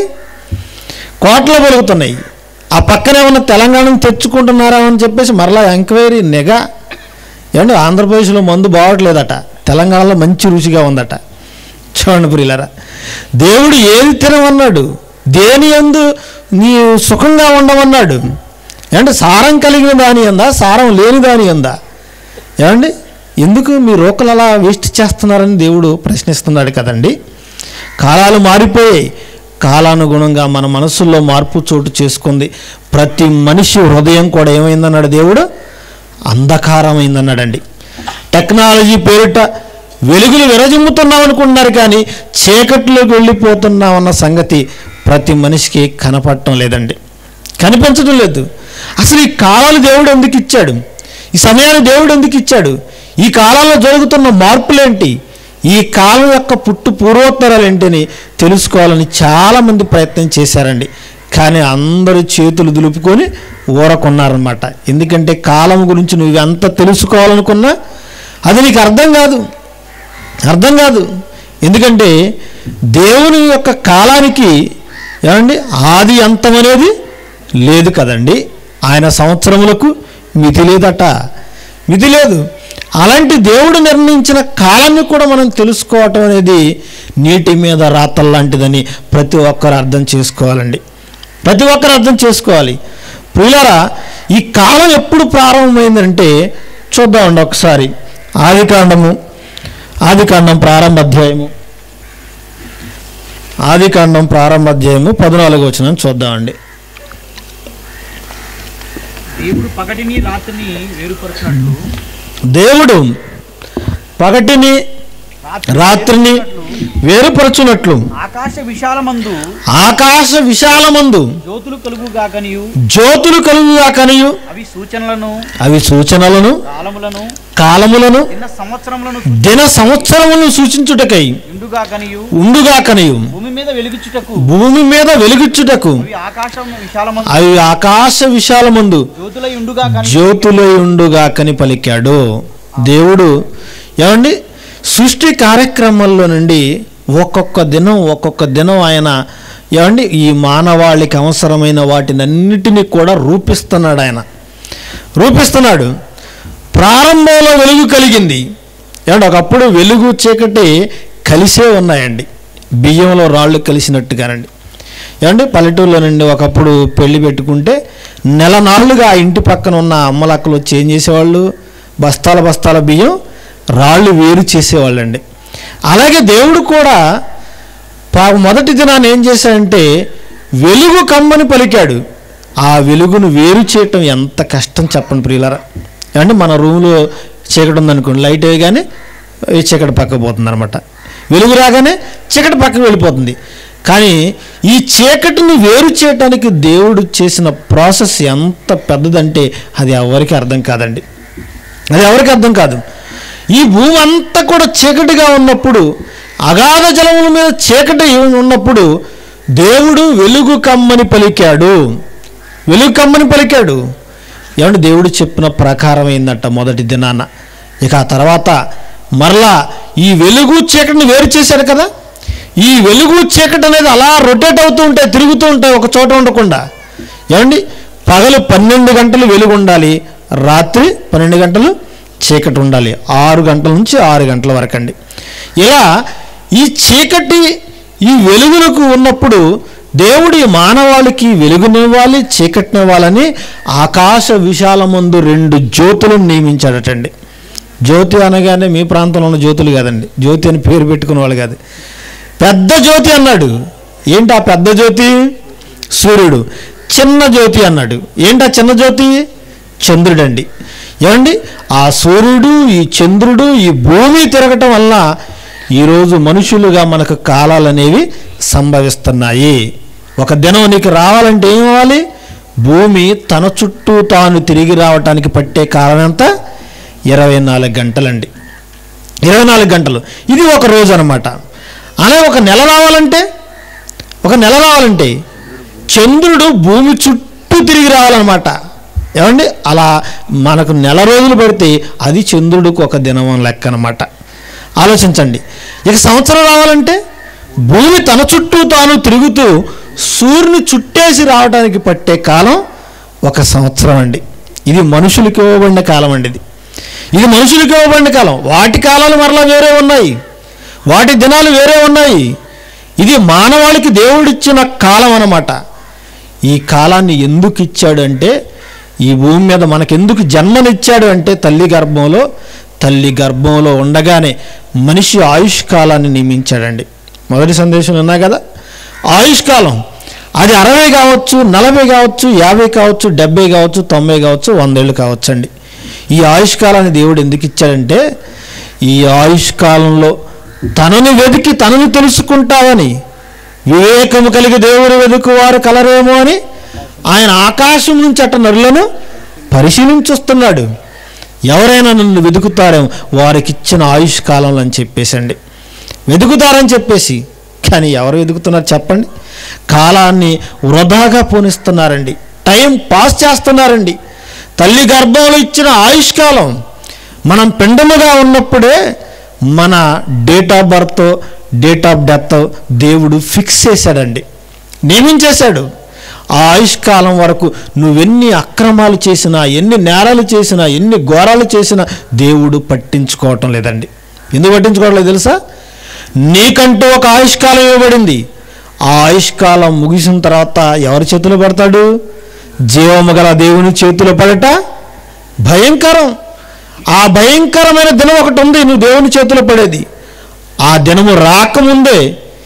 కోట్లలో పలుకుతున్నాయి ఆ పక్కనే ఉన్న తెలంగాణను తెచ్చుకుంటున్నారా అని చెప్పేసి మరలా ఎంక్వైరీ నిఘా ఏమంటే ఆంధ్రప్రదేశ్లో మందు బాగట్లేదట తెలంగాణలో మంచి రుచిగా ఉందట చూడండి ప్రియులరా దేవుడు ఏది తినమన్నాడు దేని ఎందు నీ సుఖంగా ఉండమన్నాడు ఏమంటే సారం కలిగిన దాని ఎందా సారం లేని దాని ఎందా ఏమండి ఎందుకు మీ రోకలు అలా వేస్ట్ చేస్తున్నారని దేవుడు ప్రశ్నిస్తున్నాడు కదండి కాలాలు మారిపోయాయి కాలానుగుణంగా మన మనసుల్లో మార్పు చోటు చేసుకుంది ప్రతి మనిషి హృదయం కూడా ఏమైందన్నాడు దేవుడు అంధకారమైందన్నాడండి టెక్నాలజీ పేరిట వెలుగులు విరజిమ్ముతున్నాం అనుకుంటున్నారు కానీ చీకట్లోకి వెళ్ళిపోతున్నామన్న సంగతి ప్రతి మనిషికి కనపడటం లేదండి కనిపించడం లేదు అసలు ఈ కాలాలు దేవుడు ఎందుకు ఇచ్చాడు ఈ సమయాన్ని దేవుడు ఎందుకు ఇచ్చాడు ఈ కాలంలో జరుగుతున్న మార్పులేంటి ఈ కాలం యొక్క పుట్టు పూర్వోత్తరాలు ఏంటని తెలుసుకోవాలని చాలామంది ప్రయత్నం చేశారండి కానీ అందరూ చేతులు దులుపుకొని ఊరకున్నారనమాట ఎందుకంటే కాలం గురించి నువ్వు ఎంత తెలుసుకోవాలనుకున్నా అది నీకు అర్థం కాదు అర్థం కాదు ఎందుకంటే దేవుని యొక్క కాలానికి ఏమండి ఆది అంతం అనేది లేదు కదండి ఆయన సంవత్సరములకు మితి లేదట మితి లేదు అలాంటి దేవుడు నిర్ణయించిన కాలాన్ని కూడా మనం తెలుసుకోవటం అనేది నీటి మీద రాతల్ లాంటిదని ప్రతి ఒక్కరు అర్థం చేసుకోవాలండి ప్రతి ఒక్కరు అర్థం చేసుకోవాలి ప్రియులారా ఈ కాలం ఎప్పుడు ప్రారంభమైందంటే చూద్దామండి ఒకసారి ఆదికాండము ఆదికాండం ప్రారంభ అధ్యాయము ఆదికాండం ప్రారంభ అధ్యాయము పద్నాలుగు వచ్చిన చూద్దామండి దేవుడు పగటిని రాత్రిని వేరుపరచినట్లు దేవుడు పగటిని రాత్రిని వేరుపరచునట్లు ఆకాశ విశాలమందు ఆకాశ విశాలమందు జ్యోతులు కలుగుగాకనియు జ్యోతులు కలుగుగా కనియు అవి సూచనలను అవి సూచనలను కాలములను కాలములను నిన్న సంవత్సరములను దిన సంవత్సరములను సూచించుటకై ఇండుగాకనియు ఉండుగా కనియు భూమి మీద వెలుగుచుటకు భూమి మీద వెలుగుచ్చుటకు అవి ఆకాశం విశాలమందు అవి ఆకాశ విశాలమందు జ్యోతులై ఉండుగా జ్యోతులయుండుగా కని పలికాడు దేవుడు ఏమండి సృష్టి కార్యక్రమంలో నుండి ఒక్కొక్క దినం ఒక్కొక్క దినం ఆయన ఏమండి ఈ మానవాళికి అవసరమైన వాటినన్నిటినీ కూడా రూపిస్తున్నాడు ఆయన రూపిస్తున్నాడు ప్రారంభంలో వెలుగు కలిగింది ఏమంటే ఒకప్పుడు వెలుగు చీకటి కలిసే ఉన్నాయండి బియ్యంలో రాళ్ళు కలిసినట్టుగానండి ఏమంటే పల్లెటూరులో నుండి ఒకప్పుడు పెళ్లి పెట్టుకుంటే నెల నాళ్ళుగా ఆ ఇంటి పక్కన ఉన్న అమ్మలక్కలు వచ్చి ఏం చేసేవాళ్ళు బస్తాల బస్తాల బియ్యం రాళ్ళు వేరు చేసేవాళ్ళండి అలాగే దేవుడు కూడా పా మొదటి దినాన్ని ఏం చేశాడంటే వెలుగు కమ్మని పలికాడు ఆ వెలుగును వేరు చేయటం ఎంత కష్టం చెప్పండి ప్రియులరా అంటే మన రూమ్లో చీకటి ఉందనుకోండి లైట్ వేయగానే ఈ చీకటి పక్కకు పోతుంది అనమాట వెలుగు రాగానే చీకటి పక్కకు వెళ్ళిపోతుంది కానీ ఈ చీకటిని వేరు చేయటానికి దేవుడు చేసిన ప్రాసెస్ ఎంత పెద్దదంటే అది ఎవరికి అర్థం కాదండి అది ఎవరికి అర్థం కాదు ఈ భూమి అంతా కూడా చీకటిగా ఉన్నప్పుడు అగాధ జలముల మీద చీకటి ఉన్నప్పుడు దేవుడు వెలుగు కమ్మని పలికాడు వెలుగు కమ్మని పలికాడు ఏమంటే దేవుడు చెప్పిన ప్రకారం అయిందట మొదటి దినాన ఇక ఆ తర్వాత మరలా ఈ వెలుగు చీకటిని వేరు చేశాడు కదా ఈ వెలుగు చీకటి అనేది అలా రొటేట్ అవుతూ ఉంటాయి తిరుగుతూ ఉంటాయి ఒక చోట ఉండకుండా ఏమండి పగలు పన్నెండు గంటలు వెలుగు ఉండాలి రాత్రి పన్నెండు గంటలు చీకటి ఉండాలి ఆరు గంటల నుంచి ఆరు గంటల వరకు అండి ఇలా ఈ చీకటి ఈ వెలుగులకు ఉన్నప్పుడు దేవుడి మానవాళికి వెలుగునివ్వాలి చీకటినివ్వాలని ఆకాశ విశాలమందు రెండు జ్యోతులను నియమించాడటండి జ్యోతి అనగానే మీ ప్రాంతంలో ఉన్న జ్యోతులు కాదండి జ్యోతి అని పేరు పెట్టుకునే వాళ్ళు కాదు పెద్ద జ్యోతి అన్నాడు ఏంటి ఆ పెద్ద జ్యోతి సూర్యుడు చిన్న జ్యోతి అన్నాడు ఏంటి ఆ చిన్న జ్యోతి చంద్రుడండి ఏమండి ఆ సూర్యుడు ఈ చంద్రుడు ఈ భూమి తిరగటం వల్ల ఈరోజు మనుషులుగా మనకు కాలాలు అనేవి సంభవిస్తున్నాయి ఒక దినం నీకు రావాలంటే ఏం అవ్వాలి భూమి తన చుట్టూ తాను తిరిగి రావటానికి పట్టే కాలం ఎంత ఇరవై నాలుగు గంటలండి ఇరవై నాలుగు గంటలు ఇది ఒక రోజు అనమాట అలా ఒక నెల రావాలంటే ఒక నెల రావాలంటే చంద్రుడు భూమి చుట్టూ తిరిగి రావాలన్నమాట ఏమండి అలా మనకు నెల రోజులు పడితే అది చంద్రుడికి ఒక దినం లెక్క అనమాట ఆలోచించండి ఇక సంవత్సరం రావాలంటే భూమి తన చుట్టూ తాను తిరుగుతూ సూర్యుని చుట్టేసి రావడానికి పట్టే కాలం ఒక సంవత్సరం అండి ఇది మనుషులకి ఇవ్వబడిన కాలం అండి ఇది ఇది మనుషులకి ఇవ్వబడిన కాలం వాటి కాలాలు మరలా వేరే ఉన్నాయి వాటి దినాలు వేరే ఉన్నాయి ఇది మానవాళికి దేవుడిచ్చిన కాలం అన్నమాట ఈ కాలాన్ని ఎందుకు ఇచ్చాడు అంటే ఈ భూమి మీద మనకెందుకు జన్మనిచ్చాడు అంటే తల్లి గర్భంలో తల్లి గర్భంలో ఉండగానే మనిషి ఆయుష్ కాలాన్ని నియమించాడండి మొదటి సందేశం ఉన్నా కదా ఆయుష్ కాలం అది అరవై కావచ్చు నలభై కావచ్చు యాభై కావచ్చు డెబ్బై కావచ్చు తొంభై కావచ్చు వందేళ్ళు కావచ్చు అండి ఈ ఆయుష్ కాలాన్ని దేవుడు ఎందుకు ఇచ్చాడంటే ఈ ఆయుష్ కాలంలో తనని వెతికి తనని తెలుసుకుంటావని వివేకము కలిగి దేవుడు వెతుకువారు కలరేమో అని ఆయన ఆకాశం నుంచి అట్ట నరులను పరిశీలించొస్తున్నాడు ఎవరైనా నన్ను వెతుకుతారేమో వారికి ఇచ్చిన ఆయుష్ కాలంలో అని చెప్పేసండి వెతుకుతారని చెప్పేసి కానీ ఎవరు వెతుకుతున్నారు చెప్పండి కాలాన్ని వృధాగా పోనిస్తున్నారండి టైం పాస్ చేస్తున్నారండి తల్లి గర్భంలో ఇచ్చిన ఆయుష్ కాలం మనం పిండముగా ఉన్నప్పుడే మన date of birth date of death దేవుడు ఫిక్స్ చేశాడండి నియమించేశాడు ఆ ఆయుష్కాలం వరకు నువ్వెన్ని అక్రమాలు చేసినా ఎన్ని నేరాలు చేసినా ఎన్ని ఘోరాలు చేసినా దేవుడు పట్టించుకోవటం లేదండి ఎందుకు పట్టించుకోవడం లేదు తెలుసా నీకంటూ ఒక ఆయుష్కాలం ఇవ్వబడింది ఆ ఆయుష్కాలం ముగిసిన తర్వాత ఎవరి చేతిలో పడతాడు జీవము గల దేవుని చేతిలో పడట భయంకరం ఆ భయంకరమైన దినం ఒకటి ఉంది నువ్వు దేవుని చేతిలో పడేది ఆ దినము రాకముందే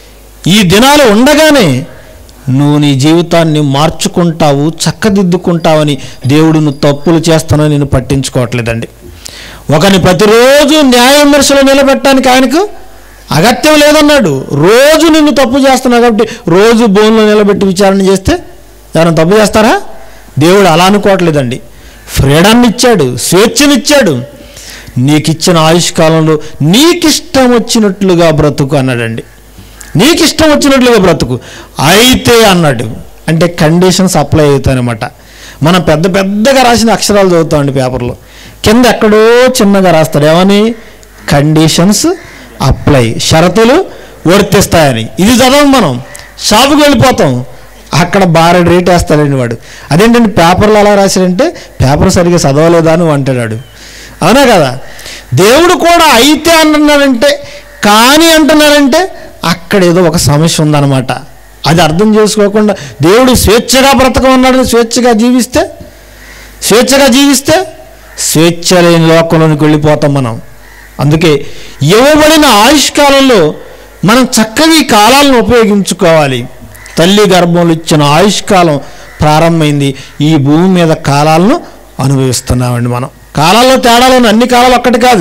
ఈ దినాలు ఉండగానే నువ్వు నీ జీవితాన్ని మార్చుకుంటావు చక్కదిద్దుకుంటావని దేవుడు నువ్వు తప్పులు చేస్తానని నేను పట్టించుకోవట్లేదండి ఒకని ప్రతిరోజు న్యాయ విమర్శలు నిలబెట్టడానికి ఆయనకు అగత్యం లేదన్నాడు రోజు నిన్ను తప్పు చేస్తున్నావు కాబట్టి రోజు బోన్లో నిలబెట్టి విచారణ చేస్తే ఎవరైనా తప్పు చేస్తారా దేవుడు అలా అనుకోవట్లేదండి ఫ్రీడమ్ ఇచ్చాడు స్వేచ్ఛనిచ్చాడు నీకు ఇచ్చిన ఆయుష్ కాలంలో నీకిష్టం వచ్చినట్లుగా బ్రతుకు అన్నాడండి నీకు ఇష్టం వచ్చినట్లుగా బ్రతుకు అయితే అన్నాడు అంటే కండిషన్స్ అప్లై అవుతాయన్నమాట మనం పెద్ద పెద్దగా రాసిన అక్షరాలు చదువుతామండి పేపర్లో కింద ఎక్కడో చిన్నగా రాస్తాడు ఏమని కండిషన్స్ అప్లై షరతులు వర్తిస్తాయని ఇది చదవం మనం షాపుకి వెళ్ళిపోతాం అక్కడ బారెడు రేట్ వేస్తాడండి వాడు అదేంటంటే పేపర్లో అలా రాశాడంటే పేపర్ సరిగ్గా చదవలేదా అని అంటాడు అవునా కదా దేవుడు కూడా అయితే అంటున్నాడంటే కానీ అంటున్నాడంటే అక్కడ ఏదో ఒక సమస్య ఉందన్నమాట అది అర్థం చేసుకోకుండా దేవుడు స్వేచ్ఛగా బ్రతకమన్నాడు స్వేచ్ఛగా జీవిస్తే స్వేచ్ఛగా జీవిస్తే స్వేచ్ఛ లేని లోకంలోనికి వెళ్ళిపోతాం మనం అందుకే ఇవ్వబడిన ఆయుష్కాలంలో మనం చక్కగా ఈ కాలాలను ఉపయోగించుకోవాలి తల్లి గర్భంలో ఇచ్చిన ఆయుష్కాలం ప్రారంభమైంది ఈ భూమి మీద కాలాలను అనుభవిస్తున్నామండి మనం కాలాల్లో తేడాలు ఉన్నాయి. అన్ని కాలాలు ఒక్కటి కాదు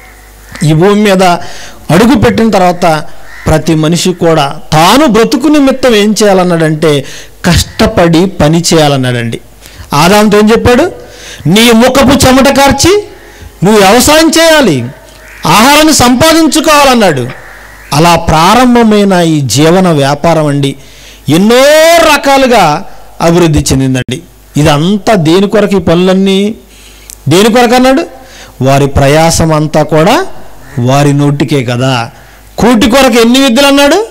ఈ భూమి మీద అడుగు పెట్టిన తర్వాత ప్రతి మనిషి కూడా తాను బ్రతుకు నిమిత్తం ఏం చేయాలన్నాడంటే కష్టపడి పని చేయాలన్నాడండి ఆదాంతో ఏం చెప్పాడు నీ ముఖపు చెమట కార్చి నువ్వు వ్యవసాయం చేయాలి ఆహారాన్ని సంపాదించుకోవాలన్నాడు అలా ప్రారంభమైన ఈ జీవన వ్యాపారం అండి ఎన్నో రకాలుగా అభివృద్ధి చెందిందండి ఇదంతా దేని కొరకు ఈ పనులన్నీ దేని కొరకు అన్నాడు వారి ప్రయాసం అంతా కూడా వారి నోటికే కదా కోటి కొరకు ఎన్ని విద్యలు అన్నాడు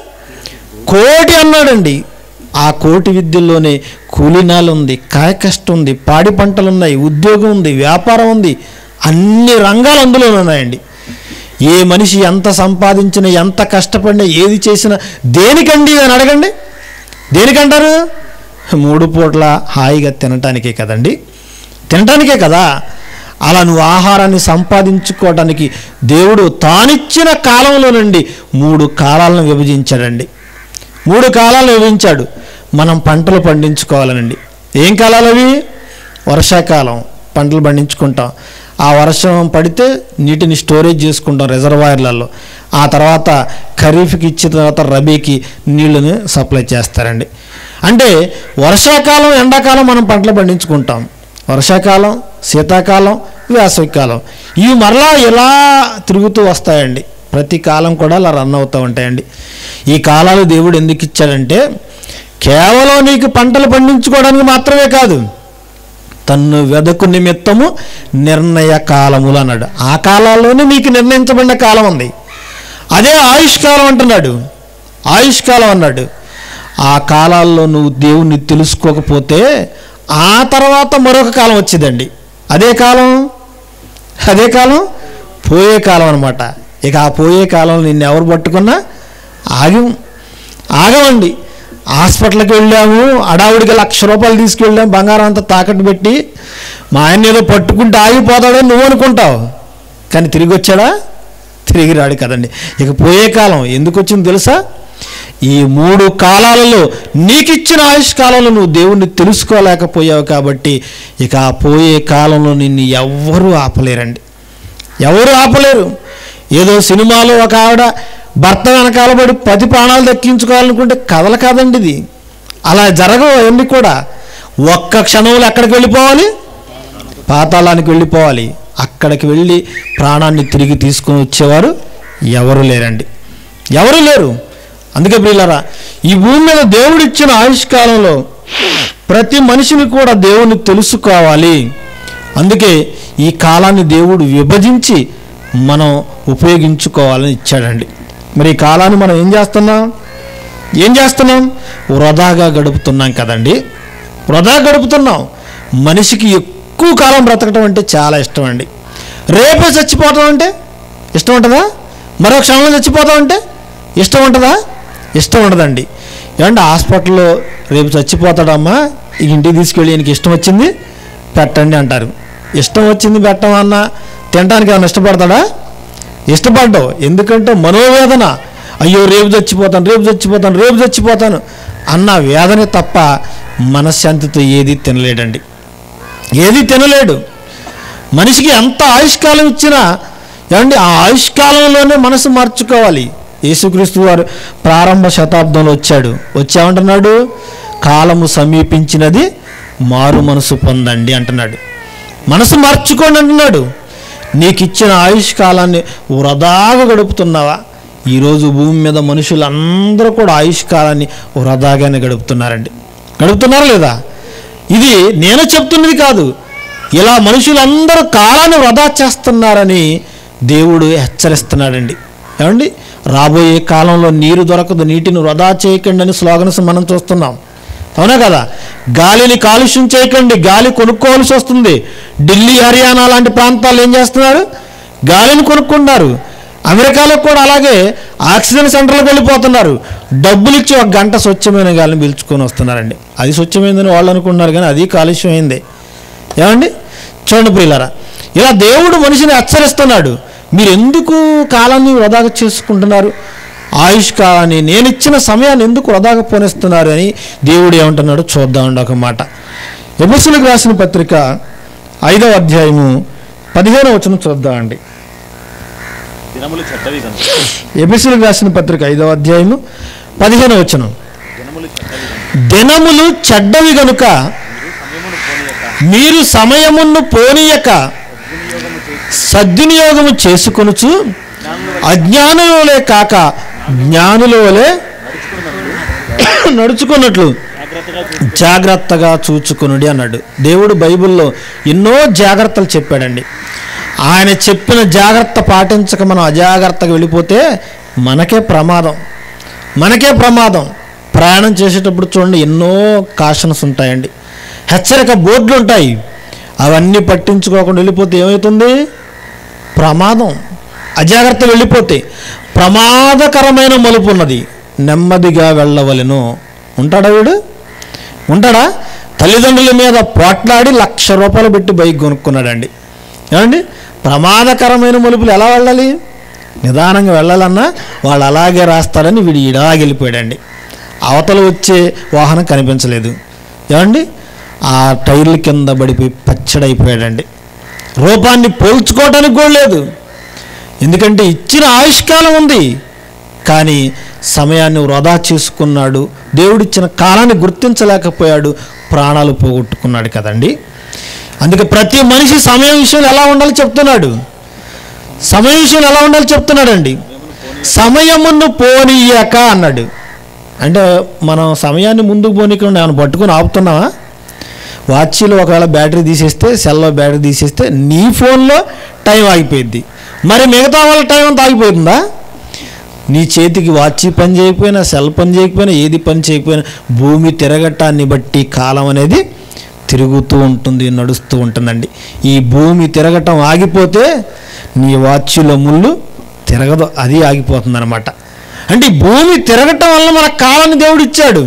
కోటి అన్నాడండి ఆ కోటి విద్యల్లోనే కూలినాలు ఉంది కాయ కష్టం ఉంది పాడి పంటలు ఉన్నాయి ఉద్యోగం ఉంది వ్యాపారం ఉంది అన్ని రంగాలు అందులో ఉన్నాయండి ఏ మనిషి ఎంత సంపాదించినా ఎంత కష్టపడినా ఏది చేసినా దేనికండి అని అడగండి దేనికంటారు మూడు పూట్ల హాయిగా తినటానికే కదండి తినటానికే కదా అలా నువ్వు ఆహారాన్ని సంపాదించుకోవడానికి దేవుడు తానిచ్చిన కాలంలో నుండి మూడు కాలాలను విభజించాడండి మూడు కాలాలను విభజించాడు మనం పంటలు పండించుకోవాలనండి ఏం కాలాలు అవి వర్షాకాలం పంటలు పండించుకుంటాం ఆ వర్షం పడితే నీటిని స్టోరేజ్ చేసుకుంటాం రిజర్వాయర్లలో ఆ తర్వాత ఖరీఫ్కి ఇచ్చిన తర్వాత రబీకి నీళ్ళని సప్లై చేస్తారండి అంటే వర్షాకాలం ఎండాకాలం మనం పంటలు పండించుకుంటాం వర్షాకాలం శీతాకాలం వేసవికాలం ఇవి మరలా ఇలా తిరుగుతూ వస్తాయండి ప్రతి కాలం కూడా అలా రన్ అవుతూ ఉంటాయండి ఈ కాలాలు దేవుడు ఎందుకు ఇచ్చాడంటే కేవలం నీకు పంటలు పండించుకోవడానికి మాత్రమే కాదు తన్ను వెదకు నిమిత్తము నిర్ణయ కాలములు అన్నాడు ఆ కాలాల్లోనే నీకు నిర్ణయించబడిన కాలం ఉంది అదే ఆయుష్ కాలం అంటున్నాడు ఆయుష్ కాలం అన్నాడు ఆ కాలాల్లో నువ్వు దేవుణ్ణి తెలుసుకోకపోతే ఆ తర్వాత మరొక కాలం వచ్చిందండి అదే కాలం అదే కాలం పోయే కాలం అనమాట ఇక ఆ పోయే కాలంలో నిన్ను ఎవరు పట్టుకున్నా ఆగి ఆగమండి హాస్పిటల్కి వెళ్ళాము అడావుడికి లక్ష రూపాయలు తీసుకెళ్ళాము బంగారం అంతా తాకట్టు పెట్టి మా ఆయన ఏదో పట్టుకుంటే ఆగిపోతాడని నువ్వు అనుకుంటావు కానీ తిరిగి వచ్చాడా తిరిగి రాడు కదండి ఇక పోయే కాలం ఎందుకు వచ్చింది తెలుసా ఈ మూడు కాలాలలో నీకు ఇచ్చిన ఆయుష్ కాలంలో నువ్వు దేవుణ్ణి తెలుసుకోలేకపోయావు కాబట్టి ఇక ఆ పోయే కాలంలో నిన్ను ఎవ్వరూ ఆపలేరండి ఎవరు ఆపలేరు ఏదో సినిమాలో ఒక ఆవిడ భర్త వెనకాల పడి పది ప్రాణాలు దక్కించుకోవాలనుకుంటే కథలు కాదండి ఇది అలా జరగవు అవన్నీ కూడా ఒక్క క్షణంలో ఎక్కడికి వెళ్ళిపోవాలి పాతాళానికి వెళ్ళిపోవాలి అక్కడికి వెళ్ళి ప్రాణాన్ని తిరిగి తీసుకొని వచ్చేవారు ఎవరు లేరండి ఎవరు లేరు అందుకే ప్రియులారా ఈ భూమి మీద దేవుడిచ్చిన ఆయుష్కాలంలో ప్రతి మనిషిని కూడా దేవుని తెలుసుకోవాలి అందుకే ఈ కాలాన్ని దేవుడు విభజించి మనం ఉపయోగించుకోవాలని ఇచ్చాడండి మరి ఈ కాలాన్ని మనం ఏం చేస్తున్నాం ఏం చేస్తున్నాం వృధాగా గడుపుతున్నాం కదండి వృధా గడుపుతున్నాం మనిషికి ఎక్కువ కాలం బ్రతకటం అంటే చాలా ఇష్టం అండి రేపే చచ్చిపోవటం అంటే ఇష్టం ఉంటుందా మరో క్షణంలో చచ్చిపోతాం అంటే ఇష్టం ఉంటుందా ఇష్టం ఉండదండి ఏమంటే హాస్పిటల్లో రేపు చచ్చిపోతాడమ్మా ఈ ఇంటికి తీసుకెళ్ళి ఈయనకి ఇష్టం వచ్చింది పెట్టండి అంటారు ఇష్టం వచ్చింది పెట్టమన్నా తినడానికి ఏమైనా ఇష్టపడతాడా ఇష్టపడ్డావు ఎందుకంటే మనోవేదన అయ్యో రేపు చచ్చిపోతాను రేపు చచ్చిపోతాను రేపు చచ్చిపోతాను అన్న వేదనే తప్ప మనశ్శాంతితో ఏది తినలేడండి ఏది తినలేడు మనిషికి ఎంత ఆయుష్కాలం ఇచ్చినా ఏమండి ఆ ఆయుష్కాలంలోనే మనసు మార్చుకోవాలి యేసుక్రీస్తు వారు ప్రారంభ శతాబ్దంలో వచ్చాడు వచ్చామంటున్నాడు కాలము సమీపించినది మారు మనసు పొందండి అంటున్నాడు మనసు మార్చుకోండి అంటున్నాడు నీకు ఇచ్చిన ఆయుష్ కాలాన్ని వృధాగా గడుపుతున్నావా ఈరోజు భూమి మీద మనుషులందరూ కూడా ఆయుష్ కాలాన్ని వృధాగానే గడుపుతున్నారండి గడుపుతున్నారా లేదా ఇది నేను చెప్తున్నది కాదు ఇలా మనుషులందరూ కాలాన్ని వృధా చేస్తున్నారని దేవుడు హెచ్చరిస్తున్నాడండి ఏమండి రాబోయే కాలంలో నీరు దొరకదు నీటిని వృధా చేయకండి అని స్లోగన్స్ మనం చూస్తున్నాం అవునా కదా గాలిని కాలుష్యం చేయకండి గాలి కొనుక్కోవాల్సి వస్తుంది ఢిల్లీ హర్యానా లాంటి ప్రాంతాలు ఏం చేస్తున్నారు గాలిని కొనుక్కుంటున్నారు అమెరికాలో కూడా అలాగే ఆక్సిజన్ సెంటర్లకు వెళ్ళిపోతున్నారు డబ్బులు ఇచ్చి ఒక గంట స్వచ్ఛమైన గాలిని పీల్చుకొని వస్తున్నారండి అది స్వచ్ఛమైందని వాళ్ళు అనుకుంటున్నారు కానీ అది కాలుష్యమైంది ఏమండి చూడండి ప్రియులారా ఇలా దేవుడు మనిషిని హెచ్చరిస్తున్నాడు మీరు ఎందుకు కాలాన్ని వృధాగా చేసుకుంటున్నారు ఆయుష్ కాలాన్ని నేను ఇచ్చిన సమయాన్ని ఎందుకు వృధాగా పోనిస్తున్నారు అని దేవుడు ఏమంటున్నాడు చూద్దామండి ఒక మాట ఎబుసులకు రాసిన పత్రిక ఐదవ అధ్యాయము పదిహేను వచనం చూద్దామండి దినములు చెడ్డవి కనుక ఎపిసులకు రాసిన పత్రిక ఐదవ అధ్యాయము పదిహేను వచనం దినములు చెడ్డవి గనుక మీరు సమయమును పోనీయక సద్వినియోగము చేసుకొనుచు అజ్ఞానుల వలె కాక జ్ఞానుల వలె నడుచుకున్నట్లు జాగ్రత్తగా చూచుకునుడి అన్నాడు దేవుడు బైబిల్లో ఎన్నో జాగ్రత్తలు చెప్పాడండి ఆయన చెప్పిన జాగ్రత్త పాటించక మనం అజాగ్రత్తగా వెళ్ళిపోతే మనకే ప్రమాదం మనకే ప్రమాదం ప్రయాణం చేసేటప్పుడు చూడండి ఎన్నో కాషన్స్ ఉంటాయండి హెచ్చరిక బోర్డులు ఉంటాయి అవన్నీ పట్టించుకోకుండా వెళ్ళిపోతే ఏమవుతుంది ప్రమాదం అజాగ్రత్త వెళ్ళిపోతే ప్రమాదకరమైన మలుపు ఉన్నది నెమ్మదిగా వెళ్ళవలెను ఉంటాడా వీడు ఉంటాడా తల్లిదండ్రుల మీద పోట్లాడి లక్ష రూపాయలు పెట్టి బైక్ కొనుక్కున్నాడండి ఏమండి ప్రమాదకరమైన మలుపులు ఎలా వెళ్ళాలి నిదానంగా వెళ్ళాలన్నా వాళ్ళు అలాగే రాస్తారని వీడు ఇడాగెళ్ళిపోయాడండి అవతల వచ్చే వాహనం కనిపించలేదు ఏమండి ఆ టైర్ల కింద పడిపోయి పచ్చడైపోయాడండి రూపాన్ని పోల్చుకోవటానికి కూడా లేదు ఎందుకంటే ఇచ్చిన ఆయుష్కాలం ఉంది కానీ సమయాన్ని వృధా చేసుకున్నాడు దేవుడిచ్చిన కాలాన్ని గుర్తించలేకపోయాడు ప్రాణాలు పోగొట్టుకున్నాడు కదండి అందుకే ప్రతి మనిషి సమయం విషయంలో ఎలా ఉండాలో చెప్తున్నాడు సమయం విషయంలో ఎలా ఉండాలో చెప్తున్నాడండి సమయమును పోనీయక అన్నాడు అంటే మనం సమయాన్ని ముందుకు పోనీకుండా ఏమైనా పట్టుకొని ఆపుతున్నావా వాచ్లో ఒకవేళ బ్యాటరీ తీసేస్తే సెల్లో బ్యాటరీ తీసేస్తే నీ ఫోన్లో టైం ఆగిపోయింది మరి మిగతా వాళ్ళ టైం అంతా ఆగిపోతుందా నీ చేతికి వాచ్ పని చేయకపోయినా సెల్ పని చేయకపోయినా ఏది పని చేయకపోయినా భూమి తిరగటాన్ని బట్టి కాలం అనేది తిరుగుతూ ఉంటుంది నడుస్తూ ఉంటుందండి ఈ భూమి తిరగటం ఆగిపోతే నీ వాచ్లో ముళ్ళు తిరగదు అది ఆగిపోతుంది అనమాట అంటే ఈ భూమి తిరగటం వల్ల మన కాలాన్ని దేవుడు ఇచ్చాడు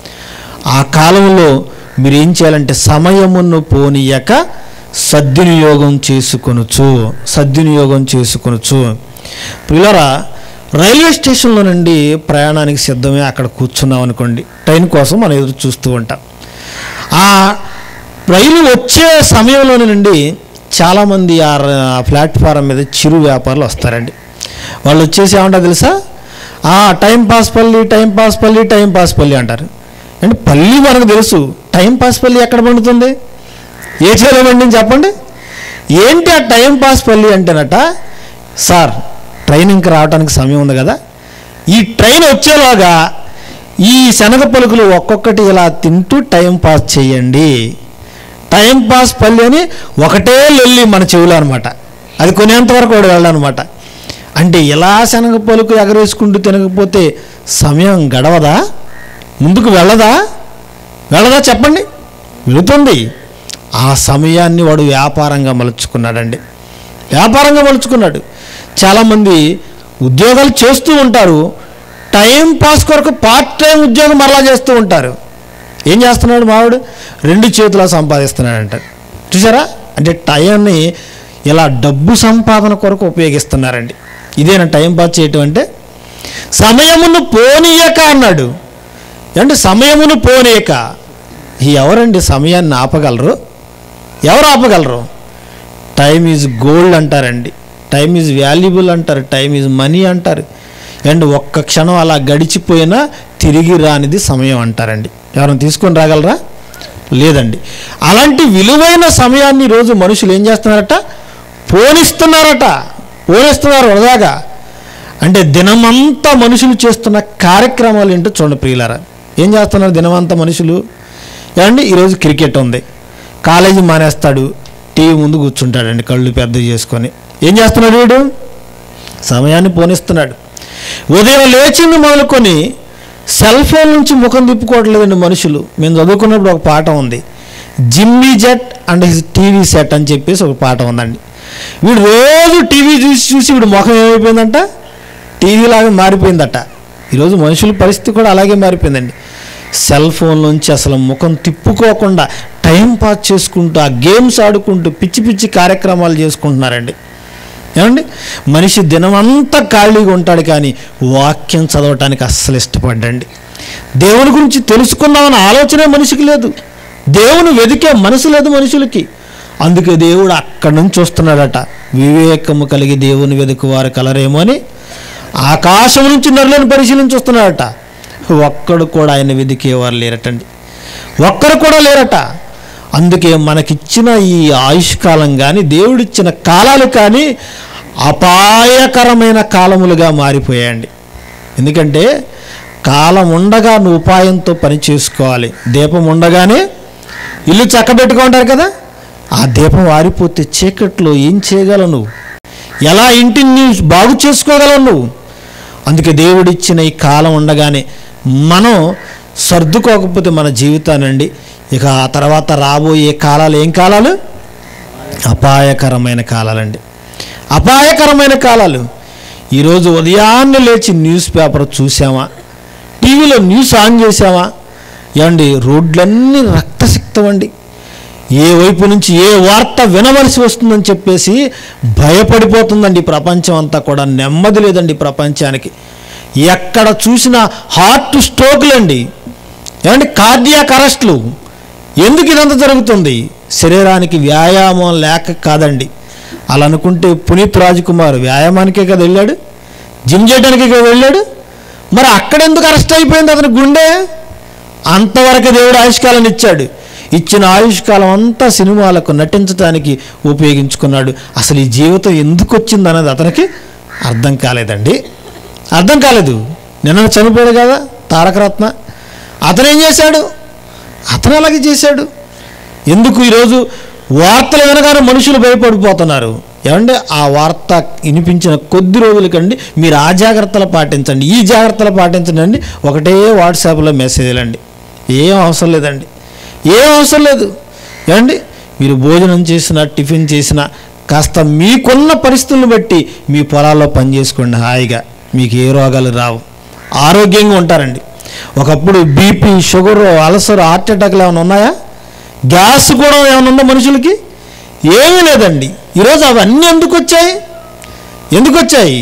ఆ కాలంలో మీరు ఏం చేయాలంటే సమయమును పోనీయక సద్వినియోగం చేసుకొనుచు సద్వినియోగం చేసుకొనుచు పిల్లరా రైల్వే స్టేషన్లో నుండి ప్రయాణానికి సిద్ధమే అక్కడ కూర్చున్నాం అనుకోండి ట్రైన్ కోసం మనం ఎదురు చూస్తూ ఉంటాం ఆ రైలు వచ్చే సమయంలో నుండి చాలామంది ఆ ర- ఆ ప్లాట్ఫారం మీద చిరు వ్యాపారులు వస్తారండి వాళ్ళు వచ్చేసి ఏమంటారు తెలుసా ఆ టైం పాస్ పల్లి టైం పాస్ పల్లి టైం పాస్ పల్లి అంటారు అంటే పల్లి మనకు తెలుసు టైం పాస్ పల్లి ఎక్కడ పండుతుంది ఏ చేలో పండింది చెప్పండి ఏంటి ఆ టైం పాస్ పల్లి అంటేనట సార్ ట్రైన్ ఇంకా రావడానికి సమయం ఉంది కదా ఈ ట్రైన్ వచ్చేలోగా ఈ శనగ పలుకులు ఒక్కొక్కటి ఇలా తింటూ టైం పాస్ చేయండి టైం పాస్ పల్లి అని ఒకటే లొల్లి మన చెవులో అనమాట అది కొనేంత వరకు వాడు వెళ్ళాలన్నమాట అంటే ఇలా శనగ పలుకు ఎగరేసుకుంటూ తినకపోతే సమయం గడవదా ముందుకు వెళ్ళదా వెళ్ళదా చెప్పండి వెళుతుంది ఆ సమయాన్ని వాడు వ్యాపారంగా మలుచుకున్నాడండి వ్యాపారంగా మలుచుకున్నాడు చాలామంది ఉద్యోగాలు చేస్తూ ఉంటారు టైం పాస్ కొరకు పార్ట్ టైం ఉద్యోగం మరలా చేస్తూ ఉంటారు ఏం చేస్తున్నాడు మావాడు రెండు చేతులా సంపాదిస్తున్నాడంట చూసారా అంటే టైంని ఇలా డబ్బు సంపాదన కొరకు ఉపయోగిస్తున్నారండి ఇదేనా టైం పాస్ చేయటం అంటే సమయమును పోనీయక అన్నాడు అంటే సమయమును పోనీయక ఎవరండి సమయాన్ని ఆపగలరు ఎవరు ఆపగలరు టైం ఈజ్ గోల్డ్ అంటారండి టైం ఈజ్ వాల్యుబుల్ అంటారు టైం ఈజ్ మనీ అంటారు అండ్ ఒక్క క్షణం అలా గడిచిపోయినా తిరిగి రానిది సమయం అంటారండి ఎవరైనా తీసుకొని రాగలరా లేదండి అలాంటి విలువైన సమయాన్ని ఈరోజు మనుషులు ఏం చేస్తున్నారట పోనిస్తున్నారట పోనిస్తున్నారు వృధాగా అంటే దినమంతా మనుషులు చేస్తున్న కార్యక్రమాలు ఏంటో చూడండి ప్రియులారా ఏం చేస్తున్నారు దినమంతా మనుషులు ఏమండి ఈరోజు క్రికెట్ ఉంది కాలేజీ మానేస్తాడు టీవీ ముందు కూర్చుంటాడండి కళ్ళు పెద్ద చేసుకొని ఏం చేస్తున్నాడు వీడు సమయాన్ని పోనిస్తున్నాడు ఉదయం లేచింది మొదలుకొని సెల్ ఫోన్ నుంచి ముఖం తిప్పుకోవట్లేదండి మనుషులు మేము చదువుకున్నప్పుడు ఒక పాట ఉంది Jimmy jet and his TV set అని చెప్పేసి ఒక పాట ఉందండి వీడు రోజు టీవీ చూసి చూసి వీడు ముఖం ఏమైపోయిందంట టీవీ లాగా మారిపోయిందట ఈరోజు మనుషుల పరిస్థితి కూడా అలాగే మారిపోయిందండి సెల్ ఫోన్ నుంచి అసలు ముఖం తిప్పుకోకుండా టైం పాస్ చేసుకుంటూ ఆ గేమ్స్ ఆడుకుంటూ పిచ్చి పిచ్చి కార్యక్రమాలు చేసుకుంటున్నారండి ఏమండి మనిషి దినమంతా ఖాళీగా ఉంటాడు కానీ వాక్యం చదవటానికి అస్సలు ఇష్టపడ్డండి దేవుని గురించి తెలుసుకుందామన్న ఆలోచనే మనిషికి లేదు దేవుని వెతికే మనసు లేదు మనుషులకి అందుకే దేవుడు అక్కడి నుంచి చూస్తున్నాడట వివేకము కలిగి దేవుని వెతుకు వారు కలరేమో అని ఆకాశం నుంచి నరులను పరిశీలించి చూస్తున్నాడట ఒక్కడు కూడా ఆయన వెదికేవారు లేరటండి ఒక్కరు కూడా లేరట అందుకే మనకిచ్చిన ఈ ఆయుష్కాలం కానీ దేవుడిచ్చిన కాలాలు కానీ అపాయకరమైన కాలములుగా మారిపోయాయండి ఎందుకంటే కాలం ఉండగా నువ్వు ఉపాయంతో పని చేసుకోవాలి దీపం ఉండగానే ఇల్లు చక్కబెట్టుకుంటారు కదా ఆ దీపం ఆరిపోతే చీకట్లో ఏం చేయగలవు నువ్వు ఎలా ఇంటిని నీవు బాగు చేసుకోగలవు నువ్వు అందుకే దేవుడిచ్చిన ఈ కాలం ఉండగానే మనం సర్దుకోకపోతే మన జీవితానండి ఇక ఆ తర్వాత రాబోయే కాలాలు ఏం కాలాలు అపాయకరమైన కాలాలండి అపాయకరమైన కాలాలు ఈరోజు ఉదయాన్నే లేచి న్యూస్ పేపర్ చూసామా టీవీలో న్యూస్ ఆన్ చేసామా ఏమండి రోడ్లన్నీ రక్తసిక్తం అండి ఏ వైపు నుంచి ఏ వార్త వినవలసి వస్తుందని చెప్పేసి భయపడిపోతుందండి ఈ ప్రపంచం అంతా కూడా నెమ్మది లేదండి ఈ ప్రపంచానికి ఎక్కడ చూసినా హార్ట్ స్ట్రోకులండి ఏమండి కార్డియాక్ అరెస్ట్లు ఎందుకు ఇదంతా జరుగుతుంది శరీరానికి వ్యాయామం లేక కాదండి అలా అనుకుంటే పునీత్ రాజ్కుమార్ వ్యాయామానికే కదా వెళ్ళాడు జిమ్ చేయడానికే కదా వెళ్ళాడు మరి అక్కడ ఎందుకు అరెస్ట్ అయిపోయింది అతని గుండె అంతవరకు దేవుడు ఆయుష్కాలం ఇచ్చాడు ఇచ్చిన ఆయుష్కాలం అంతా సినిమాలకు నటించడానికి ఉపయోగించుకున్నాడు అసలు ఈ జీవితం ఎందుకు వచ్చింది అన్నది అతనికి అర్థం కాలేదండి అర్థం కాలేదు నిన్న చనిపోయాడు కదా తారకరత్న అతను ఏం చేశాడు అతను అలాగే చేశాడు ఎందుకు ఈరోజు వార్తలు వినగానే మనుషులు భయపడిపోతున్నారు ఏమంటే ఆ వార్త వినిపించిన కొద్ది రోజులకండి మీరు ఆ జాగ్రత్తలు పాటించండి ఈ జాగ్రత్తలు పాటించండి అండి ఒకటే వాట్సాప్లో మెసేజ్లు అండి ఏం అవసరం లేదండి ఏం అవసరం లేదు ఏమండి మీరు భోజనం చేసినా టిఫిన్ చేసినా కాస్త మీకున్న పరిస్థితులను బట్టి మీ పొలాల్లో పని చేసుకోండి హాయిగా మీకు ఏ రోగాలు రావు ఆరోగ్యంగా ఉంటారండి ఒకప్పుడు బీపీ షుగర్ అల్సర్ హార్ట్ అటాక్లు ఏమైనా ఉన్నాయా గ్యాస్ కూడా ఏమైనా ఉందా మనుషులకి ఏమీ లేదండి ఈరోజు అవన్నీ ఎందుకు వచ్చాయి ఎందుకు వచ్చాయి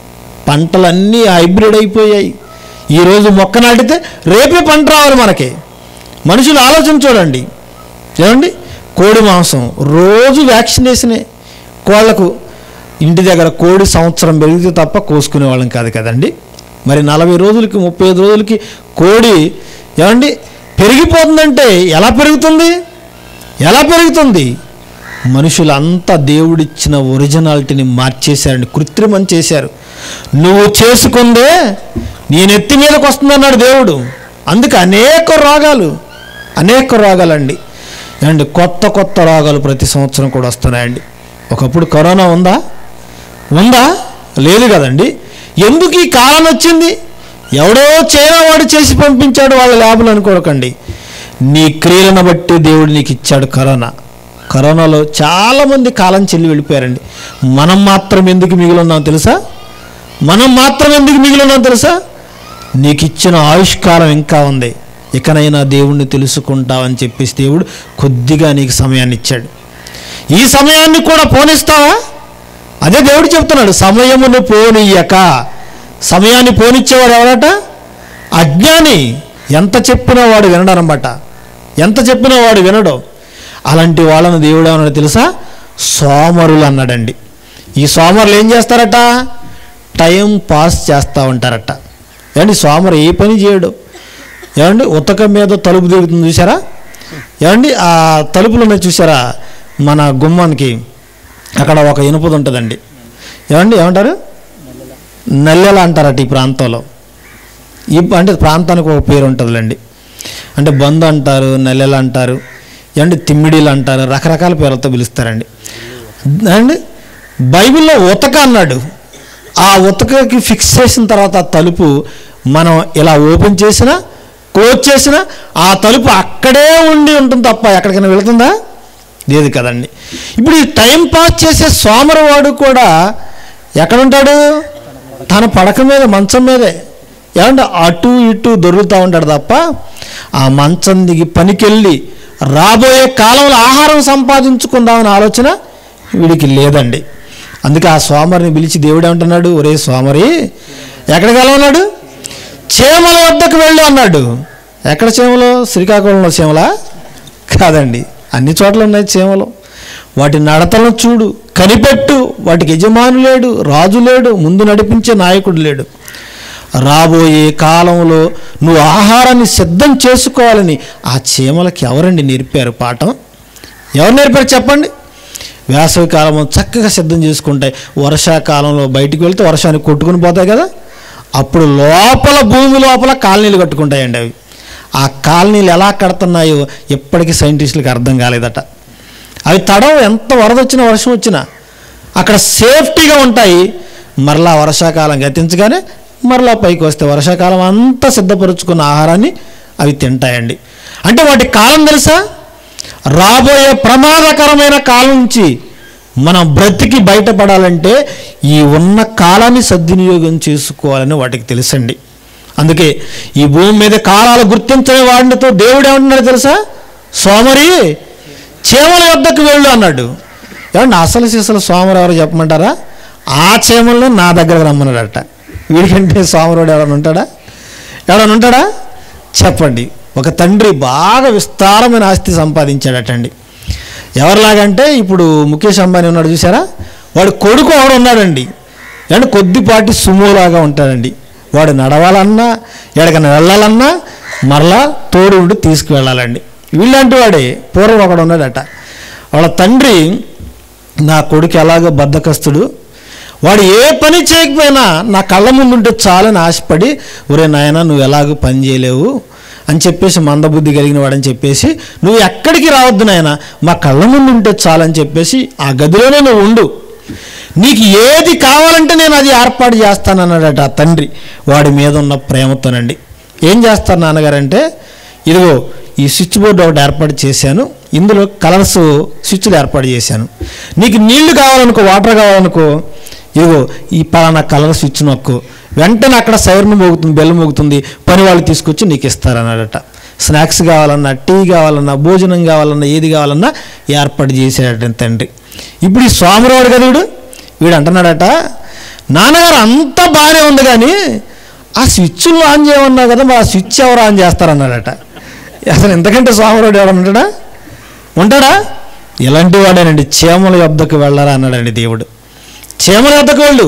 పంటలన్నీ హైబ్రిడ్ అయిపోయాయి ఈరోజు మొక్క నాటితే రేపే పంట రావాలి మనకి మనుషులు ఆలోచన చూడండి ఏమండి కోడి మాంసం రోజు వ్యాక్సినేషనే కోళ్ళకు ఇంటి దగ్గర కోడి సంవత్సరం పెరిగితే తప్ప కోసుకునే వాళ్ళం కాదు కదండి మరి నలభై రోజులకి ముప్పై ఐదు రోజులకి కోడి ఏమండి పెరిగిపోతుందంటే ఎలా పెరుగుతుంది ఎలా పెరుగుతుంది మనుషులంతా దేవుడిచ్చిన ఒరిజినాలిటీని మార్చేశారండి కృత్రిమం చేశారు నువ్వు చేసుకుందే నేను ఎత్తి మీదకి వస్తుందన్నాడు దేవుడు అందుకే అనేక రోగాలు అనేక రోగాలండి అండి కొత్త కొత్త రోగాలు ప్రతి సంవత్సరం కూడా వస్తున్నాయండి ఒకప్పుడు కరోనా ఉందా ఉందా లేదు కదండి ఎందుకు ఈ కాలం వచ్చింది ఎవడో చైనా వాడు చేసి పంపించాడు వాళ్ళ ల్యాబులు అనుకోకండి నీ క్రియలను బట్టి దేవుడు నీకు ఇచ్చాడు కరోనా కరోనాలో చాలామంది కాలం చెల్లి వెళ్ళిపోయారండి మనం మాత్రం ఎందుకు మిగిలి ఉన్నాం తెలుసా మనం మాత్రం ఎందుకు మిగిలి ఉన్నాం తెలుసా నీకు ఇచ్చిన ఆయుష్కాలం ఇంకా ఉంది ఇకనైనా దేవుణ్ణి తెలుసుకుంటావని చెప్పేసి దేవుడు కొద్దిగా నీకు సమయాన్ని ఇచ్చాడు ఈ సమయాన్ని కూడా పోనిస్తావా అదే దేవుడు చెప్తున్నాడు సమయమును పోనీయక సమయాన్ని పోనిచ్చేవాడు ఎవరట అజ్ఞాని ఎంత చెప్పినా వాడు వినడనమాట ఎంత చెప్పినా వాడు వినడు అలాంటి వాళ్ళను దేవుడు ఏమన్నాడు తెలుసా సోమరులు అన్నాడండి ఈ సోమరులు ఏం చేస్తారట టైం పాస్ చేస్తూ ఉంటారట ఏమండి సోమరు ఏ పని చేయడు ఏమండి ఉతకం మీద తలుపు దిగుతుంది చూసారా ఏమండి ఆ తలుపులు ఉన్నాయి చూసారా మన గుమ్మానికి అక్కడ ఒక ఇనుపది ఉంటుందండి ఏమండి ఏమంటారు నల్లెల అంటారట ఈ ప్రాంతంలో ఈ అంటే ప్రాంతానికి ఒక పేరు ఉంటుందిలేండి అంటే బంధు అంటారు నల్లెల అంటారు ఏమంటే తిమ్మిడీలు అంటారు రకరకాల పేర్లతో పిలుస్తారండి అండి బైబిల్లో ఉతక అన్నాడు ఆ ఉతకకి ఫిక్స్ చేసిన తర్వాత ఆ తలుపు మనం ఇలా ఓపెన్ చేసినా క్లోజ్ చేసినా ఆ తలుపు అక్కడే ఉండి ఉంటుంది తప్ప ఎక్కడికైనా వెళుతుందా లేదు కదండి ఇప్పుడు ఈ టైం పాస్ చేసే సోమరవాడు కూడా ఎక్కడుంటాడు తన పడక మీద మంచం మీదే ఏమంటే అటు ఇటు దొరుకుతూ ఉంటాడు తప్ప ఆ మంచం దిగి పనికెళ్ళి రాబోయే కాలంలో ఆహారం సంపాదించుకుందామనే ఆలోచన వీడికి లేదండి అందుకే ఆ సోమరిని పిలిచి దేవుడు ఏమంటున్నాడు ఒరే సోమరి ఎక్కడికి వెళ్ళమన్నాడు చీమల వద్దకు వెళ్ళు అన్నాడు ఎక్కడ చీమలు శ్రీకాకుళంలో చీమలా కాదండి అన్ని చోట్ల ఉన్నాయి చీమలు వాటి నడతలను చూడు కనిపెట్టు వాటికి యజమాని లేడు రాజు లేడు ముందు నడిపించే నాయకుడు లేడు రాబోయే కాలంలో నువ్వు ఆహారాన్ని సిద్ధం చేసుకోవాలని ఆ చీమలకి ఎవరండి నేర్పారు పాఠం ఎవరు నేర్పారు చెప్పండి వేసవి కాలం చక్కగా సిద్ధం చేసుకుంటాయి వర్షాకాలంలో బయటికి వెళ్తే వర్షానికి కొట్టుకుని పోతాయి కదా అప్పుడు లోపల భూమి లోపల కాలనీలు కట్టుకుంటాయండి అవి ఆ కాలనీలు ఎలా కడుతున్నాయో ఎప్పటికీ సైంటిస్టులకు అర్థం కాలేదట అవి తడవ ఎంత వరద వచ్చినా వర్షం వచ్చినా అక్కడ సేఫ్టీగా ఉంటాయి మరలా వర్షాకాలం గతించగానే మరలా పైకి వస్తే వర్షాకాలం అంతా సిద్ధపరుచుకున్న ఆహారాన్ని అవి తింటాయండి అంటే వాటి కాలం తెలుసా రాబోయే ప్రమాదకరమైన కాలం నుంచి మనం బ్రతికి బయటపడాలంటే ఈ ఉన్న కాలాన్ని సద్వినియోగం చేసుకోవాలని వాటికి తెలుసండి అందుకే ఈ భూమి మీద కాలాలు గుర్తించని వాడితో దేవుడు ఏమంటున్నాడు తెలుసా సోమరి చీమల యొద్దకు వెళ్ళు అన్నాడు ఏమండి అసలు సిసలు సోమరు ఎవరు చెప్పమంటారా ఆ చీమలను నా దగ్గరకు రమ్మన్నాడట వీడికంటే సోమరుడు ఎవరైనా ఉంటాడా ఎవరైనా ఉంటాడా చెప్పండి ఒక తండ్రి బాగా విస్తారమైన ఆస్తి సంపాదించాడటండి ఎవరిలాగంటే ఇప్పుడు ముఖేష్ అంబానీ ఉన్నాడు చూసారా వాడు కొడుకు ఎవడు ఉన్నాడండి అంటే కొద్దిపాటి సుమోలాగా ఉంటాడండి వాడు నడవాలన్నా ఎక్కడికైనా వెళ్ళాలన్నా మరలా తోడు ఉండి తీసుకువెళ్ళాలండి వీళ్ళంటి వాడే పూర్వం ఒకడు ఉన్నాడట వాళ్ళ తండ్రి నా కొడుకు ఎలాగో బద్దకస్తుడు వాడు ఏ పని చేయకపోయినా నా కళ్ళ ముందుంటే చాలని ఆశపడి ఒరే నాయన నువ్వు ఎలాగో పని చేయలేవు అని చెప్పేసి మందబుద్ధి కలిగిన వాడని చెప్పేసి నువ్వు ఎక్కడికి రావద్దు నాయన మా కళ్ళ ముందు ఉంటే చాలని చెప్పేసి ఆ గదిలోనే నువ్వు ఉండు నీకు ఏది కావాలంటే నేను అది ఏర్పాటు చేస్తానన్నాడట ఆ తండ్రి వాడి మీద ఉన్న ప్రేమతోనండి ఏం చేస్తారు నాన్నగారంటే ఇదిగో ఈ స్విచ్ బోర్డు ఒకటి ఏర్పాటు చేశాను ఇందులో కలర్స్ స్విచ్లు ఏర్పాటు చేశాను నీకు నీళ్లు కావాలనుకో వాటర్ కావాలనుకో ఇదిగో ఈ పలానా కలర్ స్విచ్ నొక్కు వెంటనే అక్కడ సైరన్ మోగుతుంది బెల్ మోగుతుంది పని వాళ్ళు తీసుకొచ్చి నీకు ఇస్తారన్నాడట స్నాక్స్ కావాలన్నా టీ కావాలన్నా భోజనం కావాలన్నా ఏది కావాలన్నా ఏర్పాటు చేసాడట తండ్రి ఇప్పుడు ఈ సోమరాడు కదా వీడు వీడు అంటున్నాడట నాన్నగారు అంతా బాగానే ఉంది కానీ ఆ స్విచ్లు ఆన్ చేయమన్నావు కదా మరి ఆ స్విచ్ ఎవరు ఆన్ చేస్తారన్నాడట అసలు ఎంతకంటే సోమరాడు ఎవరు ఉంటాడా ఉంటాడా ఇలాంటి వాడేనండి చీమల యొద్దకు వెళ్ళరా అన్నాడండి దేవుడు చీమల యొద్దకు వెళ్ళు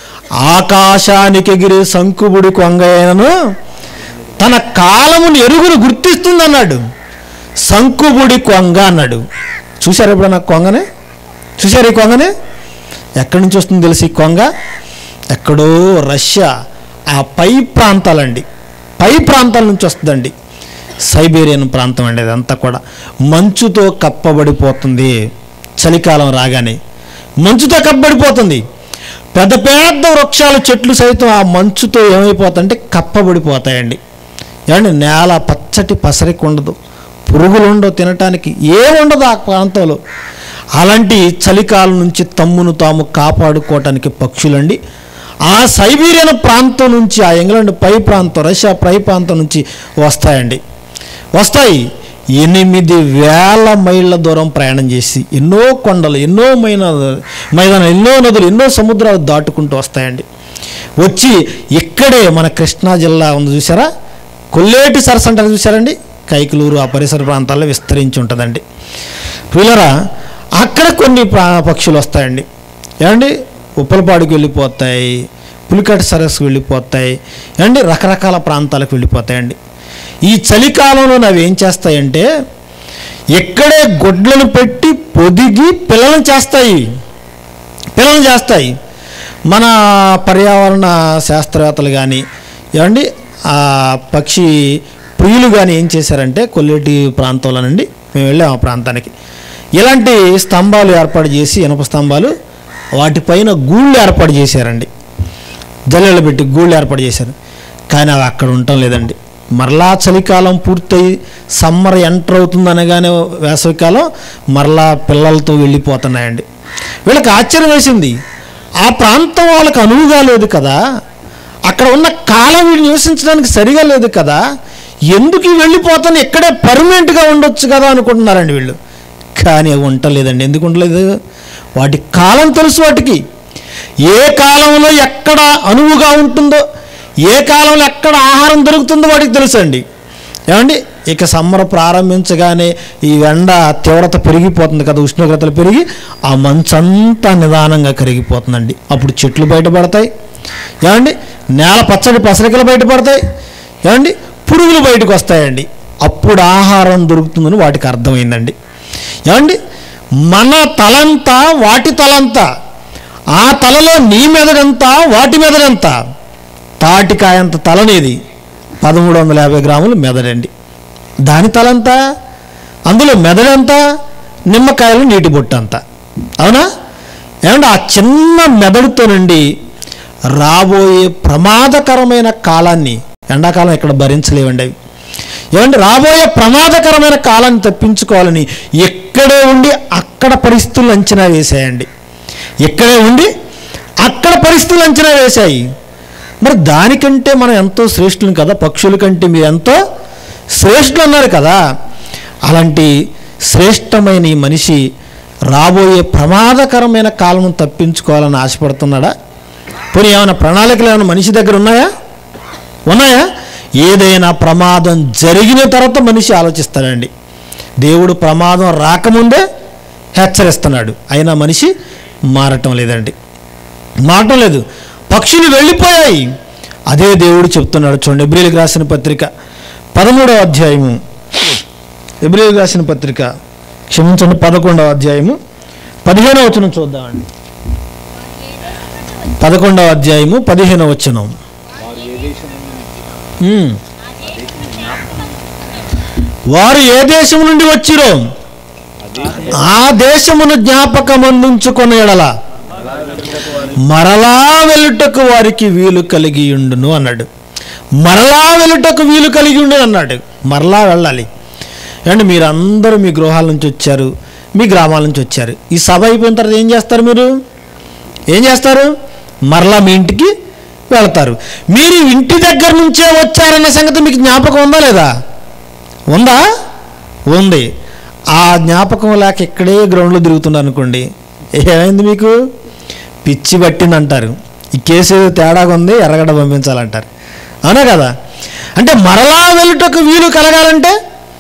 ఆకాశానికి ఎగిరే శంకుబుడి కొంగయనను తన కాలమును ఎరుగును గుర్తిస్తుంది అన్నాడు శంకుబుడి కొంగ అన్నాడు చూశారు ఎప్పుడన్నా కొంగనే చూశారు ఈ కొంగనే ఎక్కడి నుంచి వస్తుంది తెలిసి ఈ కొంగ ఎక్కడో రష్యా ఆ పై ప్రాంతాలండి పై ప్రాంతాల నుంచి వస్తుందండి సైబేరియన్ ప్రాంతం అండి అదంతా కూడా మంచుతో కప్పబడిపోతుంది చలికాలం రాగానే మంచుతో కప్పబడిపోతుంది పెద్ద పెద్ద వృక్షాలు చెట్లు సైతం ఆ మంచుతో ఏమైపోతాయంటే కప్పబడిపోతాయండి ఏమండి నేల పచ్చటి పసరికి ఉండదు పురుగులు ఉండవు తినటానికి ఏముండదు ఆ ప్రాంతంలో అలాంటి చలికాలం నుంచి తమ్మును తాము కాపాడుకోవటానికి పక్షులండి ఆ సైబీరియన్ ప్రాంతం నుంచి ఆ ఇంగ్లాండ్ పై ప్రాంతం రష్యా పై ప్రాంతం నుంచి వస్తాయండి వస్తాయి ఎనిమిది వేల మైళ్ళ దూరం ప్రయాణం చేసి ఎన్నో కొండలు ఎన్నో మైన మైదానం ఎన్నో నదులు ఎన్నో సముద్రాలు దాటుకుంటూ వస్తాయండి వచ్చి ఇక్కడే మన కృష్ణా జిల్లా ఉంది చూసారా కొల్లేటి సరస్సు అంటారు చూసారండి కైకలూరు ఆ పరిసర ప్రాంతాల్లో విస్తరించి ఉంటుందండి పిల్లరా అక్కడ కొన్ని ప్రా- పక్షులు వస్తాయండి ఏమండి ఉప్పలపాడుకి వెళ్ళిపోతాయి పులికట్ సరస్సు వెళ్ళిపోతాయి ఏమండి రకరకాల ప్రాంతాలకు వెళ్ళిపోతాయండి ఈ చలికాలంలో అవి ఏం చేస్తాయంటే ఎక్కడే గుడ్లను పెట్టి పొదిగి పిల్లలను చేస్తాయి పిల్లలు చేస్తాయి మన పర్యావరణ శాస్త్రవేత్తలు కానీ ఏమండి ఆ పక్షి ప్రియులు కానీ ఏం చేశారంటే కొల్లేటి ప్రాంతంలో నుండి మేము వెళ్ళాం ఆ ప్రాంతానికి ఇలాంటి స్తంభాలు ఏర్పాటు చేసి ఇనప స్తంభాలు వాటిపైన గూళ్ళు ఏర్పాటు చేశారండి జల్లెలు పెట్టి గూళ్ళు ఏర్పాటు చేశారు కానీ అవి అక్కడ ఉండటం లేదండి మరలా చలికాలం పూర్తయి సమ్మర్ ఎంటర్ అవుతుంది అనగానే వేసవికాలం మరలా పిల్లలతో వెళ్ళిపోతున్నాయండి వీళ్ళకి ఆశ్చర్యం వేసింది ఆ ప్రాంతం వాళ్ళకి అనువుగా లేదు కదా అక్కడ ఉన్న కాలం వీళ్ళు నివసించడానికి సరిగా లేదు కదా ఎందుకు ఇవి వెళ్ళిపోతాను ఇక్కడే పర్మనెంట్గా ఉండొచ్చు కదా అనుకుంటున్నారండి వీళ్ళు కానీ అవి ఉండలేదండి ఎందుకు ఉండలేదు వాటి కాలం తెలుసు వాటికి ఏ కాలంలో ఎక్కడ అనువుగా ఉంటుందో ఏ కాలంలో ఎక్కడ ఆహారం దొరుకుతుందో వాటికి తెలుసండి ఏమండి ఇక సమ్మర్ ప్రారంభించగానే ఈ ఎండ తీవ్రత పెరిగిపోతుంది కదా ఉష్ణోగ్రతలు పెరిగి ఆ మంచంతా నిదానంగా కరిగిపోతుందండి అప్పుడు చెట్లు బయటపడతాయి ఏమండి నేల పచ్చడి పసరికలు బయటపడతాయి ఏమండి పురుగులు బయటకు వస్తాయండి అప్పుడు ఆహారం దొరుకుతుందని వాటికి అర్థమైందండి ఏమండి మన తలంతా వాటి తలంతా ఆ తలలో నీ మెదడంత వాటి మెదడంత తాటికాయంత తలనేది పదమూడు వందల యాభై గ్రాములు మెదడండి దాని తలంతా అందులో మెదడంతా నిమ్మకాయలు నీటి బొట్టు అంత అవునా ఏమంటే ఆ చిన్న మెదడుతో నుండి రాబోయే ప్రమాదకరమైన కాలాన్ని ఎండాకాలం ఇక్కడ భరించలేవండి అవి ఏమంటే రాబోయే ప్రమాదకరమైన కాలాన్ని తప్పించుకోవాలని ఎక్కడే ఉండి అక్కడ పరిస్థితులు అంచనా వేసాయండి ఎక్కడే ఉండి అక్కడ పరిస్థితులు అంచనా వేశాయి మరి దానికంటే మనం ఎంతో శ్రేష్ఠులు కదా పక్షుల కంటే మీరు ఎంతో శ్రేష్ఠులు అన్నారు కదా అలాంటి శ్రేష్టమైన ఈ మనిషి రాబోయే ప్రమాదకరమైన కాలం తప్పించుకోవాలని ఆశపడుతున్నాడా పోనీ ఏమైనా ప్రణాళికలు ఏమైనా మనిషి దగ్గర ఉన్నాయా ఉన్నాయా ఏదైనా ప్రమాదం జరిగిన తర్వాత మనిషి ఆలోచిస్తాడండి దేవుడు ప్రమాదం రాకముందే హెచ్చరిస్తున్నాడు అయినా మనిషి మారటం లేదండి మారటం లేదు పక్షులు వెళ్ళిపోయాయి అదే దేవుడు చెప్తున్నాడు చూడండి ఎబ్రిలకు రాసిన పత్రిక పదమూడవ అధ్యాయము ఎబ్రిలకు రాసిన పత్రిక క్షమించండి పదకొండవ అధ్యాయము పదిహేనవ వచనం చూద్దామండి పదకొండవ అధ్యాయము పదిహేనవ వచనం ఉమ్. వారు ఏ దేశం నుండి వచ్చిరో ఆ దేశమును జ్ఞాపకమందుంచుకున్న ఎడల మరలా వెళ్ళుటకు వారికి వీలు కలిగి ఉండును అన్నాడు మరలా వెళ్ళుటకు వీలు కలిగి ఉండు అన్నాడు మరలా వెళ్ళాలి అండ్ మీరందరూ మీ గృహాల నుంచి వచ్చారు మీ గ్రామాల నుంచి వచ్చారు ఈ సభ అయిపోయిన తర్వాత ఏం చేస్తారు మీరు ఏం చేస్తారు మరలా మీ ఇంటికి వెళ్తారు మీరు ఇంటి దగ్గర నుంచే వచ్చారన్న సంగతి మీకు జ్ఞాపకం ఉందా లేదా ఉందా ఉంది ఆ జ్ఞాపకం లేక ఇక్కడే గ్రౌండ్లో తిరుగుతున్నారు అనుకోండి ఏమైంది మీకు పిచ్చి పట్టింది అంటారు ఈ కేసు ఏదో తేడాగా ఉంది ఎర్రగడ్డ పంపించాలంటారు అవునా కదా అంటే మరలా వెళ్ళుటకు వీలు కలగాలంటే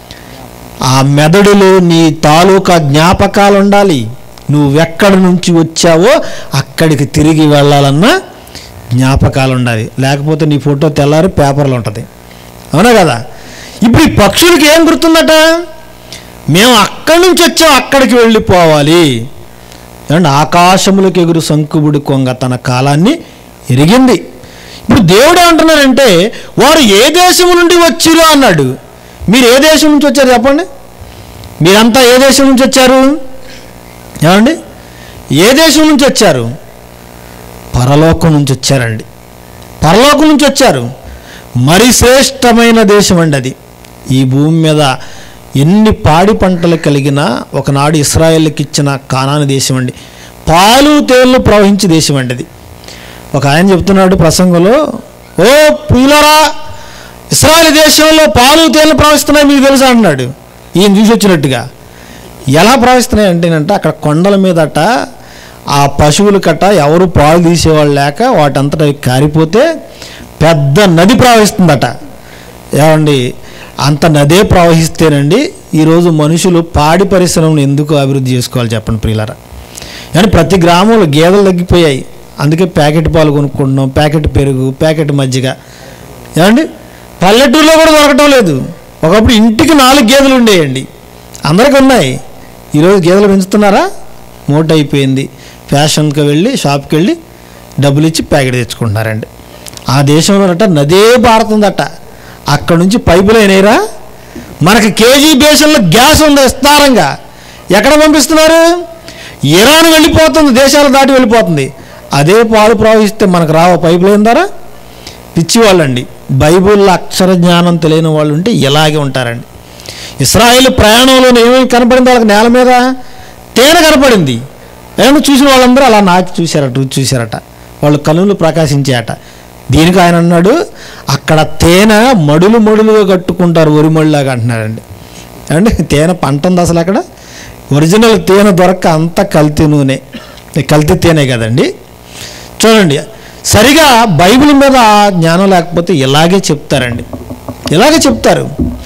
ఆ మెదడులో నీ తాలూకా జ్ఞాపకాలు ఉండాలి నువ్వెక్కడి నుంచి వచ్చావో అక్కడికి తిరిగి వెళ్ళాలన్నా జ్ఞాపకాలు ఉండాలి లేకపోతే నీ ఫోటో తెల్లారి పేపర్లో ఉంటుంది అవునా కదా ఇప్పుడు ఈ పక్షులకి ఏం గుర్తుందట మేము అక్కడి నుంచి వచ్చాం అక్కడికి వెళ్ళిపోవాలి ఏమంటే ఆకాశములకు ఎగురు సంకుబుడి కొంగ తన కాలాన్ని ఎరిగింది ఇప్పుడు దేవుడు ఏమంటున్నారంటే వారు ఏ దేశం నుండి వచ్చిరో అన్నాడు మీరు ఏ దేశం నుంచి వచ్చారు చెప్పండి మీరంతా ఏ దేశం నుంచి వచ్చారు ఏమండి ఏ దేశం నుంచి వచ్చారు పరలోకం నుంచి వచ్చారండి పరలోకం నుంచి వచ్చారు మరి శ్రేష్టమైన దేశం అండి అది ఈ భూమి మీద ఎన్ని పాడి పంటలు కలిగిన ఒకనాడు ఇస్రాయేల్కి ఇచ్చిన కానాని దేశం అండి పాలు తేళ్ళు ప్రవహించే దేశం అండి అది ఒక ఆయన చెప్తున్నాడు ప్రసంగంలో ఓ ప్రియులరా ఇస్రాయేల్ దేశంలో పాలు తేళ్ళు ప్రవహిస్తున్నాయి మీకు తెలుసా అంటున్నాడు ఈయన చూసి వచ్చినట్టుగా ఎలా ప్రవహిస్తున్నాయి అంటేనంటే అక్కడ కొండల మీదట ఆ పశువుల కట్ట ఎవరు పాలు తీసేవాళ్ళు లేక వాటంతటా అవి కారిపోతే పెద్ద నది ప్రవహిస్తుందట ఏమండి అంత నదే ప్రవహిస్తేనండి ఈరోజు మనుషులు పాడి పరిశ్రమను ఎందుకు అభివృద్ధి చేసుకోవాలి చెప్పండి ప్రియులారా కానీ ప్రతి గ్రామంలో గేదెలు తగ్గిపోయాయి అందుకే ప్యాకెట్ పాలు కొనుక్కుంటున్నాం ప్యాకెట్ పెరుగు ప్యాకెట్ మజ్జిగ ఏమండి పల్లెటూరులో కూడా దొరకటం లేదు ఒకప్పుడు ఇంటికి నాలుగు గేదెలు ఉండేయండి అందరికీ ఉన్నాయి ఈరోజు గేదెలు పెంచుతున్నారా మూట అయిపోయింది ఫ్యాషన్కి వెళ్ళి షాప్కి వెళ్ళి డబ్బులు ఇచ్చి ప్యాకెట్ తెచ్చుకుంటున్నారండి ఆ దేశంలోనట నదే పారుతుందట అక్కడ నుంచి పైపులు అయినాయిరా మనకి కేజీ బేషన్లో గ్యాస్ ఉంది విస్తారంగా ఎక్కడ పంపిస్తున్నారు ఇరాన్ వెళ్ళిపోతుంది దేశాలు దాటి వెళ్ళిపోతుంది అదే పాలు ప్రవహిస్తే మనకు రావ పైప్ లైన్ ద్వారా పిచ్చివాళ్ళండి బైబిల్లో అక్షర జ్ఞానం తెలియని వాళ్ళు ఉంటే ఇలాగే ఉంటారండి ఇస్రాయేల్ ప్రయాణంలో ఏమేమి కనపడింది వాళ్ళకి నేల మీద తేనె కనపడింది ఏమో చూసిన వాళ్ళందరూ అలా నాటి చూశారట రుచి చూశారట వాళ్ళు కనులు ప్రకాశించాయట దీనికి ఆయన అన్నాడు అక్కడ తేనె మడులు మడులుగా కట్టుకుంటారు వరి మడిలాగా అంటున్నారండి ఏమండి తేనె పంట ఉంది అసలు అక్కడ ఒరిజినల్ తేనె దొరక్క అంత కల్తీ నూనె కల్తీ తేనె కదండి చూడండి సరిగా బైబిల్ మీద ఆ జ్ఞానం లేకపోతే ఇలాగే చెప్తారండి ఇలాగే చెప్తారు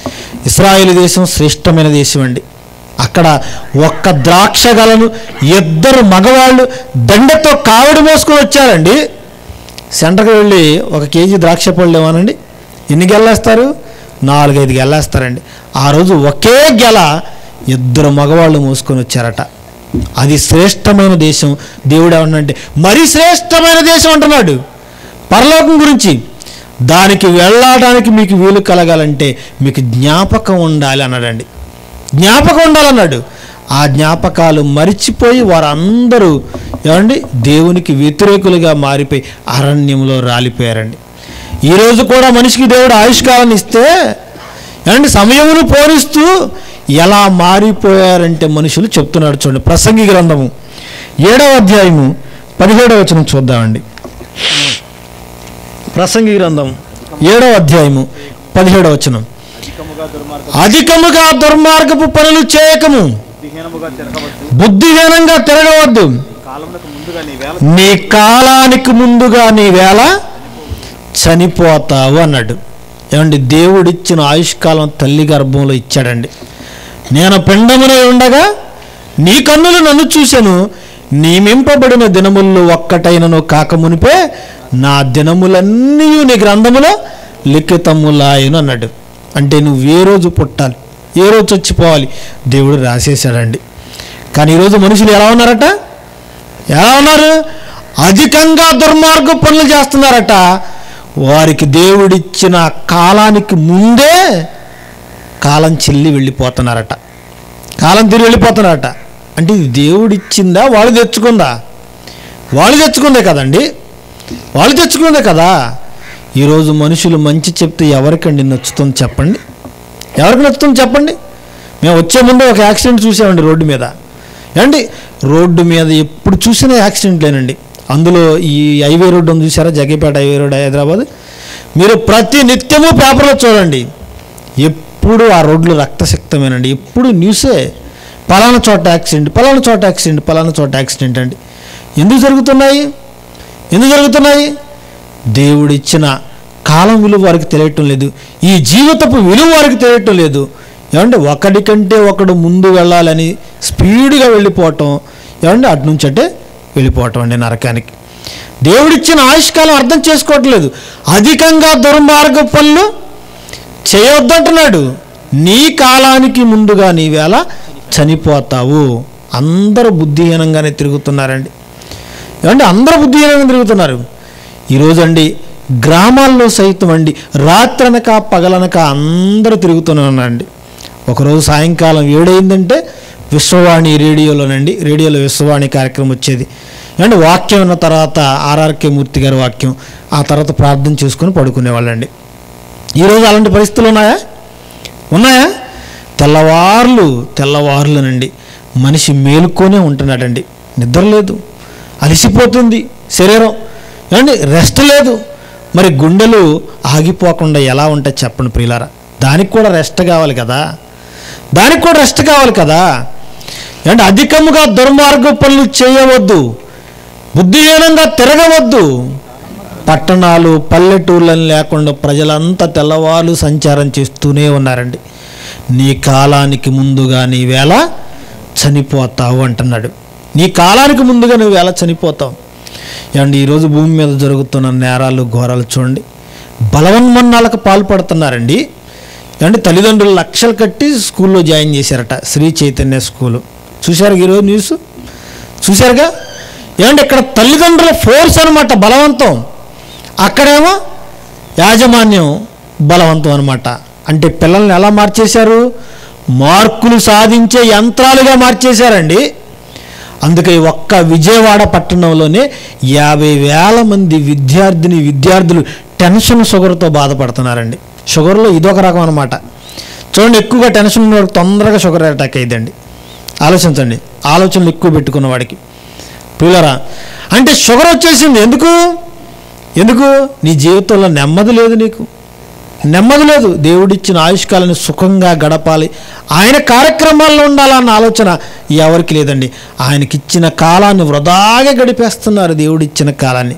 ఇస్రాయేల్ దేశం శ్రేష్టమైన దేశం అండి అక్కడ ఒక్క ద్రాక్ష గలను ఇద్దరు మగవాళ్ళు దండతో కావిడి మోసుకొని వచ్చారండి సెంటర్కి వెళ్ళి ఒక కేజీ ద్రాక్ష పళ్ళు ఏమోనండి ఎన్ని గెల్లేస్తారు నాలుగైదు గెల్లేస్తారండి ఆ రోజు ఒకే గెల ఇద్దరు మగవాళ్ళు మోసుకొని వచ్చారట అది శ్రేష్టమైన దేశం దేవుడు ఏమన్నంటే మరీ శ్రేష్టమైన దేశం అంటున్నాడు పరలోకం గురించి దానికి వెళ్ళడానికి మీకు వీలు కలగాలంటే మీకు జ్ఞాపకం ఉండాలి అన్నాడండి జ్ఞాపకం ఉండాలన్నాడు ఆ జ్ఞాపకాలు మరిచిపోయి వారందరూ ఏమండి దేవునికి వ్యతిరేకులుగా మారిపోయి అరణ్యంలో రాలిపోయారండి ఈరోజు కూడా మనిషికి దేవుడు ఆయుష్కాలాన్ని ఇస్తే ఏమండి సమయమును పోలిస్తూ ఎలా మారిపోయారంటే మనుషులు చెప్తున్నాడు చూడండి ప్రసంగి గ్రంథము ఏడవ అధ్యాయము పదిహేడవ వచనం చూద్దామండి ప్రసంగి గ్రంథం ఏడవ అధ్యాయము పదిహేడవ వచనం అధికముగా దుర్మార్గపు పనులు చేయకము దిహీనముగా తిరగవద్దు బుద్ధిహీనంగా తిరగవద్దు కాలమునకు ముందుగా నీ వేల నీ కాలానికి ముందుగా నీ వేళ చనిపోతావు అన్నాడు ఏమండి దేవుడిచ్చిన ఆయుష్కాలం తల్లి గర్భంలో ఇచ్చాడండి నేను పిండమునే ఉండగా నీ కన్నులు నన్ను చూశాను నియమింపబడిన దినముల్లో ఒక్కటైనను కాకమునిపే నా దినములన్నీ నీ గ్రంథములో లిఖితములాయను అన్నాడు అంటే నువ్వు ఏ రోజు పుట్టాలి ఏ రోజు చచ్చిపోవాలి దేవుడు రాసేశాడండి కానీ ఈరోజు మనుషులు ఎలా ఉన్నారట ఎలా ఉన్నారు అధికంగా దుర్మార్గ పనులు చేస్తున్నారట వారికి దేవుడిచ్చిన కాలానికి ముందే కాలం చెల్లి వెళ్ళిపోతున్నారట కాలం తిరిగి వెళ్ళిపోతున్నారట అంటే ఇది దేవుడిచ్చిందా వాళ్ళు తెచ్చుకుందా వాళ్ళు తెచ్చుకుందే కదండి వాళ్ళు తెచ్చుకుందే కదా ఈరోజు మనుషులు మంచి చెప్తే ఎవరికండి నచ్చుతుంది చెప్పండి ఎవరికి నచ్చుతుంది చెప్పండి మేము వచ్చే ముందు ఒక యాక్సిడెంట్ చూసామండి రోడ్డు మీద ఏమండి రోడ్డు మీద ఎప్పుడు చూసినా యాక్సిడెంట్లేనండి అందులో ఈ హైవే రోడ్డు ఉంది చూసారా జగ్గేపేట హైవే రోడ్ హైదరాబాద్ మీరు ప్రతి నిత్యము పేపర్లో చూడండి ఎప్పుడు ఆ రోడ్లు రక్తశక్తమేనండి ఎప్పుడు న్యూసే పలానా చోట యాక్సిడెంట్ పలానా చోట యాక్సిడెంట్ పలానా చోట యాక్సిడెంట్ అండి ఎందుకు జరుగుతున్నాయి ఎందుకు జరుగుతున్నాయి దేవుడిచ్చిన కాలం విలువ వారికి తెలియటం లేదు ఈ జీవితపు విలువ వారికి తెలియటం లేదు ఏమంటే ఒకటి కంటే ఒకడు ముందు వెళ్ళాలని స్పీడ్గా వెళ్ళిపోవటం ఏమంటే అటు నుంచి అంటే వెళ్ళిపోవటం అండి నరకానికి దేవుడిచ్చిన ఆయుష్కాలం అర్థం చేసుకోవట్లేదు అధికంగా దుర్మార్గ పనులు చేయొద్దంటున్నాడు నీ కాలానికి ముందుగా నీ వేళ చనిపోతావు అందరూ బుద్ధిహీనంగానే తిరుగుతున్నారండి ఏమంటే అందరూ బుద్ధిహీనంగా తిరుగుతున్నారు ఈరోజండి గ్రామాల్లో సైతం అండి రాత్రనక పగలనక అందరూ తిరుగుతూనే ఉన్నారండి ఒకరోజు సాయంకాలం ఏడైందంటే విశ్వవాణి రేడియోలోనండి రేడియోలో విశ్వవాణి కార్యక్రమం వచ్చేది అండ్ వాక్యం ఉన్న తర్వాత ఆర్ఆర్కే మూర్తి గారి వాక్యం ఆ తర్వాత ప్రార్థన చేసుకుని పడుకునేవాళ్ళండి ఈరోజు అలాంటి పరిస్థితులు ఉన్నాయా ఉన్నాయా తెల్లవార్లు తెల్లవార్లునండి మనిషి మేలుకొనే ఉంటున్నాడండి నిద్ర లేదు అలసిపోతుంది శరీరం ఏమండి రెస్ట్ లేదు మరి గుండెలు ఆగిపోకుండా ఎలా ఉంటాయి చెప్పండి ప్రియులారా దానికి కూడా రెస్ట్ కావాలి కదా దానికి కూడా రెస్ట్ కావాలి కదా ఏమంటే అధికముగా దుర్మార్గ పనులు చేయవద్దు బుద్ధిహీనంగా తిరగవద్దు పట్టణాలు పల్లెటూళ్ళని లేకుండా ప్రజలంతా తెల్లవారు సంచారం చేస్తూనే ఉన్నారండి నీ కాలానికి ముందుగా నీ వేళ చనిపోతావు అంటున్నాడు నీ కాలానికి ముందుగా నువ్వు వేళ చనిపోతావు ఏమండి ఈరోజు భూమి మీద జరుగుతున్న నేరాలు ఘోరాలు చూడండి బలవన్మన్నాలకు పాల్పడుతున్నారండి ఏమంటే తల్లిదండ్రులు లక్షలు కట్టి స్కూల్లో జాయిన్ చేశారట శ్రీ చైతన్య స్కూలు చూశారు ఈరోజు న్యూస్ చూశారుగా ఏమంటే ఇక్కడ తల్లిదండ్రుల ఫోర్స్ అనమాట బలవంతం అక్కడేమో యాజమాన్యం బలవంతం అనమాట అంటే పిల్లల్ని ఎలా మార్చేశారు మార్కులు సాధించే యంత్రాలుగా మార్చేశారండి అందుకే ఒక్క విజయవాడ పట్టణంలోనే యాభై వేల మంది విద్యార్థిని విద్యార్థులు టెన్షన్ షుగర్తో బాధపడుతున్నారండి షుగర్లో ఇదొక రకం అనమాట చూడండి ఎక్కువగా టెన్షన్ ఉన్నవాడికి తొందరగా షుగర్ అటాక్ అయ్యిందండి ఆలోచించండి ఆలోచనలు ఎక్కువ పెట్టుకున్న వాడికి పిల్లరా అంటే షుగర్ వచ్చేసింది ఎందుకు ఎందుకు నీ జీవితంలో నెమ్మది లేదు నీకు నెమ్మది లేదు దేవుడిచ్చిన ఆయుష్కాలను సుఖంగా గడపాలి ఆయన కార్యక్రమాల్లో ఉండాలన్న ఆలోచన ఎవరికి లేదండి ఆయనకిచ్చిన కాలాన్ని వృధాగా గడిపేస్తున్నారు దేవుడిచ్చిన కాలాన్ని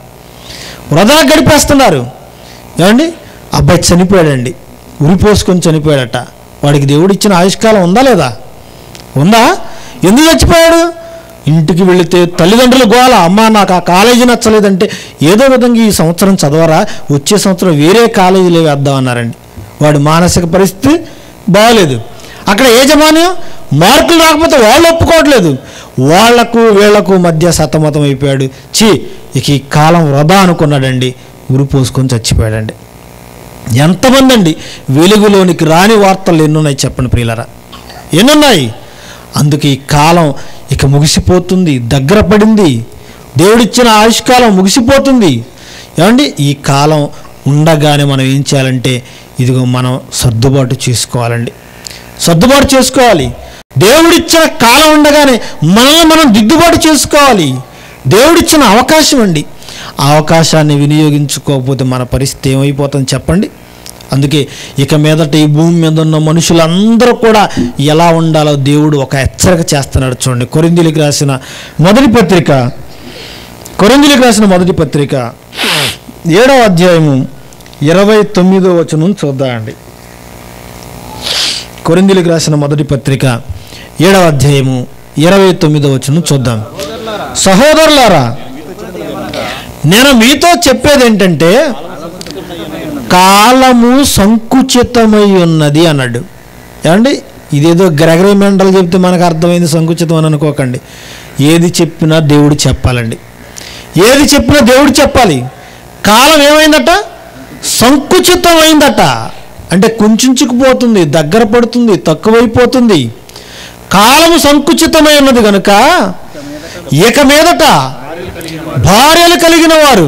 వృధా గడిపేస్తున్నారు ఏమండి అబ్బాయి చనిపోయాడండి ఉరిపోసుకొని చనిపోయాడట వాడికి దేవుడు ఇచ్చిన ఆయుష్కాలం ఉందా లేదా ఉందా ఎందుకు చచ్చిపోయాడు ఇంటికి వెళితే తల్లిదండ్రులు గోల అమ్మ నాకు ఆ కాలేజీ నచ్చలేదంటే ఏదో విధంగా ఈ సంవత్సరం చదవరా వచ్చే సంవత్సరం వేరే కాలేజీలో వేద్దామన్నారండి వాడి మానసిక పరిస్థితి బాగలేదు అక్కడ యజమాన్యం మార్కులు రాకపోతే వాళ్ళు ఒప్పుకోవట్లేదు వాళ్లకు వీళ్లకు మధ్య సతమతం అయిపోయాడు చి ఇక ఈ కాలం వృధా అనుకున్నాడండి ఉరి పోసుకొని చచ్చిపోయాడండి ఎంతమంది అండి వెలుగులోనికి రాని వార్తలు ఎన్నున్నాయి చెప్పండి ప్రియులరా ఎన్నున్నాయి అందుకే ఈ కాలం ఇక ముగిసిపోతుంది దగ్గర పడింది దేవుడిచ్చిన ఆయుష్కాలం ముగిసిపోతుంది ఏమండి ఈ కాలం ఉండగానే మనం ఏం చేయాలంటే ఇదిగో మనం సర్దుబాటు చేసుకోవాలండి సర్దుబాటు చేసుకోవాలి దేవుడిచ్చిన కాలం ఉండగానే మనల్ని మనం దిద్దుబాటు చేసుకోవాలి దేవుడిచ్చిన అవకాశం అండి ఆ అవకాశాన్ని వినియోగించుకోకపోతే మన పరిస్థితి ఏమైపోతుంది చెప్పండి అందుకే ఇక మీదట ఈ భూమి మీద ఉన్న మనుషులందరూ కూడా ఎలా ఉండాలో దేవుడు ఒక హెచ్చరిక చేస్తున్నాడు చూడండి కొరిందులకు రాసిన మొదటి పత్రిక కొరిందులకు రాసిన మొదటి పత్రిక ఏడవ అధ్యాయము ఇరవై తొమ్మిదో వచనం చూద్దామండి కొరిందులకు రాసిన మొదటి పత్రిక ఏడవ అధ్యాయము ఇరవై తొమ్మిదో వచనం చూద్దాం సహోదరులారా నేను మీతో చెప్పేది ఏంటంటే కాలము సంకుచితమై ఉన్నది అన్నాడు ఏమండి ఇదేదో గ్రెగరీ మెండల్ చెప్తే మనకు అర్థమైంది సంకుచితం అని అనుకోకండి ఏది చెప్పినా దేవుడు చెప్పాలండి ఏది చెప్పినా దేవుడు చెప్పాలి కాలం ఏమైందట సంకుచితమైందట అంటే కుంచుకుపోతుంది దగ్గర పడుతుంది తక్కువైపోతుంది కాలము సంకుచితమై ఉన్నది కనుక ఇక మీదట భార్యలు కలిగిన వారు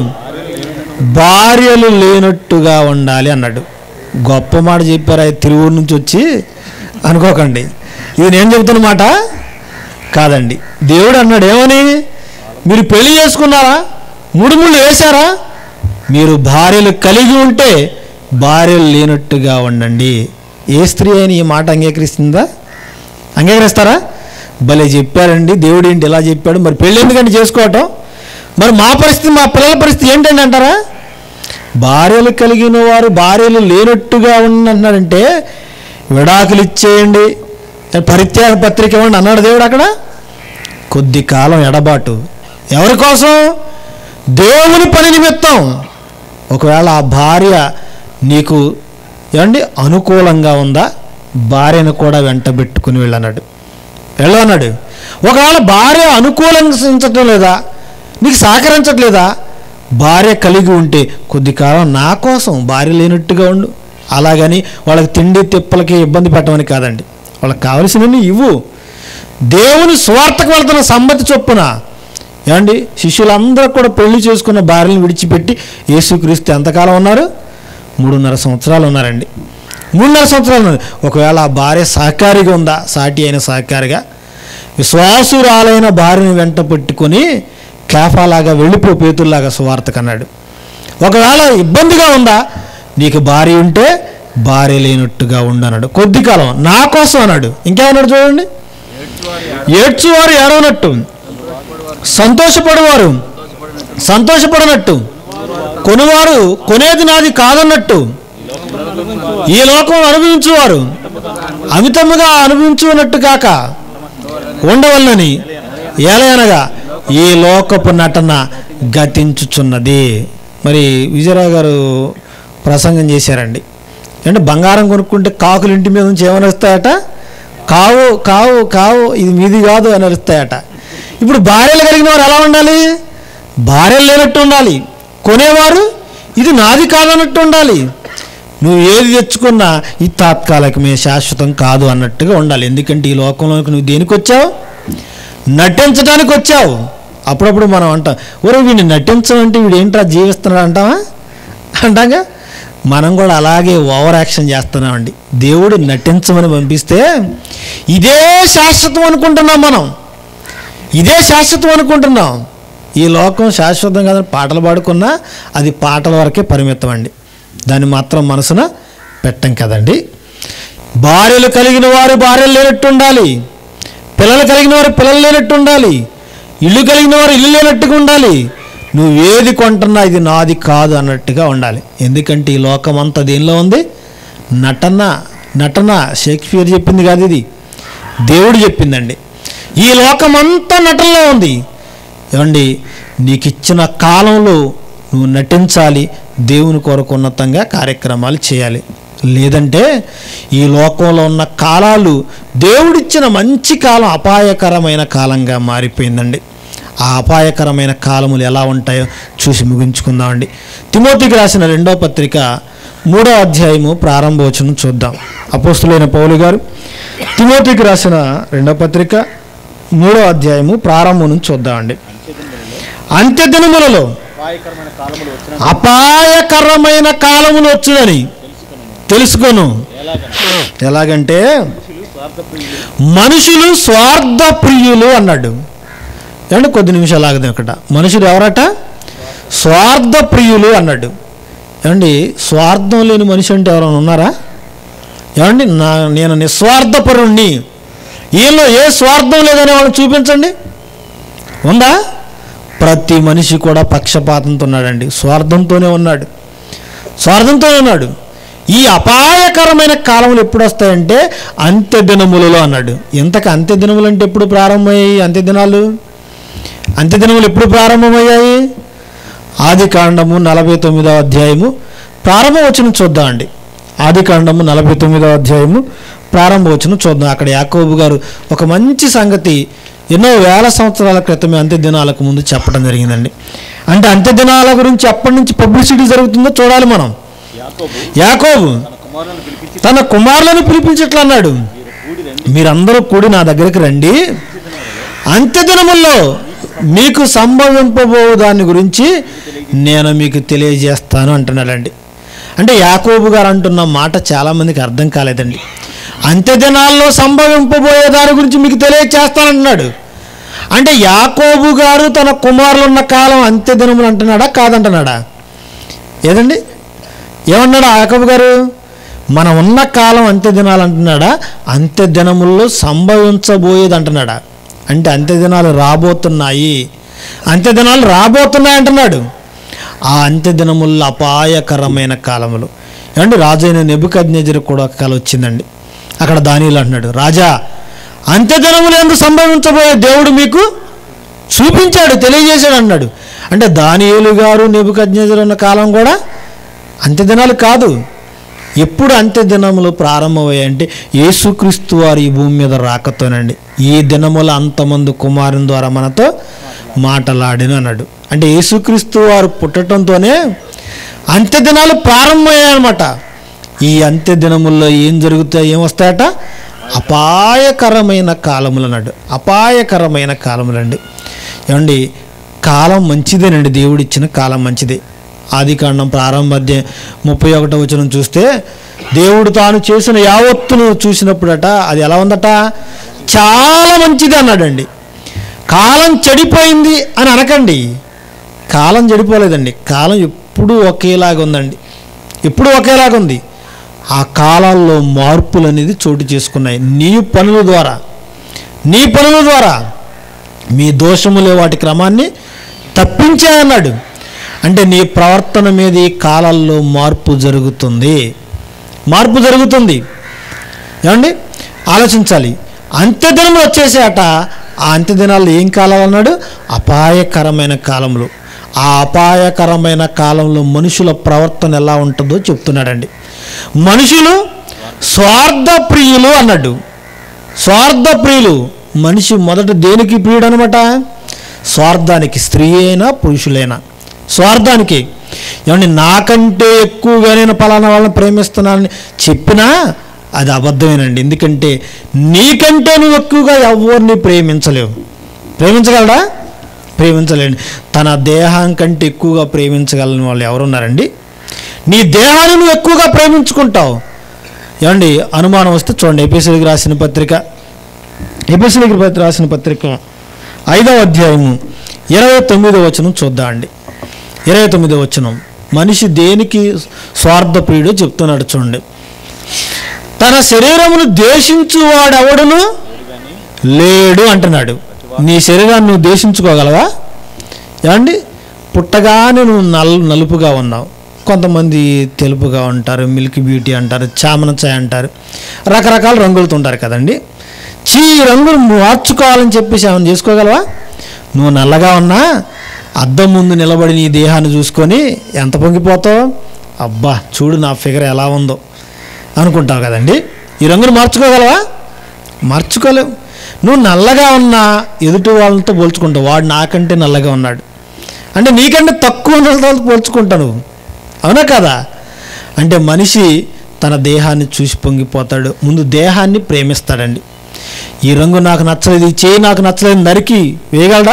భార్యలు లేనట్టుగా ఉండాలి అన్నాడు గొప్ప మాట చెప్పారు ఆయన తిరువురు నుంచి వచ్చి అనుకోకండి ఇది నేను చెబుతున్న మాట కాదండి దేవుడు అన్నాడు ఏమని మీరు పెళ్లి చేసుకున్నారా ముడుముళ్ళు వేశారా మీరు భార్యలు కలిగి ఉంటే భార్యలు లేనట్టుగా ఉండండి ఏ స్త్రీ అయినా ఈ మాట అంగీకరిస్తుందా అంగీకరిస్తారా భలే చెప్పారండి దేవుడు ఏంటి ఇలా చెప్పాడు మరి పెళ్ళి ఎందుకంటే చేసుకోవటం మరి మా పరిస్థితి మా పిల్లల పరిస్థితి ఏంటండి అంటారా భార్యలు కలిగిన వారు భార్యలు లేనట్టుగా ఉన్నన్నాడంటే విడాకులు ఇచ్చేయండి పరిత్యాగ పత్రిక ఇవ్వండి అన్నాడు దేవుడు అక్కడ కొద్ది కాలం ఎడబాటు ఎవరి కోసం దేవుని పని నిమిత్తం ఒకవేళ ఆ భార్య నీకు ఏమండి అనుకూలంగా ఉందా భార్యను కూడా వెంట పెట్టుకుని వెళ్ళన్నాడు వెళ్ళన్నాడు ఒకవేళ భార్య అనుకూలించటం లేదా నీకు సహకరించట్లేదా భార్య కలిగి ఉంటే కొద్ది కాలం నా కోసం భార్య లేనట్టుగా ఉండు అలాగని వాళ్ళకి తిండి తిప్పలకి ఇబ్బంది పెట్టమని కాదండి వాళ్ళకి కావలసినవి ఇవ్వు దేవుని స్వార్థకు వెళ్తున్న సమ్మతి చొప్పున ఏమండి శిష్యులందరూ కూడా పెళ్లి చేసుకున్న భార్యను విడిచిపెట్టి యేసుక్రీస్తు ఎంతకాలం ఉన్నారు మూడున్నర సంవత్సరాలు ఉన్నారండి మూడున్నర సంవత్సరాలు ఉన్నారు ఒకవేళ ఆ భార్య సహకారిగా ఉందా సాటి అయిన సహకారిగా విశ్వాసురాలైన భార్యను వెంట పెట్టుకొని కేఫాలాగా వెళ్ళిపో పేతుల్లాగా సువార్తకు అన్నాడు ఒకవేళ ఇబ్బందిగా ఉందా నీకు భార్య ఉంటే భార్య లేనట్టుగా ఉండన్నాడు కొద్ది కాలం నా కోసం అన్నాడు ఇంకేమన్నాడు చూడండి ఏడ్చువారు ఏడవనట్టు సంతోషపడేవారు సంతోషపడనట్టు కొనువారు కొనేది నాది కాదన్నట్టు ఈ లోకం అనుభవించువారు అమితముగా అనుభవించున్నట్టు కాక ఉండవల్లని ఏలయనగా ఈ లోకపు నటన గతించుచున్నది మరి విజయరావు గారు ప్రసంగం చేశారండి అంటే బంగారం కొనుక్కుంటే కాకులు ఇంటి మీద నుంచి ఏమని వస్తాయట కావు కావు కావు ఇది మీది కాదు అని అరుస్తాయట ఇప్పుడు భార్యలు కలిగిన వారు ఎలా ఉండాలి భార్యలు లేనట్టు ఉండాలి కొనేవారు ఇది నాది కాదన్నట్టు ఉండాలి నువ్వు ఏది తెచ్చుకున్నా ఇది తాత్కాలికమే శాశ్వతం కాదు అన్నట్టుగా ఉండాలి ఎందుకంటే ఈ లోకంలోకి నువ్వు దేనికి వచ్చావు నటించడానికి వచ్చావు అప్పుడప్పుడు మనం అంటాం ఒరే వీడిని నటించమంటే వీడు ఏంట్రా జీవిస్తున్నాడు అంటావా అంటాగా మనం కూడా అలాగే ఓవర్ యాక్షన్ చేస్తున్నామండి దేవుడు నటించమని పంపిస్తే ఇదే శాశ్వతం అనుకుంటున్నాం మనం ఇదే శాశ్వతం అనుకుంటున్నాం ఈ లోకం శాశ్వతం కాదని పాటలు పాడుకున్నా అది పాటల వరకే పరిమితం అండి దాన్ని మాత్రం మనసున పెట్టం కదండి భార్యలు కలిగిన వారు భార్యలు లేనట్టు ఉండాలి పిల్లలు కలిగిన వారు పిల్లలు లేనట్టు ఉండాలి ఇల్లు కలిగిన వారు ఇల్లు లేనట్టుగా ఉండాలి నువ్వు ఏది కొంటున్నా ఇది నాది కాదు అన్నట్టుగా ఉండాలి ఎందుకంటే ఈ లోకం అంతా దేనిలో ఉంది నటన నటన షేక్స్పియర్ చెప్పింది కాదు ఇది దేవుడు చెప్పిందండి ఈ లోకమంతా నటనలో ఉంది ఏమండి నీకు ఇచ్చిన కాలంలో నువ్వు నటించాలి దేవుని కొరకు ఉన్నతంగా కార్యక్రమాలు చేయాలి లేదంటే ఈ లోకంలో ఉన్న కాలాలు దేవుడిచ్చిన మంచి కాలం అపాయకరమైన కాలంగా మారిపోయిందండి ఆ అపాయకరమైన కాలములు ఎలా ఉంటాయో చూసి ముగించుకుందామండి తిమోతికి రాసిన రెండో పత్రిక మూడో అధ్యాయము ప్రారంభవచనం చూద్దాం అపోస్తులైన పౌలు గారు తిమోతికి రాసిన రెండో పత్రిక మూడో అధ్యాయము ప్రారంభం నుంచి చూద్దామండి అంత్య దినములలో అపాయకరమైన కాలములు వచ్చిన అపాయకరమైన కాలములు వచ్చునని తెలుసుకొను ఎలాగంటే మనుషులు స్వార్థ ప్రియులు అన్నాడు ఏమంటే కొద్ది నిమిషాలు ఆగదు ఇక్కడ మనుషులు ఎవరట స్వార్థ ప్రియులు అన్నాడు ఏమండి స్వార్థం లేని మనిషి అంటే ఎవరైనా ఉన్నారా ఏమండి నా నేను నిస్వార్థపరుణ్ణి ఈయనలో ఏ స్వార్థం లేదని వాళ్ళని చూపించండి ఉందా ప్రతి మనిషి కూడా పక్షపాతంతో ఉన్నాడండి స్వార్థంతోనే ఉన్నాడు స్వార్థంతోనే ఉన్నాడు ఈ అపాయకరమైన కాలములు ఎప్పుడు వస్తాయంటే అంత్య దినములలో అన్నాడు ఇంతకు అంత్య దినములు అంటే ఎప్పుడు ప్రారంభమయ్యాయి అంత్య దినాలు అంత్య దినములు ఎప్పుడు ప్రారంభమయ్యాయి ఆది కాండము నలభై తొమ్మిదవ అధ్యాయము ప్రారంభవచనం చూద్దామండి ఆది కాండము నలభై తొమ్మిదవ అధ్యాయము ప్రారంభవచనం చూద్దాం అక్కడ యాకోబు గారు ఒక మంచి సంగతి ఎన్నో వేల సంవత్సరాల క్రితమే అంత్య దినాలకు ముందు చెప్పడం జరిగిందండి అంటే అంత్య దినాల గురించి ఎప్పటి నుంచి పబ్లిసిటీ జరుగుతుందో చూడాలి మనం యాకోబు కుమారులను పిలిపించి తన కుమారులను పిలిపించట్లు అన్నాడు మీరందరూ కూడి నా దగ్గరికి రండి అంత్య దినముల్లో మీకు సంభవింపబో దాని గురించి నేను మీకు తెలియజేస్తాను అంటున్నాడండి అంటే యాకోబు గారు అంటున్న మాట చాలామందికి అర్థం కాలేదండి అంత్య దినాల్లో సంభవింపబోయే దాని గురించి మీకు తెలియజేస్తానంటున్నాడు అంటే యాకోబు గారు తన కుమారులు ఉన్న కాలం అంత్య దినములు అంటున్నాడా కాదంటున్నాడా ఏదండి ఏమన్నాడు ఆ యాకోబు గారు మనం ఉన్న కాలం అంత్య దినాలు అంటున్నాడా అంత్య దినముల్లో సంభవించబోయేది అంటున్నాడా అంటే అంత్య దినాలు రాబోతున్నాయి అంత్య దినాలు రాబోతున్నాయి అంటున్నాడు ఆ అంత్య దినముల్లో అపాయకరమైన కాలములు ఏమండి రాజైన నెబుకజ్ఞజరు కూడా ఒక కళ వచ్చిందండి అక్కడ దానిలో అంటున్నాడు రాజా అంత్య దినములు ఎందుకు సంభవించబోయే దేవుడు మీకు చూపించాడు తెలియజేశాడు అన్నాడు అంటే దానియేలు గారు నెబుకజ్ఞజరు ఉన్న కాలం కూడా అంత్య దినాలు కాదు ఎప్పుడు అంత్య దినములు ప్రారంభమయ్యాయంటే యేసుక్రీస్తు వారు ఈ భూమి మీద రాకతోనండి ఈ దినముల అంతమంది కుమారుని ద్వారా మనతో మాటలాడిన అన్నాడు అంటే యేసుక్రీస్తు వారు పుట్టడంతోనే అంత్య దినాలు ప్రారంభమయ్యాయన్నమాట ఈ అంత్య దినముల్లో ఏం జరుగుతాయి ఏం వస్తాయట అపాయకరమైన కాలములు అన్నాడు అపాయకరమైన కాలములండి ఏమండి కాలం మంచిదేనండి దేవుడిచ్చిన కాలం మంచిదే ఆది కాండం ప్రారంభ అధ్యాయం ముప్పై ఒకటో వచనం చూస్తే దేవుడు తాను చేసిన యావత్తును చూసినప్పుడట అది ఎలా ఉందట చాలా మంచిది అన్నాడండి కాలం చెడిపోయింది అని అనకండి కాలం చెడిపోలేదండి కాలం ఎప్పుడూ ఒకేలాగా ఉందండి ఎప్పుడూ ఒకేలాగా ఉంది ఆ కాలాల్లో మార్పులు అనేది చోటు చేసుకున్నాయి నీ పనుల ద్వారా నీ పనుల ద్వారా మీ దోషములే వాటి క్రమాన్ని తప్పించాయన్నాడు అంటే నీ ప్రవర్తన మీద ఈ కాలాల్లో మార్పు జరుగుతుంది మార్పు జరుగుతుంది ఏమండి ఆలోచించాలి అంత్యదినములు వచ్చేసాట ఆ అంత్యదినాల్లో ఏం కాలం అన్నాడు అపాయకరమైన కాలంలో ఆ అపాయకరమైన కాలంలో మనుషుల ప్రవర్తన ఎలా ఉంటుందో చెప్తున్నాడండి మనుషులు స్వార్థ ప్రియులు అన్నాడు స్వార్థ ప్రియులు మనిషి మొదట దేనికి ప్రియుడు అనమాట స్వార్థానికి స్త్రీ అయినా పురుషులైనా స్వార్థానికి ఏమండి నాకంటే ఎక్కువగా నేను పలానా వాళ్ళని ప్రేమిస్తున్నానని చెప్పినా అది అబద్ధమేనండి ఎందుకంటే నీకంటే నువ్వు ఎక్కువగా ఎవరిని ప్రేమించలేవు ప్రేమించగలడా ప్రేమించలేండి తన దేహం కంటే ఎక్కువగా ప్రేమించగలని వాళ్ళు ఎవరున్నారండి నీ దేహాన్ని నువ్వు ఎక్కువగా ప్రేమించుకుంటావు ఏమండి అనుమానం వస్తే చూడండి ఎపిసోడ్కి రాసిన పత్రిక ఎపిసోడ్కి పత్రిక రాసిన పత్రిక ఐదవ అధ్యాయము ఇరవై తొమ్మిదో వచనం చూద్దామండి ఇరవై తొమ్మిదో వచనం మనిషి దేనికి స్వార్థప్రియుడో చెప్తున్నాడు చూడండి తన శరీరమును దేశించువాడెవడును లేడు అంటున్నాడు నీ శరీరాన్ని నువ్వు దేశించుకోగలవా ఏమండి పుట్టగానే నువ్వు నల్ నలుపుగా ఉన్నావు కొంతమంది తెలుపుగా ఉంటారు మిల్క్ బ్యూటీ అంటారు చామన చాయ్ అంటారు రకరకాల రంగులతో ఉంటారు కదండి చీ ఈ రంగులు మార్చుకోవాలని చెప్పేసి ఏమైనా చేసుకోగలవా నువ్వు నల్లగా ఉన్నా అద్దం ముందు నిలబడి నీ దేహాన్ని చూసుకొని ఎంత పొంగిపోతావు అబ్బా చూడు నా ఫిగర్ ఎలా ఉందో అనుకుంటావు కదండి ఈ రంగును మార్చుకోగలవా మార్చుకోలేవు నువ్వు నల్లగా ఉన్నా ఎదుటి వాళ్ళతో పోల్చుకుంటావు వాడు నాకంటే నల్లగా ఉన్నాడు అంటే నీకంటే తక్కువ ఉన్న వాళ్ళతో పోల్చుకుంటావు నువ్వు అవునా కదా అంటే మనిషి తన దేహాన్ని చూసి పొంగిపోతాడు ముందు దేహాన్ని ప్రేమిస్తాడండి ఈ రంగు నాకు నచ్చలేదు ఈ చేయి నాకు నచ్చలేదు నరికి వేయగలడా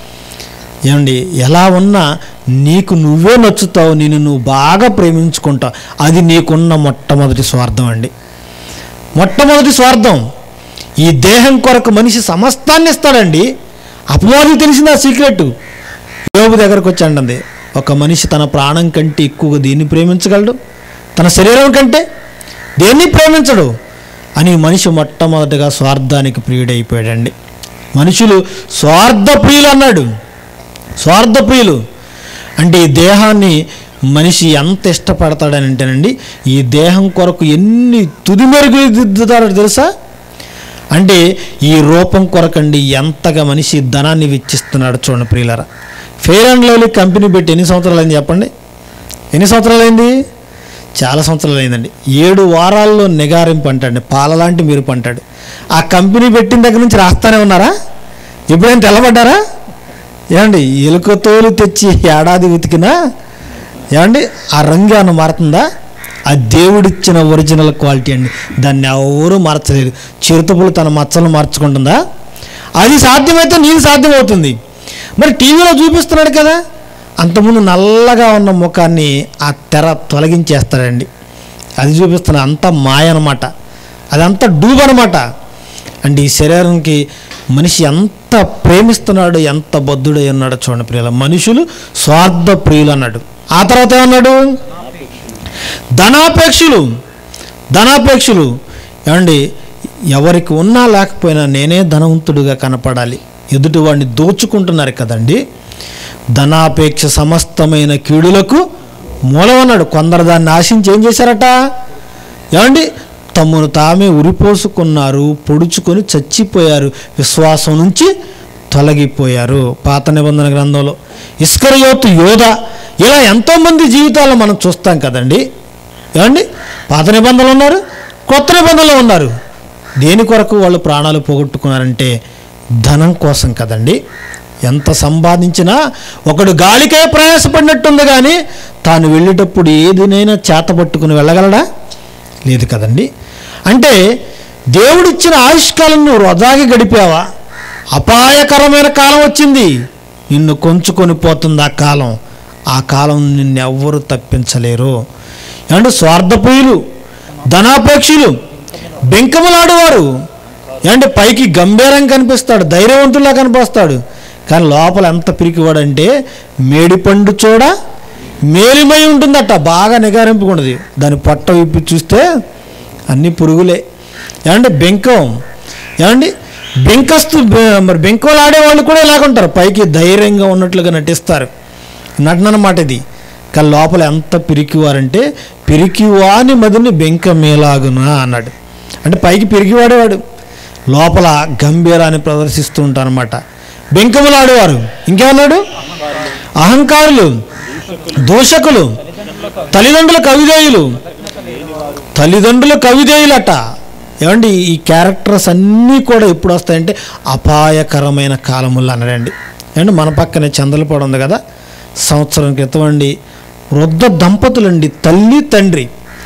ఏమండి ఎలా ఉన్నా నీకు నువ్వే నచ్చుతావు నేను నువ్వు బాగా ప్రేమించుకుంటావు అది నీకున్న మొట్టమొదటి స్వార్థం అండి మొట్టమొదటి స్వార్థం ఈ దేహం కొరకు మనిషి సమస్తాన్ని ఇస్తాడండి అపవాది తెలిసింది ఆ సీక్రెట్ యోబు దగ్గరకు వచ్చి అంటుంది ఒక మనిషి తన ప్రాణం కంటే ఎక్కువగా దీన్ని ప్రేమించగలడు తన శరీరం కంటే దేన్ని ప్రేమించడు అని మనిషి మొట్టమొదటిగా స్వార్థానికి ప్రియుడైపోయాడండి మనుషులు స్వార్థ ప్రియులు అన్నాడు స్వార్థ ప్రియులు అంటే ఈ దేహాన్ని మనిషి ఎంత ఇష్టపడతాడని అంటేనండి ఈ దేహం కొరకు ఎన్ని తుది మెరుగులు దిద్దుతాడో తెలుసా అంటే ఈ రూపం కొరకండి ఎంతగా మనిషి ధనాన్ని వెచ్చిస్తున్నాడు చూడండి ప్రియులరా ఫెయిర్ అండ్ లవ్లీ కంపెనీ పెట్టి ఎన్ని సంవత్సరాలు అయింది చెప్పండి ఎన్ని సంవత్సరాలు అయింది చాలా సంవత్సరాలు అయిందండి ఏడు వారాల్లో నిగారింపు అంటాడు పాల లాంటి మెరుపు అంటాడు ఆ కంపెనీ పెట్టిన దగ్గర నుంచి రాస్తానే ఉన్నారా ఎప్పుడైనా తెల్లబడ్డారా ఏమండి ఎలుక తోలు తెచ్చి ఏడాది ఉతికినా ఏమండి ఆ రంగు ఏమన్నా మారుతుందా ఆ దేవుడిచ్చిన ఒరిజినల్ క్వాలిటీ అండి దాన్ని ఎవరూ మార్చలేదు చిరుతపులు తన మచ్చలు మార్చుకుంటుందా అది సాధ్యమైతే నీకు సాధ్యమవుతుంది మరి టీవీలో చూపిస్తున్నాడు కదా అంతకుముందు నల్లగా ఉన్న ముఖాన్ని ఆ తెర తొలగించేస్తాడండి అది చూపిస్తున్న అంత మాయ అనమాట అదంతా డూబ్ అనమాట అంటే ఈ శరీరానికి మనిషి ఎంత ప్రేమిస్తున్నాడు ఎంత బద్ధుడై ఉన్నాడో చూడండి ప్రియుల మనుషులు స్వార్థ ప్రియులు అన్నాడు ఆ తర్వాత ఏమన్నాడు ధనాపేక్షులు ధనాపేక్షులు ఏమండి ఎవరికి ఉన్నా లేకపోయినా నేనే ధనవంతుడిగా కనపడాలి ఎదుటి వాడిని దోచుకుంటున్నారు కదండి ధనాపేక్ష సమస్తమైన కీడులకు మూలమన్నాడు కొందరు దాన్ని ఆశించి ఏం చేశారట ఏమండి తమను తామే ఉరిపోసుకున్నారు పొడుచుకొని చచ్చిపోయారు విశ్వాసం నుంచి తొలగిపోయారు పాత నిబంధన గ్రంథంలో ఇస్కరయోతు యోధ ఇలా ఎంతోమంది జీవితాలు మనం చూస్తాం కదండి ఏమండి పాత నిబంధనలు ఉన్నారు కొత్త నిబంధనలు ఉన్నారు దేని కొరకు వాళ్ళు ప్రాణాలు పోగొట్టుకున్నారంటే ధనం కోసం కదండి ఎంత సంపాదించినా ఒకడు గాలికే ప్రయాసపడినట్టుంది కానీ తాను వెళ్ళేటప్పుడు ఏదినైనా చేత పట్టుకుని వెళ్ళగలడా లేదు కదండి అంటే దేవుడిచ్చిన ఆయుష్కాలం నువ్వు వృధాగా గడిపావా అపాయకరమైన కాలం వచ్చింది నిన్ను కొంచుకొని పోతుంది ఆ కాలం ఆ కాలం నిన్నెవ్వరూ తప్పించలేరు ఏమంటే స్వార్థప్రియులు ధనాపేక్షులు బెంకములాడేవారు ఏమంటే పైకి గంభీరం కనిపిస్తాడు ధైర్యవంతుల్లా కనిపిస్తాడు కానీ లోపల ఎంత పిరికివాడంటే మేడిపండు చూడ మేలిమై ఉంటుందట బాగా నిగారింపుకున్నది దాని పొట్ట విప్పి చూస్తే అన్ని పురుగులే ఏమంటే బెంకం ఏమండి బెంకస్తు బె- మరి బెంకోలు ఆడేవాళ్ళు కూడా ఇలాగుంటారు పైకి ధైర్యంగా ఉన్నట్లుగా నటిస్తారు నటన అన్నమాట ఇది కానీ లోపల ఎంత పిరికివారంటే పిరికివాని మదిని బెంక మేలాగునా అన్నాడు అంటే పైకి పిరికివాడేవాడు లోపల గంభీరాన్ని ప్రదర్శిస్తూ ఉంటారు అనమాట బెంకములాడేవారు ఇంకేమన్నాడు అహంకారులు దూషకులు తల్లిదండ్రుల కవిదేయులు తల్లిదండ్రుల కవిదేయులట ఏమండి ఈ క్యారెక్టర్స్ అన్నీ కూడా ఎప్పుడు వస్తాయంటే అపాయకరమైన కాలములు అన్నాడండి ఏమండి మన పక్కనే చందలపాడు ఉంది కదా సంవత్సరం క్రితం అండి వృద్ధ దంపతులండి తల్లి తండ్రి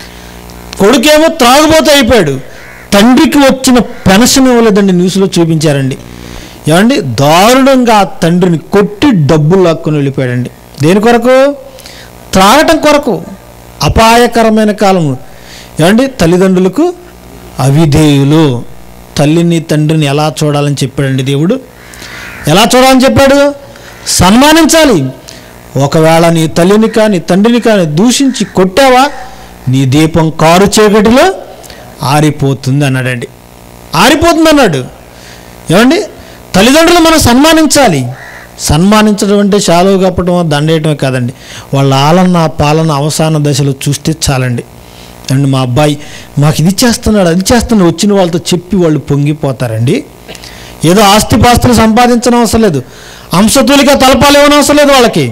కొడుకేమో త్రాగుబోతు అయిపోయాడు తండ్రికి వచ్చిన పెన్షన్ ఇవ్వలేదండి న్యూస్లో చూపించారండి ఏమండి దారుణంగా ఆ తండ్రిని కొట్టి డబ్బులు లాక్కుని వెళ్ళిపోయాడండి దేని కొరకు త్రాగటం కొరకు అపాయకరమైన కాలం ఏమండి తల్లిదండ్రులకు అవిధేయులు తల్లిని తండ్రిని ఎలా చూడాలని చెప్పాడండి దేవుడు ఎలా చూడాలని చెప్పాడు సన్మానించాలి ఒకవేళ నీ తల్లిని కానీ తండ్రిని కానీ దూషించి కొట్టావా నీ దీపం కారు చీకటిలో ఆరిపోతుంది అన్నాడండి ఆరిపోతుంది అన్నాడు ఏమండి తల్లిదండ్రులు మనం సన్మానించాలి సన్మానించడం అంటే శాలువ కప్పటం దండేయటమే కాదండి వాళ్ళ ఆలన్న పాలన అవసాన దశలో చూస్తే చాలండి అండి మా అబ్బాయి మాకు ఇది చేస్తున్నాడు అది చేస్తున్నాడు వచ్చిన వాళ్ళతో చెప్పి వాళ్ళు పొంగిపోతారండి ఏదో ఆస్తిపాస్తులు సంపాదించడం అవసరం లేదు అంశతులిగా తలపాలు ఇవ్వడం అవసరం లేదు వాళ్ళకి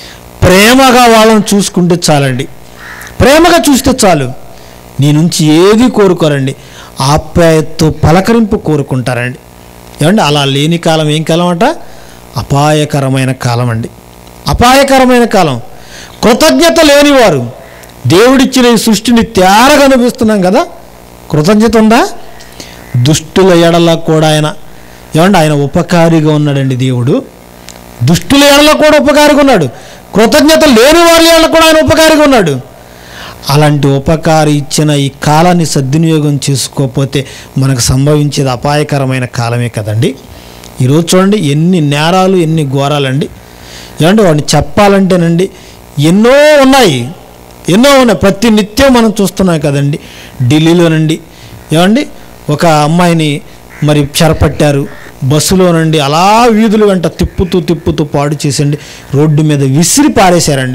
ప్రేమగా వాళ్ళని చూసుకుంటే చాలండి ప్రేమగా చూస్తే చాలు నీ నుంచి ఏది కోరుకోరండి ఆప్యాయతతో పలకరింపు కోరుకుంటారండి ఏమండి అలా లేని కాలం ఏం కాలం అంట అపాయకరమైన కాలం అండి అపాయకరమైన కాలం కృతజ్ఞత లేనివారు దేవుడిచ్చిన ఈ సృష్టిని తేరగా అనిపిస్తున్నాం కదా కృతజ్ఞత ఉందా దుష్టుల ఎడల కూడా ఆయన ఏమండి ఆయన ఉపకారిగా ఉన్నాడండి దేవుడు దుష్టుల ఎడల కూడా ఉపకారిగా ఉన్నాడు కృతజ్ఞత లేని వాళ్ళ ఎడల కూడా ఆయన ఉపకారిగా ఉన్నాడు అలాంటి ఉపకారి ఇచ్చిన ఈ కాలాన్ని సద్వినియోగం చేసుకోకపోతే మనకు సంభవించేది అపాయకరమైన కాలమే కదండి ఈరోజు చూడండి ఎన్ని నేరాలు ఎన్ని ఘోరాలండి ఏమంటే వాడిని చెప్పాలంటేనండి ఎన్నో ఉన్నాయి ఎన్నో ఉన్నాయి ప్రతి నిత్యం మనం చూస్తున్నాం కదండి ఢిల్లీలోనండి ఏమండి ఒక అమ్మాయిని మరి చెరపట్టారు బస్సులోనండి అలా వీధులు వెంట తిప్పుతూ తిప్పుతూ పాడు చేసండి రోడ్డు మీద విసిరి పారేశారండి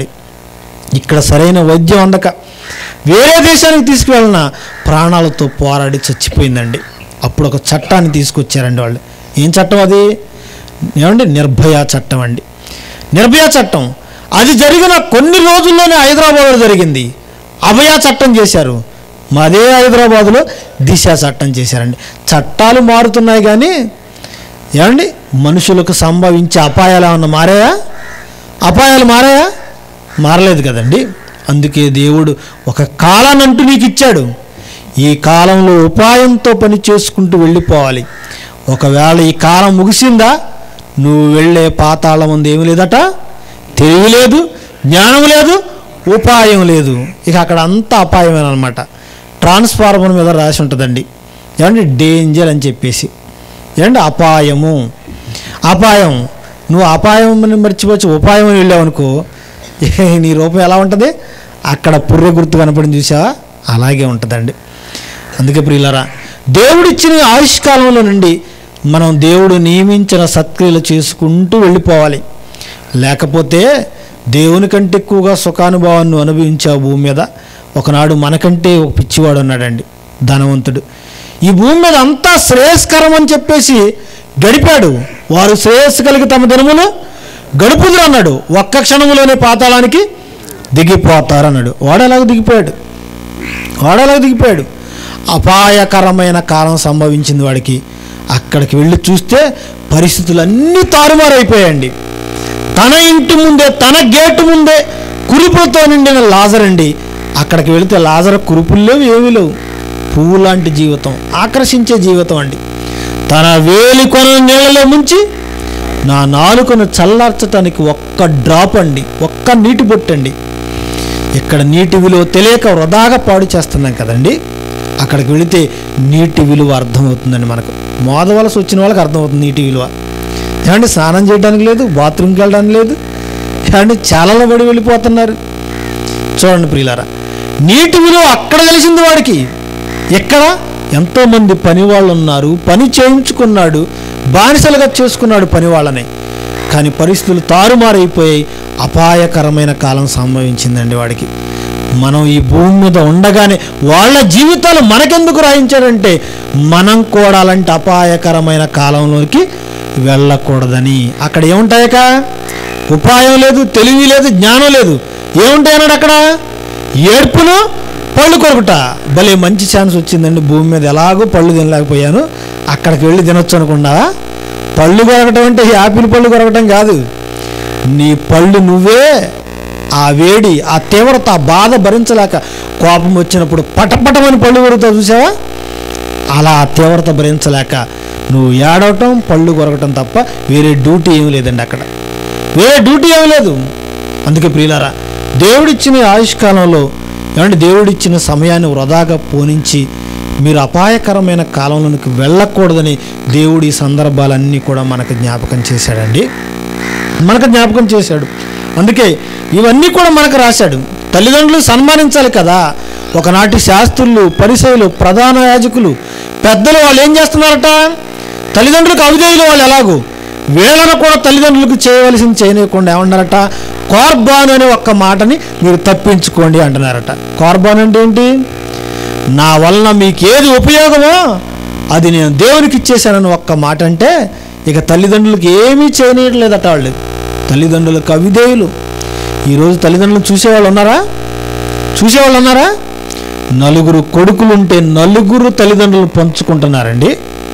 ఇక్కడ సరైన వైద్యం అందక వేరే దేశానికి తీసుకువెళ్ళిన ప్రాణాలతో పోరాడి చచ్చిపోయిందండి అప్పుడు ఒక చట్టాన్ని తీసుకొచ్చారండి వాళ్ళు ఏం చట్టం అది ఏమండి నిర్భయ చట్టం అండి నిర్భయ చట్టం అది జరిగిన కొన్ని రోజుల్లోనే హైదరాబాద్లో జరిగింది అభయ చట్టం చేశారు మాదే హైదరాబాదులో దిశ చట్టం చేశారండి చట్టాలు మారుతున్నాయి కానీ ఏమండి మనుషులకు సంభవించే అపాయాలు ఏమన్నా మారాయా అపాయాలు మారాయా మారలేదు కదండి అందుకే దేవుడు ఒక కాలాన్ని అంటూ నీకు ఇచ్చాడు ఈ కాలంలో ఉపాయంతో పని చేసుకుంటూ వెళ్ళిపోవాలి ఒకవేళ ఈ కాలం ముగిసిందా నువ్వు వెళ్ళే పాతాళం ఉంది ఏమి లేదట తెలివి లేదు జ్ఞానం లేదు ఉపాయం లేదు ఇక అక్కడ అంతా అపాయమేనమాట ట్రాన్స్ఫార్మర్ మీద రాసి ఉంటుందండి ఏమంటే డేంజర్ అని చెప్పేసి ఏమంటే అపాయము అపాయం నువ్వు అపాయం అని మర్చిపోవచ్చు ఉపాయం అని వెళ్ళావు అనుకో నీ రూపం ఎలా ఉంటుంది అక్కడ పుర్రె గుర్తు కనపడింది చూసావా అలాగే ఉంటుందండి అందుకే ప్రియులరా దేవుడిచ్చిన ఆయుష్కాలంలో నుండి మనం దేవుడు నియమించిన సత్క్రియలు చేసుకుంటూ వెళ్ళిపోవాలి లేకపోతే దేవుని కంటే ఎక్కువగా సుఖానుభవాన్ని నువ్వు అనుభవించావు భూమి మీద ఒకనాడు మనకంటే ఒక పిచ్చివాడు ఉన్నాడండి ధనవంతుడు ఈ భూమి మీద అంతా శ్రేయస్కరం అని చెప్పేసి గడిపాడు వారు శ్రేయస్సు కలిగి తమ దినములు గడుపుదురు అన్నాడు ఒక్క క్షణములోనే పాతాళానికి దిగిపోతారు అన్నాడు వాడు ఎలాగ దిగిపోయాడు వాడు ఎలాగ దిగిపోయాడు అపాయకరమైన కాలం సంభవించింది వాడికి అక్కడికి వెళ్ళి చూస్తే పరిస్థితులు అన్నీ తారుమారైపోయాయండి తన ఇంటి ముందే తన గేటు ముందే కురుపులతో నిండిన లాజర్ అండి అక్కడికి వెళితే లాజర్ కురుపులు లేవు ఏమీ లేవు పువ్వు లాంటి జీవితం ఆకర్షించే జీవితం అండి తన వేలి కొన నీళ్ళలో ముంచి నా నాలుకను చల్లార్చటానికి ఒక్క డ్రాప్ అండి ఒక్క నీటి బొట్టండి ఇక్కడ నీటి విలువ తెలియక వృధాగా పాడు చేస్తున్నాం కదండి అక్కడికి వెళితే నీటి విలువ అర్థమవుతుందండి మనకు మోదవలస వచ్చిన వాళ్ళకి అర్థమవుతుంది నీటి విలువ ఏమంటే స్నానం చేయడానికి లేదు బాత్రూమ్కి వెళ్ళడానికి లేదు ఏమంటే చాలలో పడి వెళ్ళిపోతున్నారు చూడండి ప్రియులారా నీటి విలువ అక్కడ తెలిసింది వాడికి ఎక్కడ ఎంతోమంది పని వాళ్ళు ఉన్నారు పని చేయించుకున్నాడు బానిసలుగా చేసుకున్నాడు పని వాళ్ళని కానీ పరిస్థితులు తారుమారైపోయాయి అపాయకరమైన కాలం సంభవించిందండి వాడికి మనం ఈ భూమి మీద ఉండగానే వాళ్ళ జీవితాలు మనకెందుకు రాయించాడంటే మనం కూడా అలాంటి అపాయకరమైన కాలంలోకి వెళ్ళకూడదని అక్కడ ఏముంటాయక ఉపాయం లేదు తెలివి లేదు జ్ఞానం లేదు ఏముంటాయన్నాడు అక్కడ ఏడ్పును పళ్ళు కొరకట భలే మంచి ఛాన్స్ వచ్చిందండి భూమి మీద ఎలాగో పళ్ళు తినలేకపోయాను అక్కడికి వెళ్ళి తినొచ్చు అనుకున్నా పళ్ళు కొరకటం అంటే యాపిల్ పళ్ళు కొరకటం కాదు నీ పళ్ళు నువ్వే ఆ వేడి ఆ తీవ్రత ఆ బాధ భరించలేక కోపం వచ్చినప్పుడు పటపటమని పళ్ళు కొరుకుతావు చూసావా అలా ఆ తీవ్రత భరించలేక నువ్వు ఏడవటం పళ్ళు కొరకటం తప్ప వేరే డ్యూటీ ఏమీ లేదండి అక్కడ వేరే డ్యూటీ ఏమీ లేదు అందుకే ప్రియులారా దేవుడిచ్చిన ఈ ఆయుష్కాలంలో ఏమంటే దేవుడిచ్చిన సమయాన్ని వృధాగా పోనించి మీరు అపాయకరమైన కాలంలోనికి వెళ్ళకూడదని దేవుడి ఈ సందర్భాలన్నీ కూడా మనకు జ్ఞాపకం చేశాడండి మనకు జ్ఞాపకం చేశాడు అందుకే ఇవన్నీ కూడా మనకు రాశాడు తల్లిదండ్రులు సన్మానించాలి కదా ఒకనాటి శాస్త్రులు పరిసయులు ప్రధాన యాజకులు పెద్దలు వాళ్ళు ఏం చేస్తున్నారట తల్లిదండ్రులకు అవిధేయులు వాళ్ళు ఎలాగూ వీళ్ళను కూడా తల్లిదండ్రులకు చేయవలసింది చేయనివ్వకుండా ఏమన్నారట కార్బాన్ అనే ఒక్క మాటని మీరు తప్పించుకోండి అంటున్నారట కార్బాన్ అంటే ఏంటి నా వలన మీకు ఏది ఉపయోగమో అది నేను దేవునికి ఇచ్చేసానని ఒక్క మాట అంటే ఇక తల్లిదండ్రులకు ఏమీ చేయనీయట్లేదట వాళ్ళు తల్లిదండ్రులకు అవిధేయులు ఈరోజు తల్లిదండ్రులు చూసేవాళ్ళు ఉన్నారా చూసేవాళ్ళు ఉన్నారా నలుగురు కొడుకులుంటే నలుగురు తల్లిదండ్రులు పంచుకుంటున్నారండి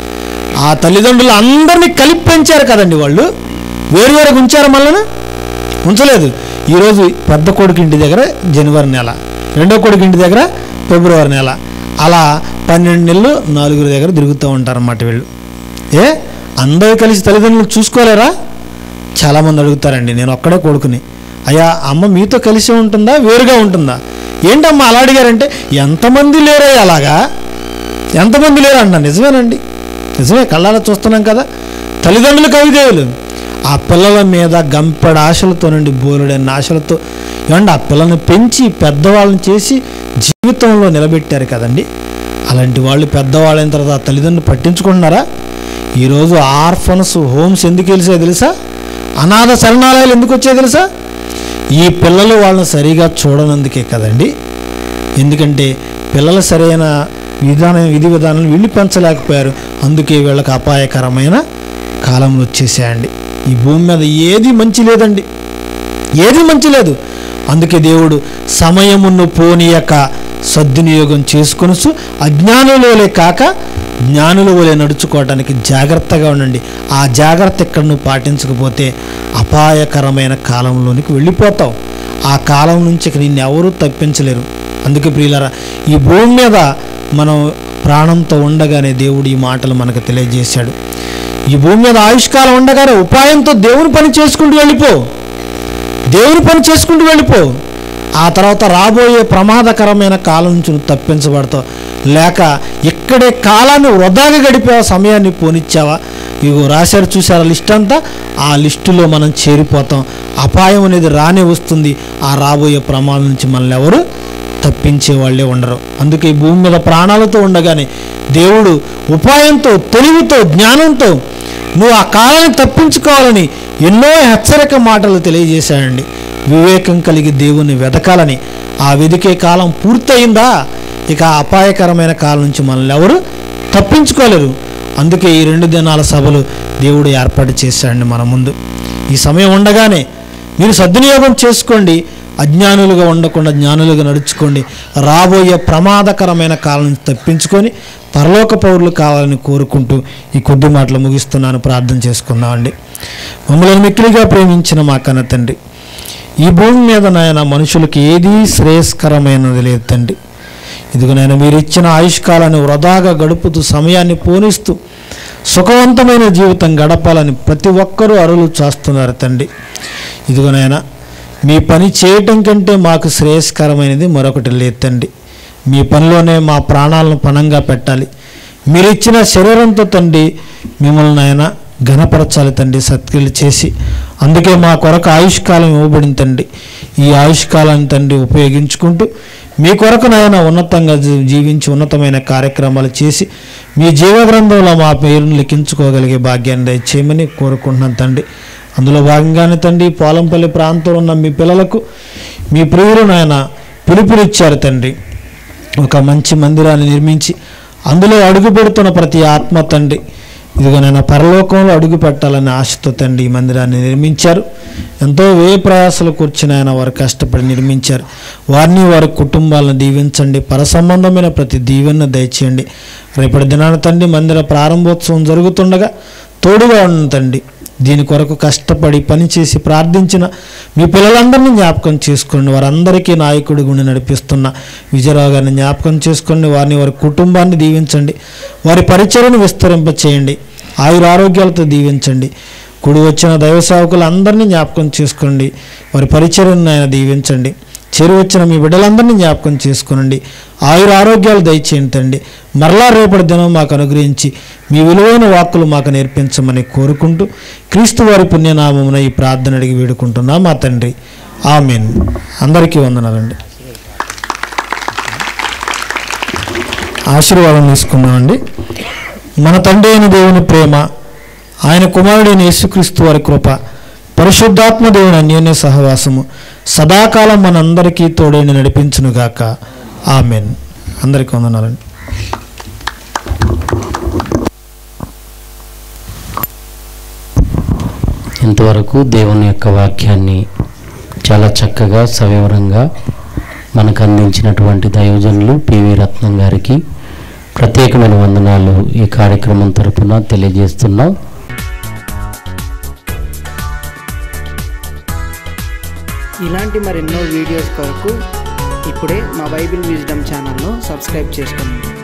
ఆ తల్లిదండ్రులు అందరినీ కలిపి పెంచారు కదండి వాళ్ళు వేరువేరుగా ఉంచారు మళ్ళీ ఉంచలేదు ఈరోజు పెద్ద కొడుకు ఇంటి దగ్గర జనవరి నెల రెండో కొడుకు ఇంటి దగ్గర ఫిబ్రవరి నెల అలా పన్నెండు నెలలు నాలుగురు దగ్గర తిరుగుతూ ఉంటారు అన్నమాట వీళ్ళు ఏ అందరూ కలిసి తల్లిదండ్రులు చూసుకోలేరా చాలామంది అడుగుతారండి నేను ఒక్కడే కొడుకుని అయ్యా అమ్మ మీతో కలిసి ఉంటుందా వేరుగా ఉంటుందా ఏంటమ్మా అలా అడిగారంటే ఎంతమంది లేరే అలాగా ఎంతమంది లేరు అన్న నిజమేనండి నిజమే కళ్ళారా చూస్తున్నాం కదా తల్లిదండ్రులు కవిదేవులు ఆ పిల్లల మీద గంపెడ ఆశలతో నుండి బోలుడైన ఆశలతో ఏమండి ఆ పిల్లల్ని పెంచి పెద్దవాళ్ళని చేసి జీవితంలో నిలబెట్టారు కదండి అలాంటి వాళ్ళు పెద్దవాళ్ళైన తర్వాత ఆ తల్లిదండ్రులు పట్టించుకుంటున్నారా ఈరోజు ఆర్ఫన్స్ హోమ్స్ ఎందుకు వెలిసాయో తెలుసా అనాథ శరణాలయాలు ఎందుకు వచ్చాయో తెలుసా ఈ పిల్లలు వాళ్ళని సరిగా చూడనందుకే కదండి ఎందుకంటే పిల్లలు సరైన విధానం విధి విధానాలు వీళ్ళు పెంచలేకపోయారు అందుకే వీళ్ళకి అపాయకరమైన కాలంలో వచ్చేసాయండి ఈ భూమి మీద ఏది మంచి లేదండి ఏది మంచి లేదు అందుకే దేవుడు సమయమును పోనీయక సద్వినియోగం చేసుకొనుసు అజ్ఞానుల వలె కాక జ్ఞానుల వలె నడుచుకోవడానికి జాగ్రత్తగా ఉండండి ఆ జాగ్రత్త ఇక్కడ నువ్వు పాటించకపోతే అపాయకరమైన కాలంలోనికి వెళ్ళిపోతావు ఆ కాలం నుంచి ఇక నిన్ను ఎవరూ తప్పించలేరు అందుకే ప్రియులరా ఈ భూమి మీద మనం ప్రాణంతో ఉండగానే దేవుడు ఈ మాటలు మనకు తెలియజేశాడు ఈ భూమి మీద ఆయుష్కాలం ఉండగానే ఉపాయంతో దేవుని పని చేసుకుంటూ వెళ్ళిపో దేవుని పని చేసుకుంటూ వెళ్ళిపో ఆ తర్వాత రాబోయే ప్రమాదకరమైన కాలం నుంచి నువ్వు తప్పించబడతావు లేక ఇక్కడే కాలాన్ని వృధాగా గడిపే సమయాన్ని పోనిచ్చావా ఇగో రాశారు చూసారా లిస్ట్ అంతా ఆ లిస్టులో మనం చేరిపోతాం అపాయం అనేది రానే వస్తుంది ఆ రాబోయే ప్రమాదం నుంచి మనల్ని ఎవరు తప్పించే వాళ్ళే ఉండరు అందుకే ఈ భూమి మీద ప్రాణాలతో ఉండగానే దేవుడు ఉపాయంతో తెలివితో జ్ఞానంతో నువ్వు ఆ కాలాన్ని తప్పించుకోవాలని ఎన్నో హెచ్చరిక మాటలు తెలియజేశాడండి వివేకం కలిగి దేవుని వెతకాలని ఆ వెదికే కాలం పూర్తయిందా ఇక ఆ అపాయకరమైన కాలం నుంచి మనల్ని ఎవరు తప్పించుకోలేరు అందుకే ఈ రెండు దినాల సభలు దేవుడు ఏర్పాటు చేశాడండి మన ముందు ఈ సమయం ఉండగానే మీరు సద్వినియోగం చేసుకోండి అజ్ఞానులుగా ఉండకుండా జ్ఞానులుగా నడుచుకోండి రాబోయే ప్రమాదకరమైన కాలం నుంచి తప్పించుకొని పరలోక పౌరులు కావాలని కోరుకుంటూ ఈ కొద్ది మాటలు ముగిస్తున్నాను ప్రార్థన చేసుకుందామండి మమ్మల్ని మిక్కిలిగా ప్రేమించిన మా కన్న తండ్రి ఈ భూమి మీద నాయన మనుషులకు ఏదీ శ్రేయస్కరమైనది లేదు తండ్రి ఇదిగో నేను మీరు ఇచ్చిన ఆయుష్కాలాన్ని వృధాగా గడుపుతూ సమయాన్ని పోనిస్తూ సుఖవంతమైన జీవితం గడపాలని ప్రతి ఒక్కరూ అరులు చేస్తున్నారు తండ్రి ఇదిగో నాయన మీ పని చేయటం కంటే మాకు శ్రేయస్కరమైనది మరొకటి లేదు తండ్రి మీ పనిలోనే మా ప్రాణాలను పణంగా పెట్టాలి మీరు ఇచ్చిన శరీరంతో తండ్రి మిమ్మల్ని ఆయన ఘనపరచాలి తండ్రి సత్క్రియలు చేసి అందుకే మా కొరకు ఆయుష్కాలం ఇవ్వబడింది తండ్రి ఈ ఆయుష్కాలాన్ని తండ్రి ఉపయోగించుకుంటూ మీ కొరకు నాయన ఉన్నతంగా జీ- జీవించి ఉన్నతమైన కార్యక్రమాలు చేసి మీ జీవగ్రంథంలో మా పేరును లిఖించుకోగలిగే భాగ్యాన్ని దయచేయమని కోరుకుంటున్నాను తండ్రి అందులో భాగంగానే తండ్రి పోలంపల్లి ప్రాంతంలో ఉన్న మీ పిల్లలకు మీ ప్రియులు నాయన పిలుపునిచ్చారు తండ్రి ఒక మంచి మందిరాన్ని నిర్మించి అందులో అడుగు పెడుతున్న ప్రతి ఆత్మ తండ్రి ఇదిగో నేను పరలోకంలో అడుగు పెట్టాలనే ఆశతో తండ్రి ఈ మందిరాన్ని నిర్మించారు ఎంతో వ్యయ ప్రయాసాలు కూర్చుని ఆయన వారు కష్టపడి నిర్మించారు వారిని వారి కుటుంబాలను దీవించండి పర సంబంధమైన ప్రతి దీవెన దయచేయండి రేపటి దినాన తండ్రి మందిర ప్రారంభోత్సవం జరుగుతుండగా తోడుగా ఉన్న తండ్రి దీని కొరకు కష్టపడి పనిచేసి ప్రార్థించిన మీ పిల్లలందరినీ జ్ఞాపకం చేసుకోండి వారందరికీ నాయకుడి గుండి నడిపిస్తున్న విజయరావు గారిని జ్ఞాపకం చేసుకోండి వారిని వారి కుటుంబాన్ని దీవించండి వారి పరిచయను విస్తరింప చేయండి ఆయుర ఆరోగ్యాలతో దీవించండి కుడి వచ్చిన దైవ సేవకులు అందరినీ జ్ఞాపకం చేసుకోండి వారి పరిచయను ఆయన దీవించండి చెరు వచ్చిన మీ బిడ్డలందరినీ జ్ఞాపకం చేసుకోనండి ఆయుర ఆరోగ్యాలు దయచేయండి తండ్రి మరలా రేపటి దినం మాకు అనుగ్రహించి మీ విలువైన వాక్కులు మాకు నేర్పించమని కోరుకుంటూ క్రీస్తు వారి పుణ్యనామమున ఈ ప్రార్థన అడిగి వేడుకుంటున్నా మా తండ్రి ఆమెన్ అందరికీ వందనాలండి ఆశీర్వాదం తీసుకున్నామండి మన తండ్రి అయిన దేవుని ప్రేమ ఆయన కుమారుడైన యేసుక్రీస్తు వారి కృప పరిశుద్ధాత్మ దేవుని అన్యోన్య సహవాసము సదాకాలం మనందరికీ తోడైన నడిపించునుగాక ఆమెన్ అందరికీ వందనాలండి ఇంతవరకు దేవుని యొక్క వాక్యాన్ని చాలా చక్కగా సవివరంగా మనకు అందించినటువంటి దైవజనులు పివి రత్నం గారికి ప్రత్యేకమైన వందనాలు ఈ కార్యక్రమం తరపున తెలియజేస్తున్నాం ఇలాంటి మరెన్నో వీడియోస్ కొరకు ఇప్పుడే మా బైబిల్ విజ్డమ్ ఛానల్ను సబ్స్క్రైబ్ చేసుకోండి